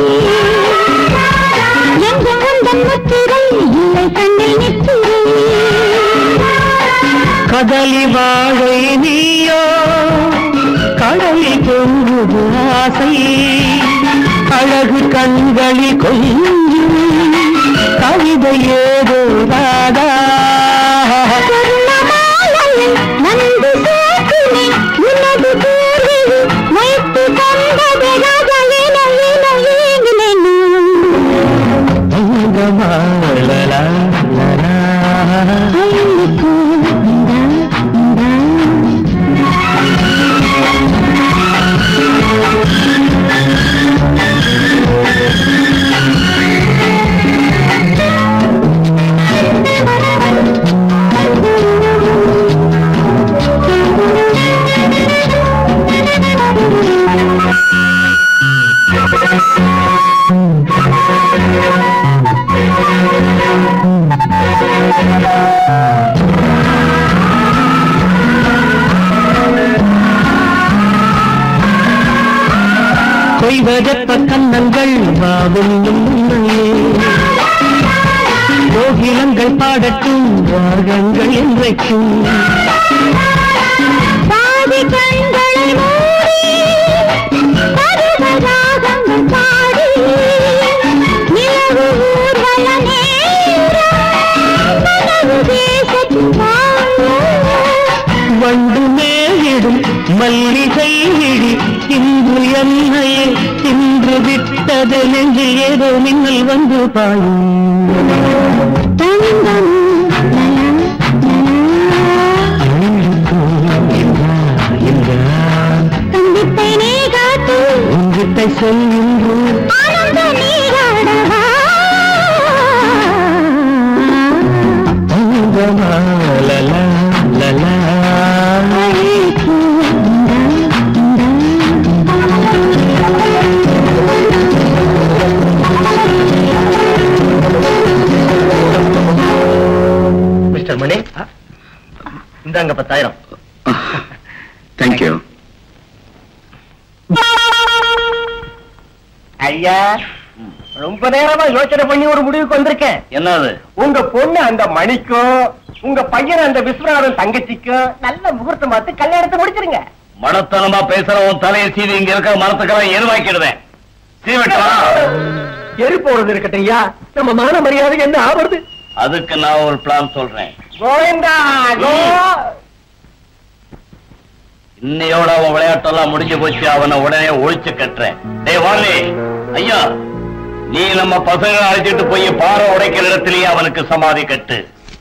எங்கும் உந்தன் முத்திரை இல்லை கண்ணில் நித்திரை கதலி வாழை நீயோ கடலில் பொங்குது ஆசை அழகு கண்களில் கொஞ்சம் கவிதை ஏதோ ராதா சொர்ணமாலையில் வந்து சேர்த்தினே உனது பேரில் வைத்து கொண்டது ராஜா என என ஏங்கினேன் தங்கமா லலா லலா அள்ளிக்கோ இந்தா இந்தா கொய்வதற்ப கண்ணங்கள் வாவெல்லும் உன்னையே கோகிலங்கள் பாடட்டும் ராகங்கள் என்றைக்கும் பாதி கண்களை மூடி பருவராகங்கள் பாடி நிலவு ஊர்வல நேரம் மனது தேசத்தின் வாழும் வண்டு மேலிடும் மல்லிகை விழி இன்று என்னையே இன்று விட்டது நெஞ்சில் ஏதோ மின்னல் வந்து பாயும் தங்கம் லலா அழுந்தோ என்றா என்றா தந்தித்தை நீ காத்து உங்கிட்ட சொல்கின்றோம் ஆனந்த நீராடவா தங்கமா லலா லலா அழைப்பு இந்தா மிஸ்டர் மணி இந்த இந்தாங்க பத்தாயிரம் தேங்க்யூ ஐயா ரொம்ப நேரமா யோசனை பண்ணி ஒரு முடிவுக்கு வந்திருக்கேன் என்னது உங்க பொண்ணு அந்த மணிக்கும் உங்க பையன் அந்த விஸ்வநாதன் தங்கச்சிக்கும் நல்ல முகூர்த்தம் பார்த்து கல்யாணத்தை முடிச்சிருங்க மடத்தனமா பேசுறவன் தலையை சீவி இங்க இருக்கிற மரத்துக்கெல்லாம் எருவாக்கிடுவேன் சீவிட்டா எரி போறது இருக்கட்டும் ஐயா நம்ம மான மரியாதை என்ன ஆவறது அதுக்கு நான் ஒரு பிளான் சொல்றேன் கோவிந்தா கோ இன்னையோட அவன் விளையாட்டெல்லாம் முடிஞ்சு போச்சு அவனை உடனே ஒழிச்சு கட்டுறேன் டேய் வாலி ஐயா நீ நம்ம பசங்க அழைச்சிட்டு போய் பாறை உடைக்கிற இடத்திலேயே அவனுக்கு சமாதி கட்டு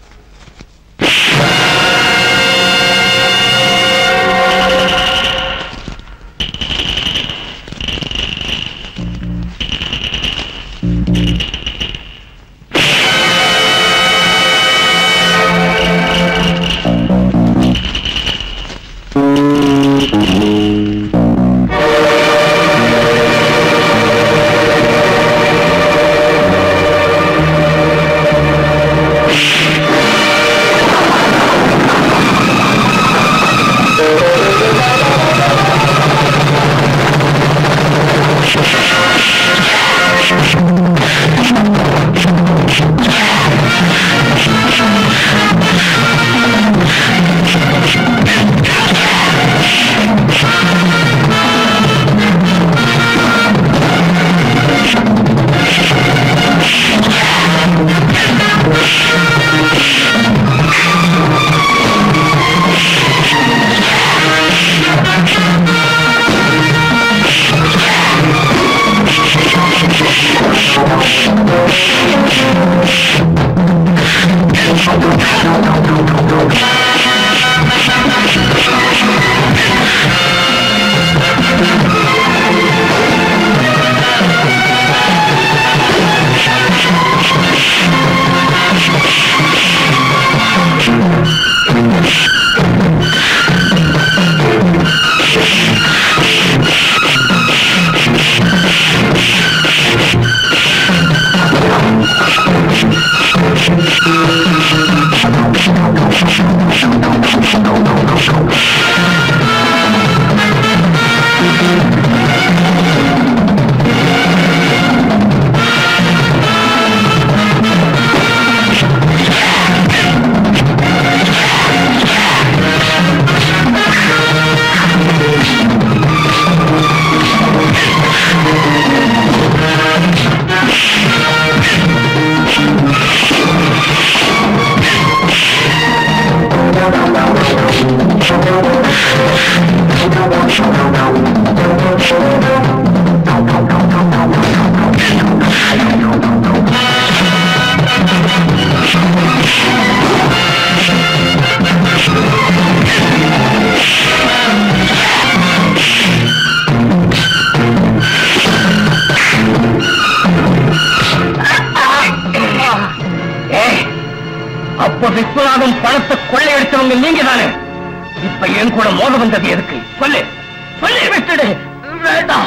அப்ப விஸ்வநாதன் பணத்தை கொள்ளையடிச்சவங்க நீங்க தானே இப்ப என் கூட மோத வந்தது எதுக்கு சொல்லு சொல்லி விட்டுடு வேண்டாம்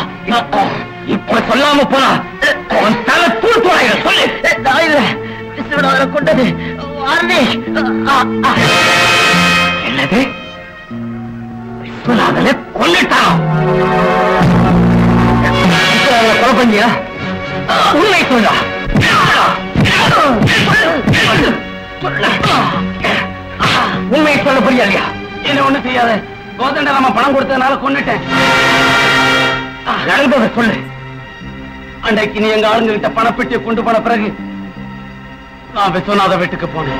இப்ப சொல்லாம போனா உன் தலை தூள் தூளாயிரம் சொல்லு நான் இல்ல விஸ்வநாதனை கொண்டது ஆர்மி என்னது விஸ்வநாதனை கொண்டுட்டான் விஸ்வநாதனை கொலை பண்ணியா உண்மை சொல்லா உண்மையை சொல்ல புரியலையா என்ன ஒண்ணு செய்யாத கோதண்ட நம்ம பணம் கொடுத்ததுனால கொண்டுட்டேன் நடந்ததை சொல்லு அன்றைக்கு நீ எங்க ஆளுங்க கிட்ட பணப்பெட்டியை கொண்டு போன பிறகு நான் விஸ்வநாத வீட்டுக்கு போனேன்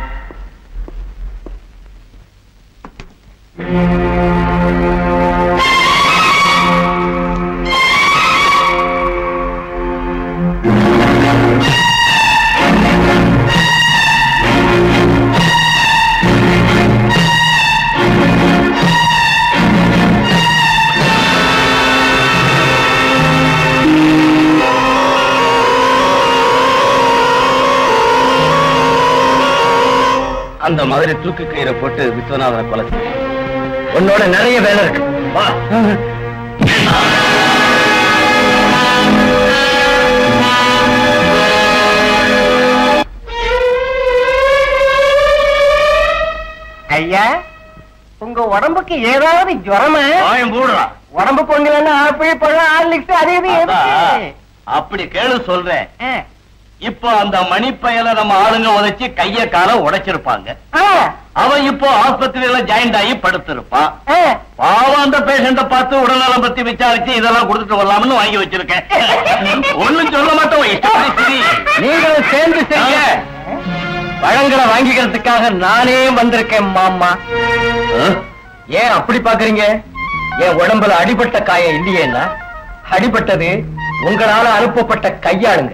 அந்த மாதிரி தூக்கு கயிறை போட்டு விஸ்வநாதனை கொலை செஞ்சேன். உன்னோட நிறைய வேலை இருக்கு வா ஐயா உங்க உடம்புக்கு ஏதாவது ஜுரமா வாயம் போடுறா உடம்பு பொங்கலன்னா ஆப்பிள் பழம் ஹார்லிக்ஸ் அது இது அதான், அப்படி கேளு சொல்றேன் இப்போ அந்த மணிப்பயல நம்ம ஆளுங்க உதைச்சு கைய கால உடைச்சிருப்பாங்க அவன் இப்போ ஆஸ்பத்திரியில ஜாயிண்ட் ஆகி படுத்திருப்பான் பாவம் அந்த பேஷண்ட பார்த்து உடல்நலம் பத்தி விசாரிச்சு இதெல்லாம் கொடுத்துட்டு வரலாம்னு வாங்கி வச்சிருக்கேன் ஒண்ணும் சொல்ல மாட்டோம் இஷ்டப்படி சரி நீங்களும் சேர்ந்து செய்ய பழங்களை வாங்கிக்கிறதுக்காக நானே வந்திருக்கேன் மாமா ஏன் அப்படி பாக்குறீங்க என் உடம்புல அடிபட்ட காயம் இல்லையேன்னா அடிபட்டது உங்களால அனுப்பப்பட்ட கையாளுங்க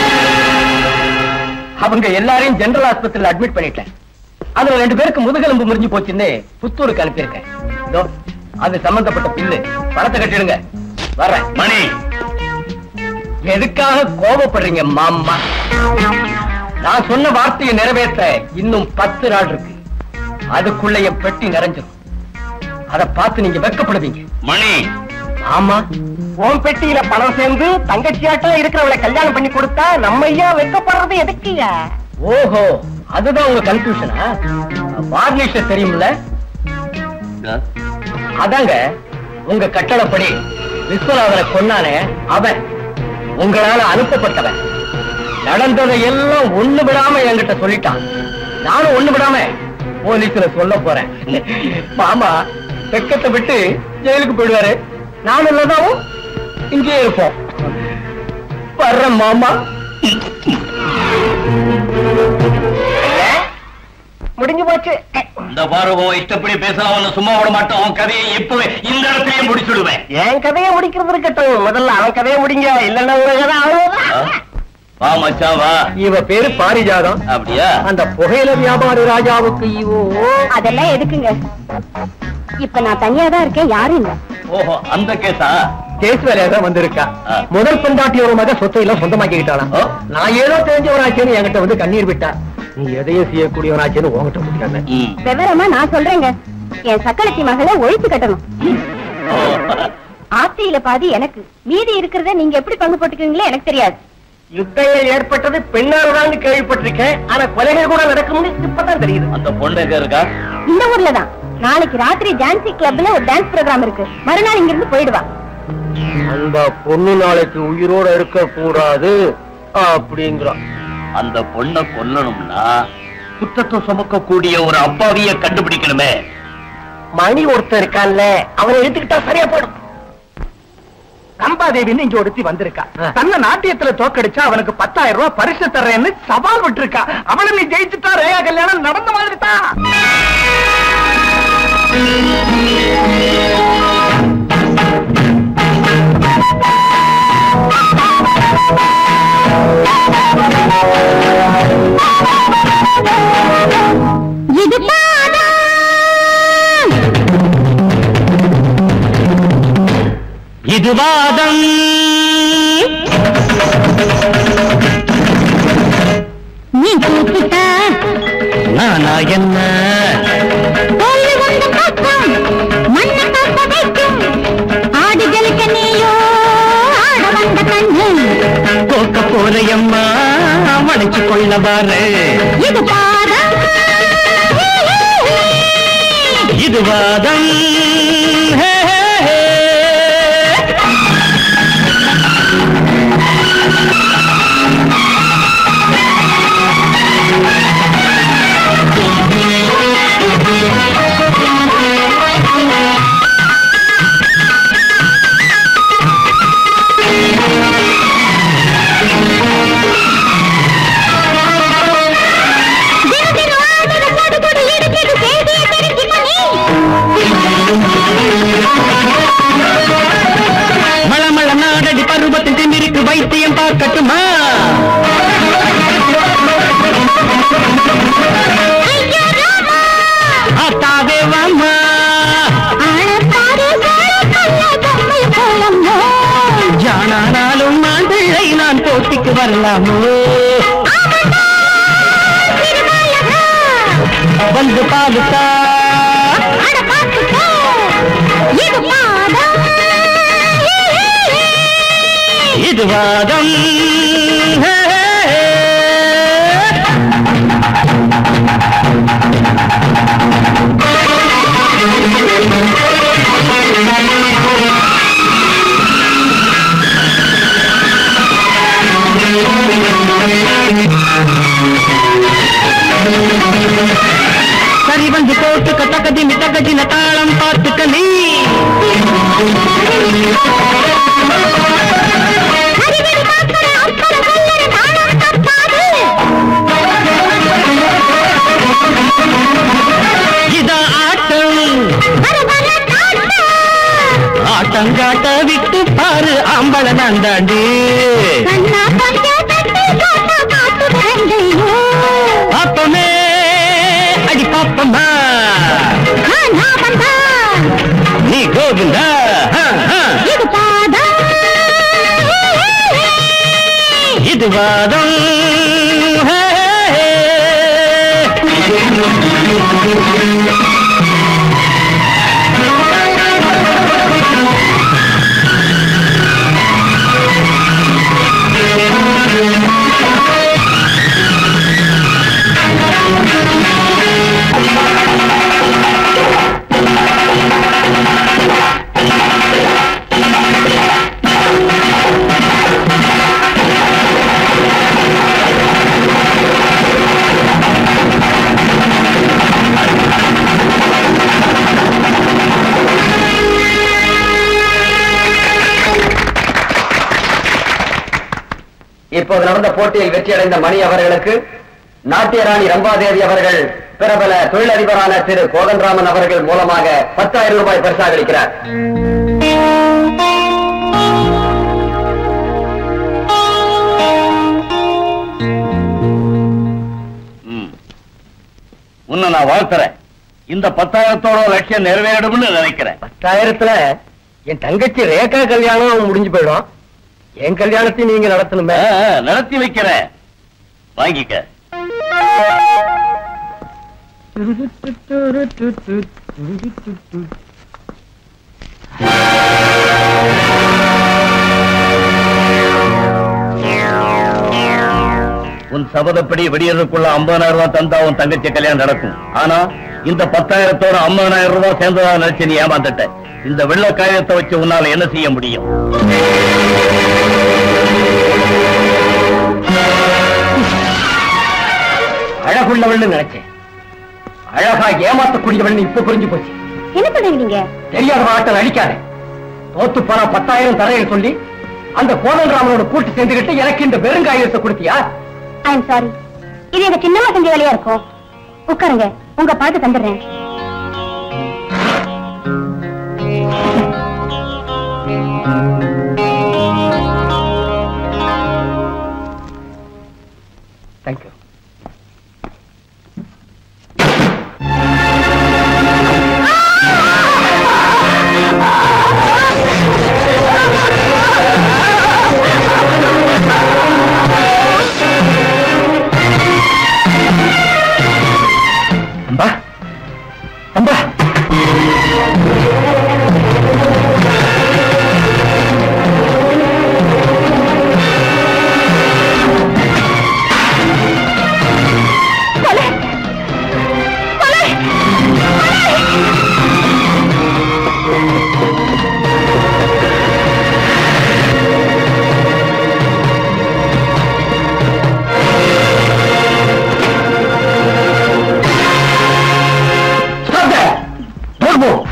அவங்க எல்லாரையும் ஜெனரல் ஆஸ்பத்திரியில அட்மிட் பண்ணிட்டேன் அதுல ரெண்டு பேருக்கு முதுகெலும்பு முறிஞ்சு போச்சுன்னு புத்தூருக்கு அனுப்பியிருக்கேன் இதோ, அது சம்பந்தப்பட்ட பில்லு பணத்தை கட்டிடுங்க வர்றேன் மணி எதுக்காக கோபப்படுறீங்க மாமா நான் சொன்ன வார்த்தையை நிறைவேற்ற இன்னும் பத்து நாள் இருக்கு அதுக்குள்ள என் பெட்டி நிறைஞ்சிரும் அத பார்த்து நீங்க வெட்கப்படுவீங்க மணி ஆமா உன் பெட்டியில பணம் சேர்ந்து தங்கச்சியாட்டா இருக்கிறவளை கல்யாணம் பண்ணி கொடுத்தா நம்ம ஐயா வெக்கப்படுறது எதுக்குயா ஓஹோ அதுதான் உங்க கன்ஃபியூஷனா வார்னிஷ தெரியும்ல அதாங்க உங்க கட்டளப்படி விஸ்வநாதனை கொன்னானே அவன் உங்களால அனுப்பப்பட்டவன் நடந்ததை எல்லாம் ஒண்ணு விடாம என்கிட்ட சொல்லிட்டான் நானும் ஒண்ணு விடாம போலீஸ்ல சொல்ல போறேன் மாமா வெக்கத்தை விட்டு ஜெயிலுக்கு போயிடுவாரு நானும் இல்லதாவும் இங்கே இருப்போம் வர்றேன் மாமா முடிஞ்சு போச்சு இந்த பாருவம் இஷ்டப்படி பேசலாம் உன்னை சும்மா விட மாட்டோம் உன் கதையை இப்பவே இந்த இடத்துலயே முடிச்சுடுவேன் என் கதையை முடிக்கிறது இருக்கட்டும் முதல்ல அவன் கதையை முடிங்க இல்லன்னா ஒரு கதை ஆ? அவ்வளவுதான் வா மச்சான் வா இவ பேரு பாரிஜாதம் அப்படியா அந்த புகையில வியாபாரி ராஜாவுக்கு இவோ அதெல்லாம் எதுக்குங்க இப்ப நான் தனியா தான் இருக்கேன் யாரும் இல்ல ஓஹோ அந்த கேஸா கேஸ் வேலையா தான் வந்திருக்கா ஆ. முதல் பெண்டாட்டியோட மக சொத்தை எல்லாம் சொந்தமாக்கிக்கிட்டாளாம் ஓ. நான் ஏதோ தெரிஞ்சவனாச்சேன்னு என்கிட்ட வந்து கண்ணீர் விட்டா நீ எதையும் செய்யக்கூடியவனாச்சேன்னு உங்ககிட்ட முடியாம ம். விவரமா நான் சொல்றேங்க என் சக்களத்தி மகளை ஒழிச்சு கட்டணும் ஓ. ஆஸ்தியில பாதி எனக்கு மீதி இருக்கிறத நீங்க எப்படி பங்கு போட்டுக்குவீங்களோ எனக்கு தெரியாது யுத்தங்கள் ஏற்பட்டது பெண்ணால்தான் கேள்விப்பட்டிருக்கேன் ஆனா கொலைகள் கூட நடக்கும்னு இப்பதான் தெரியுது அந்த பொண்ணு எங்க இருக்கா இந்த ஊர்ல தான் நாளைக்கு ராத்திரி ஜான்சி கிளப்ல ஒரு டான்ஸ் ப்ரோகிராம் இருக்கு மறுநாள் இங்க இருந்து போயிடுவா அந்த பொண்ணு நாளைக்கு உயிரோட இருக்க கூடாது அப்படிங்கிறான் அந்த பொண்ணை கொல்லணும்னா குற்றத்தை சுமக்கக்கூடிய ஒரு அப்பாவிய கண்டுபிடிக்கணுமே மணி ஒருத்தர் இருக்கான்ல அவனை எடுத்துக்கிட்டா சரியா போடும் ரம்பாதேவின்னு இங்க ஒருத்தி வந்திருக்கா ஆ. தன்னை நாட்டியத்துல தோக்கடிச்சா அவனுக்கு பத்தாயிரம் ரூபாய் பரிசு தர்றேன்னு சவால் விட்டுருக்கா அவனை நீ ஜெயிச்சுட்டா ரேயா கல்யாணம் நடந்த மாதிரி தான் இது பாதம் இது வாதம் நீ கூப்பிட்ட நானா என்ன தோல்வி வந்த பக்கம் மண்ணை காக்க வைக்கும் ஆடுகளுக்கு நீயோ ஆட வந்த கண்ணு தோக்க போறையம்மா மலைச்சு கொள்ள பாரு இது பாதம் இது வாதம் ஹே, ஹே, ஹே. தினம் தினம் ஆடுற கொடு கொடு இடுக்கிடு செய்தியை தெரிஞ்சுக்கோ நீ மளமள நாடடி பருவத்தின் திமிருக்கு வைத்தியம் பார்க்கட்டுமா ஐயோ ராமா ஆத்தாவே வாமா ஆளப்பாரு சோழ பொம்மை போலம்மோ ஜானானாலும் நான் பிள்ளை நான் போட்டிக்கு வரலாமோ ஆமாண்டா திருமலையா வந்து பாலுத்தா அட பாத்துக்கோ இது பாதம் இது வாதம் ஹே, ஹே, ஹே. ஆ அறிவியல் மாத்திர அப்பற வல்லர நாணம் தப்பாது இதா ஆட்டம் வர வர காட்ட ஆட்டங்காட்ட விட்டு பாரு ஆம்பள நான்தாண்டி கண்ணா பையா தட்டி காட்டா காத்து கண்டையோ பாப்பமே அடி பாப்பம்மா ஆனா வந்தா நீ கோவிந்தா ஆ, ஆ. இது பாதா இது வாதம் ஹே, ஹே, ஹே. இப்போது நடந்த போட்டியில் வெற்றியடைந்த மணி அவர்களுக்கு நாட்டிய ராணி ரம்பாதேவி அவர்கள் பிரபல தொழிலதிபரான திரு கோதன்ராமன் அவர்கள் மூலமாக பத்தாயிரம் ரூபாய் பரிசாக அளிக்கிறார் ம். உன்னை நான் வாழ்த்துறேன் இந்த பத்தாயிரத்தோட லட்சியம் நிறைவேறும்னு நினைக்கிறேன் பத்தாயிரத்துல என் தங்கச்சி ரேகா கல்யாணம் முடிஞ்சு போயிடும் என் கல்யாணத்தையும் நீங்க நடத்தணுமே ஆ, ஆ, நடத்தி வைக்கிறேன் வாங்கிக்க உன் சபதப்படி விடியறதுக்குள்ள ஐம்பதாயிரம் ரூபாய் தந்தா உன் தங்கச்சி கல்யாணம் நடக்கும் ஆனா இந்த பத்தாயிரத்தோட ஐம்பதாயிரம் ரூபாய் சேர்ந்ததா நினைச்சு நீ ஏமாந்துட்ட இந்த வெள்ள காயத்தை வச்சு உன்னால என்ன செய்ய முடியும் அழகுள்ளவள்னு நினைச்சேன் அழகா ஏமாத்தக்கூடியவள்னு இப்ப புரிஞ்சு போச்சு என்ன பண்றீங்க நீங்க தெரியாத ஆட்டம் அழிக்காத தோத்து போனா பத்தாயிரம் தரேன்னு சொல்லி அந்த கோதன்ராமனோட கூட்டு சேர்ந்துகிட்டு எனக்கு இந்த பெருங்காயத்தை கொடுத்தியா ஐ எம் சாரி இது எங்க சின்னம்மா செஞ்ச வேலையா இருக்கும் உட்காருங்க உங்க பணத்தை தந்துடுறேன் thank you Amba Amba Stop there! Don't move!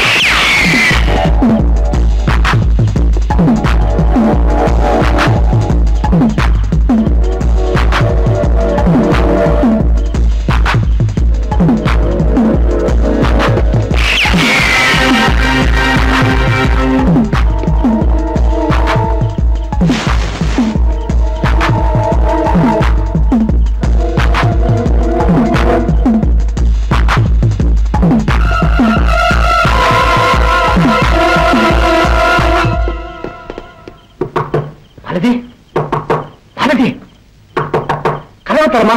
Bharathi Bharathi கதவு தரமா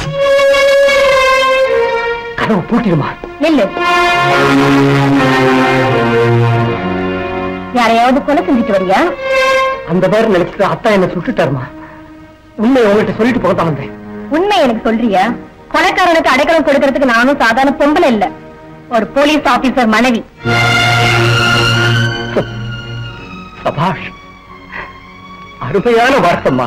கதவு பூட்டிடுமா நெல்லு யாரையாவது கொலை செஞ்சுட்டு வரியா அந்த பேர் நினைச்சிட்டு அத்தா என்ன சுட்டுட்டாருமா உண்மை உங்கள்கிட்ட சொல்லிட்டு போக தான் வந்தேன் உண்மை எனக்கு சொல்றியா கொலைக்காரனுக்கு அடைக்கலம் கொடுக்கறதுக்கு நானும் சாதாரண பொம்பளை இல்ல ஒரு போலீஸ் ஆபீசர் மனைவி சபாஷ் அருமையான வார்த்தம்மா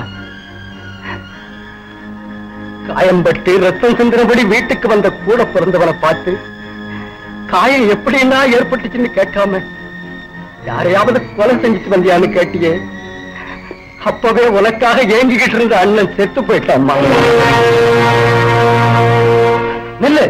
காயம்பட்டு ரத்தம் சிந்தினபடி வீட்டுக்கு வந்த கூட பிறந்தவனை பார்த்து காயம் எப்படின்னா ஏற்பட்டுச்சுன்னு கேட்காம யாரையாவது கொலை செஞ்சுட்டு வந்தியான்னு கேட்டியே அப்பவே உனக்காக ஏங்கிக்கிட்டு இருந்த அண்ணன் செத்து போயிட்டாம்மா நில்லு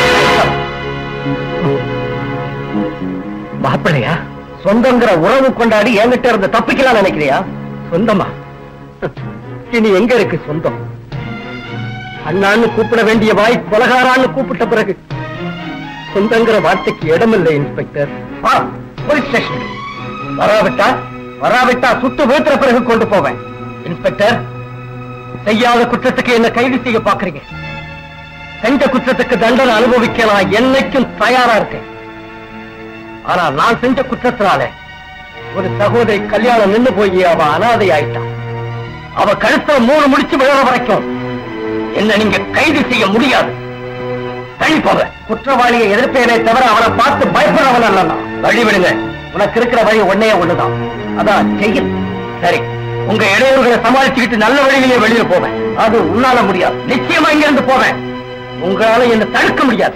மாப்பிள்ளையா சொந்தங்கிற உறவு கொண்டாடி என்கிட்ட இருந்து தப்பிக்கலாம் நினைக்கிறியா சொந்தமா இனி எங்க இருக்கு சொந்தம் அண்ணான்னு கூப்பிட வேண்டிய வாய் கொலகாரான்னு கூப்பிட்ட பிறகு சொந்தங்கிற வார்த்தைக்கு இடமில்லை இன்ஸ்பெக்டர் வா போலீஸ் ஸ்டேஷன் வராவிட்டா வராவிட்டா சுட்டு வீழ்த்துற பிறகு கொண்டு போவேன் இன்ஸ்பெக்டர் செய்யாத குற்றத்துக்கு என்ன கைது செய்ய பாக்குறீங்க செஞ்ச குற்றத்துக்கு தண்டனை அனுபவிக்க நான் என்னைக்கும் தயாரா இருக்கேன் ஆனா நான் செஞ்ச குற்றத்தினால ஒரு சகோதரி கல்யாணம் நின்னு போய் அவ அனாதை ஆயிட்டான் அவ கழுத்துல மூணு முடிச்சு விழற வரைக்கும் என்ன நீங்க கைது செய்ய முடியாது தள்ளி போக குற்றவாளியை எதிர்ப்பேனே தவிர அவனை பார்த்து பயப்படுறவன் அல்ல நான். வழி விடுங்க உனக்கு இருக்கிற வழி ஒன்னே ஒண்ணுதான் அதான் செய்யல் சரி உங்க இடையூறுகளை சமாளிச்சுக்கிட்டு நல்ல வழியிலே வெளியில போவேன் அது உன்னால முடியாது நிச்சயமா இங்க இருந்து போவேன் உங்களால என்ன தடுக்க முடியாது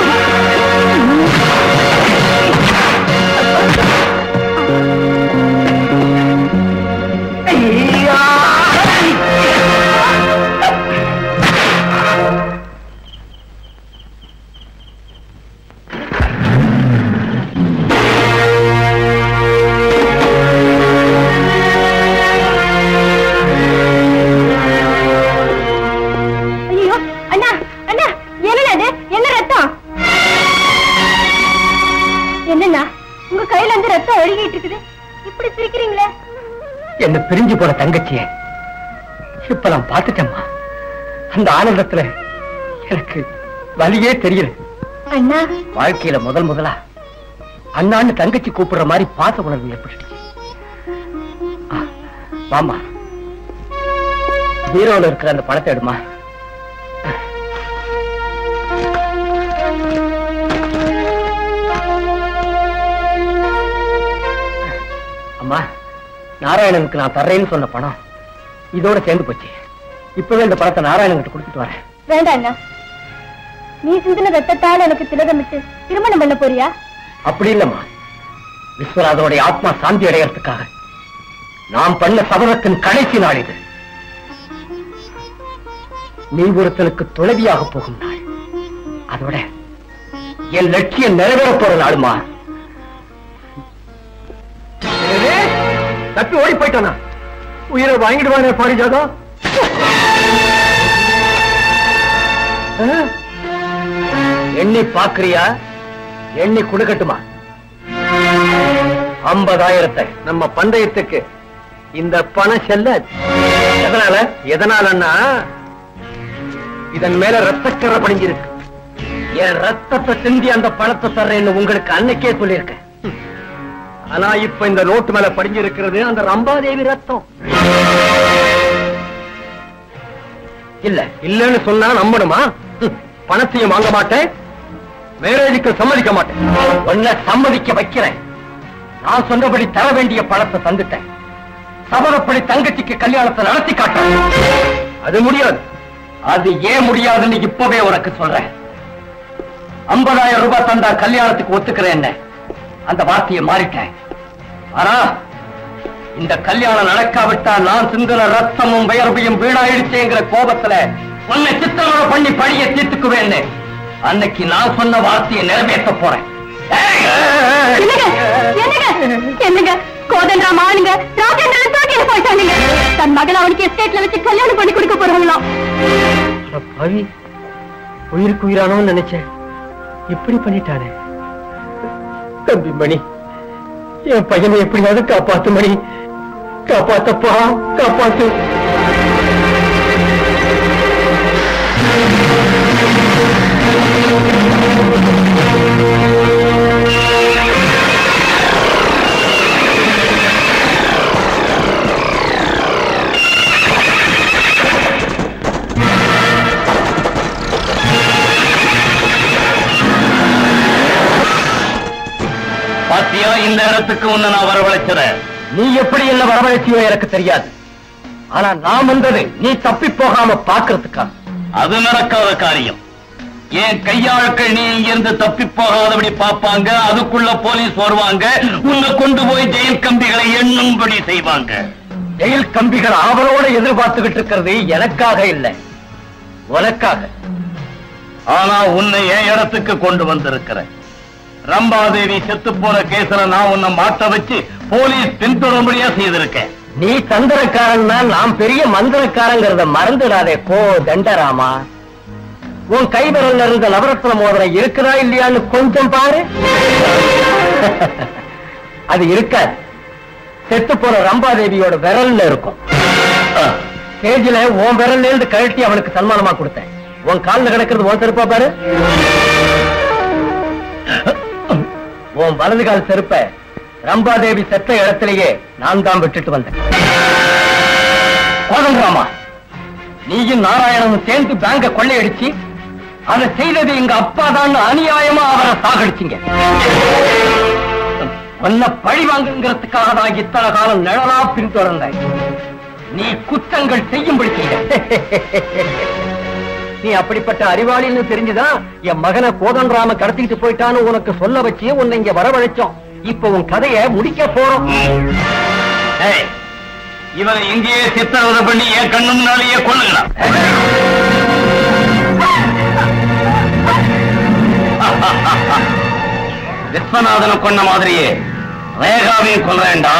ஐயோ அண்ணா அண்ணா என்னண்ணா இது என்ன ரத்தம் என்னண்ணா உங்க கையில இருந்து ரத்தம் ஒழுகிட்டு இருக்குது இப்படி சிரிக்கிறீங்களே என்ன பிரிஞ்சு போன தங்கச்சிய இப்ப நான் பார்த்துட்டேம்மா அந்த ஆனந்தத்துல எனக்கு வலியே தெரியல அண்ணா வாழ்க்கையில முதல் முதலா அண்ணான்னு தங்கச்சி கூப்பிடுற மாதிரி பாச உணர்வு ஏற்பட்டுச்சு ஆ, வாம்மா பீரோல இருக்கிற அந்த பணத்தை எடுமா அம்மா நாராயணனுக்கு நான் தர்றேன்னு சொன்ன பணம் இதோட சேர்ந்து போச்சு இப்பவே இந்த பணத்தை நாராயணன்கிட்ட கொடுத்துட்டு வரேன் வேண்டாம் அண்ணா நீ சிந்தின ரத்தத்தால் எனக்கு திலகமிட்டு திருமணம் பண்ண போறியா அப்படி இல்லம்மா விஸ்வநாதனுடைய ஆத்மா சாந்தி அடையறதுக்காக நாம் பண்ண சபதத்தின் கடைசி நாள் இது நீ ஒருத்தனுக்கு துணைவியாக போகும் நாள் அதோட என் லட்சியம் நிறைவேற போற நாளுமா தப்பி ஓடி போயிட்டானா உயிரை வாங்கிடுவானே பாரிஜாதா ஆ? எண்ணி பாக்குறியா எண்ணி கொடுக்கட்டுமா ஐம்பதாயிரத்தை நம்ம பந்தயத்துக்கு இந்த பணம் செல்ல எதனால எதனாலன்னா இதன் மேல ரத்தக்கரை படிஞ்சிருக்கு என் ரத்தத்தை சிந்தி அந்த பணத்தை தர்றேன்னு உங்களுக்கு அன்னைக்கே சொல்லியிருக்கேன் ஆனா இப்ப இந்த நோட்டு மேல படிஞ்சிருக்கிறது அந்த ரம்பாதேவி ரத்தம் இல்ல இல்லன்னு சொன்னா நம்பணுமா ஹம், பணத்தையும் வாங்க மாட்டேன் மேரேஜுக்கு சம்மதிக்க மாட்டேன் உன்னை சம்மதிக்க வைக்கிறேன் நான் சொன்னபடி தர வேண்டிய பணத்தை தந்துட்டேன் சபதப்படி தங்கச்சிக்கு கல்யாணத்தை நடத்தி காட்டுறேன் அது முடியாது அது ஏன் முடியாதுன்னு இப்பவே உனக்கு சொல்றேன் ஐம்பதாயிரம் ரூபாய் தந்தா கல்யாணத்துக்கு ஒத்துக்கிறேன் அந்த வார்த்தையை மாறிட்டேன் ஆனா இந்த கல்யாணம் நடக்காவிட்டா நான் சிந்தின ரத்தமும் வயர்வையும் வீணாயிடுச்சேங்கிற கோபத்துல உன்னை சித்திரவதை பண்ணி பழிய தீர்த்துக்குவேன்னு அன்னைக்கு நான் சொன்ன வார்த்தையை நிறைவேற்ற போறேன் ஏய்! என்னங்க என்னங்க என்னங்க கோதண்டராம் ஆளுங்க ராஜேந்திரன் தூக்கில போயிட்டானுங்க தன் மகளை அவனுக்கு எஸ்டேட்ல வச்சு கல்யாணம் பண்ணி கொடுக்க போறாங்களாம் அட பாவி உயிருக்கு உயிரானோன்னு நினைச்சேன் இப்படி பண்ணிட்டானே தம்பி மணி என் பையனை எப்படியாவது காப்பாத்து மணி காப்பாத்தப்பா காப்பாத்து பாத்தியா இந்த இடத்துக்கு உன்னை நான் வரவழைச்சிறேன் நீ எப்படி என்ன வரவழைச்சியோ எனக்கு தெரியாது ஆனா நான் வந்தது நீ தப்பி போகாம பாக்குறதுக்கா அது நடக்காத காரியம் என் கையாட்கள் நீ இங்கிருந்து தப்பி போகாதபடி பார்ப்பாங்க அதுக்குள்ள போலீஸ் வருவாங்க உன்னை கொண்டு போய் ஜெயில் கம்பிகளை எண்ணும்படி செய்வாங்க ஜெயில் கம்பிகள் ஆவலோட எதிர்பார்த்துக்கிட்டு இருக்கிறது எனக்காக இல்லை உனக்காக ஆனா உன்னை என் இடத்துக்கு கொண்டு வந்திருக்கிறேன் ரம்பாதேவி செத்து போன கேஸ்ல நான் உன்னை மாட்ட வச்சு போலீஸ் பின்தொடர்படியா செய்திருக்கேன் நீ தந்திரக்காரன்னா நான் பெரிய மந்திரக்காரங்கிறத மறந்துடாதே கோ தண்டராமா உன் கைவிரல்ல இருந்த நவரத்ன மோதிரம் இருக்குதா இல்லையான்னு கொஞ்சம் பாரு அது இருக்காது செத்து போன ரம்பாதேவியோட விரல்ல இருக்கும் ஸ்டேஜ்ல உன் விரல்ல இருந்து கழட்டி அவனுக்கு சன்மானமா கொடுத்தேன் உன் கால்ல கிடக்கிறது உன் செருப்பா பாரு உன் வலது கால் செருப்ப ரம்பாதேவி செத்த இடத்திலேயே நான் தான் விட்டுட்டு வந்தேன் கோதண்டராமா நீயும் நாராயணனும் சேர்ந்து பேங்க கொள்ளையடிச்சு அதை செய்தது எங்க அப்பா தான் அநியாயமா அவரை சாகடிச்சீங்க உன்னை பழி வாங்குங்கிறதுக்காக தான் இத்தனை காலம் நிழலா பின்தொடர்ந்தேன் நீ குற்றங்கள் செய்யும்படி செய்த நீ அப்படிப்பட்ட அறிவாளின்னு தெரிஞ்சுதான் என் மகனை கோதண்டராம கடத்திட்டு போயிட்டான்னு உனக்கு சொல்ல வச்சு உன்னை இங்க வரவழைச்சோம் இப்ப உன் கதைய முடிக்க போறோம் ஏய், இவனை இங்கேயே சித்திரவதை பண்ணி என் கண்ணு முன்னாலேயே கொள்ளுங்களாம் விஸ்வநாதனை கொன்ன மாதிரியே ரேகாவையும் கொல்றேன்டா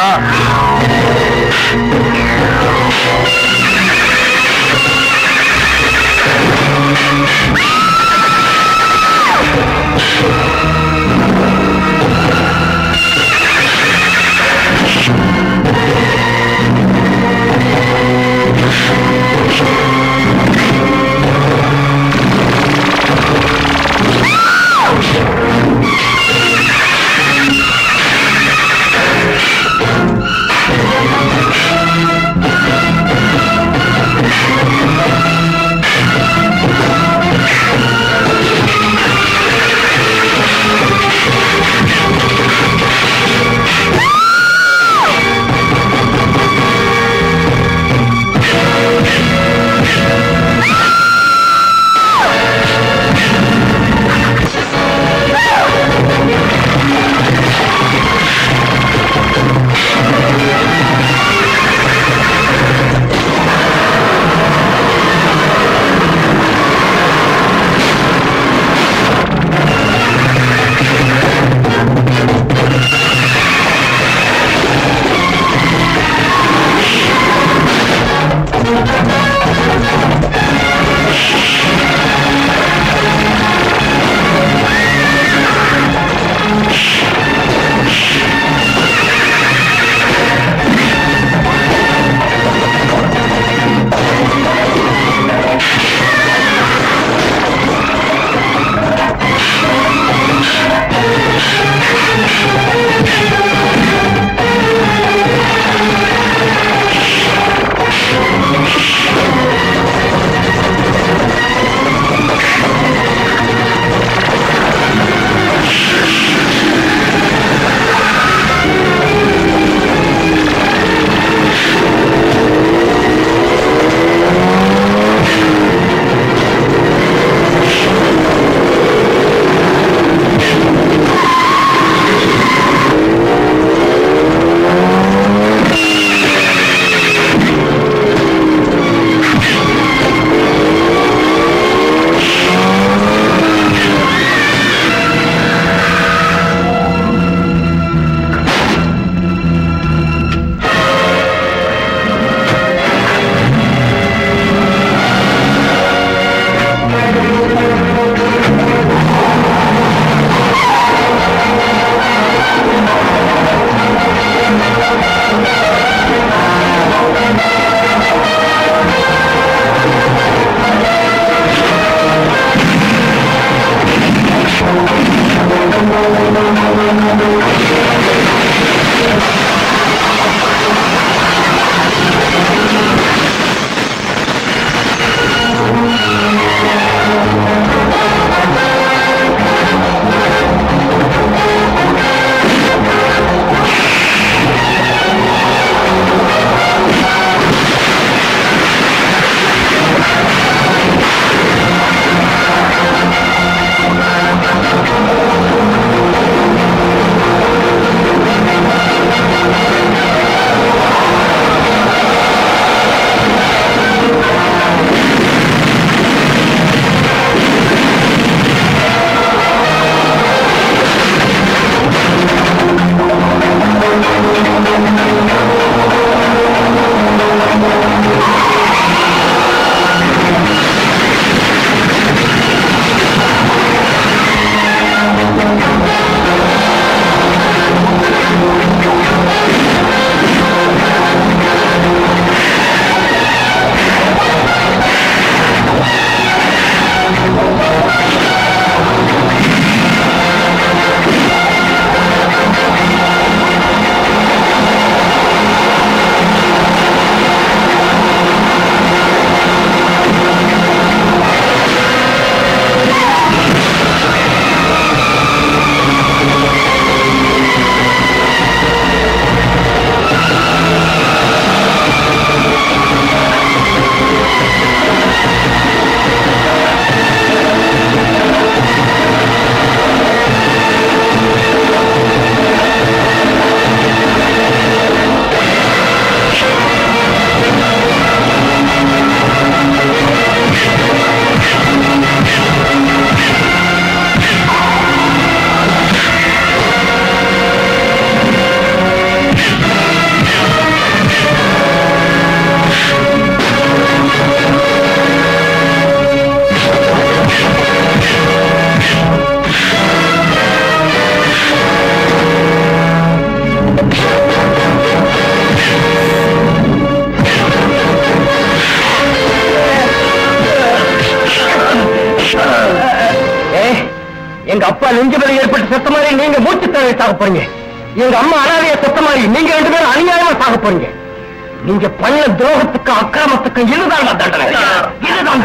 நெஞ்சுமலை ஏற்பட்டு செத்த மாதிரி நீங்க மூச்சு தேவை சாக போறீங்க எங்க அம்மா அனாதைய செத்த மாதிரி நீங்க ரெண்டு பேரும் அநியாயமா சாக போறீங்க நீங்க பண்ண துரோகத்துக்கு அக்கிரமத்துக்கு இதுதான் தண்டனை இதுதான்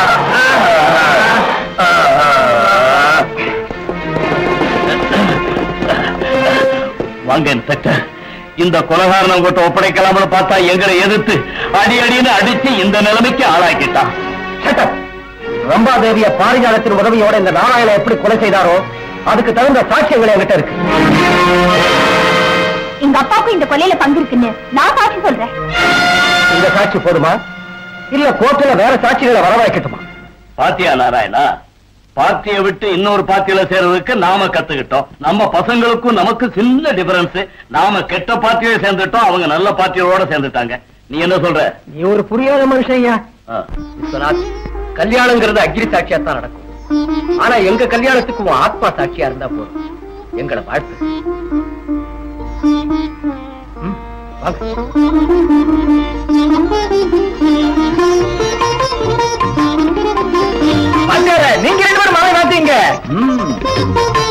வாங்க இன்ஸ்பெக்டர் இந்த கொலகாரனை உங்கள்கிட்ட ஒப்படைக்கலாம்னு பார்த்தா எங்களை எதிர்த்து அடி அடின்னு அடிச்சு இந்த நிலைமைக்கு ஆளாக்கிட்டான் தண்டனை ரம்பாதேவிய பாரிஜாலத்தின் உதவியோட இந்த நாராயணன் எப்படி கொலை செய்தாரோ அதுக்கு தகுந்த சாட்சியங்கள் என்கிட்ட இருக்கு எங்க அப்பாவுக்கும் இந்த கொலையில பங்கு இருக்குன்னு நான் சாட்சி சொல்றேன் இந்த சாட்சி போதுமா இல்ல கோர்ட்டுல வேற சாட்சிகளை வரவழைக்கட்டுமா பாத்தியா நாராயணா பார்ட்டியை விட்டு இன்னொரு பார்ட்டியில சேர்றதுக்கு நாம கத்துக்கிட்டோம் நம்ம பசங்களுக்கும் நமக்கு சின்ன டிஃபரன்ஸ் நாம கெட்ட பார்ட்டியில சேர்ந்துட்டோம் அவங்க நல்ல பார்ட்டியோட சேர்ந்துட்டாங்க நீ என்ன சொல்ற நீ ஒரு புரியாத மனுஷன் ஐயா ஆ. விஸ்வநாத் கல்யாணங்கிறது அக்னி சாட்சியா தான் நடக்கும் ஆனா எங்க கல்யாணத்துக்கு உன் ஆத்மா சாட்சியா இருந்தா போதும் எங்களை வாழ்த்து ம், வாங்க. வாத்தியாரே, நீங்க ரெண்டு பேரும் மழை மாத்தீங்க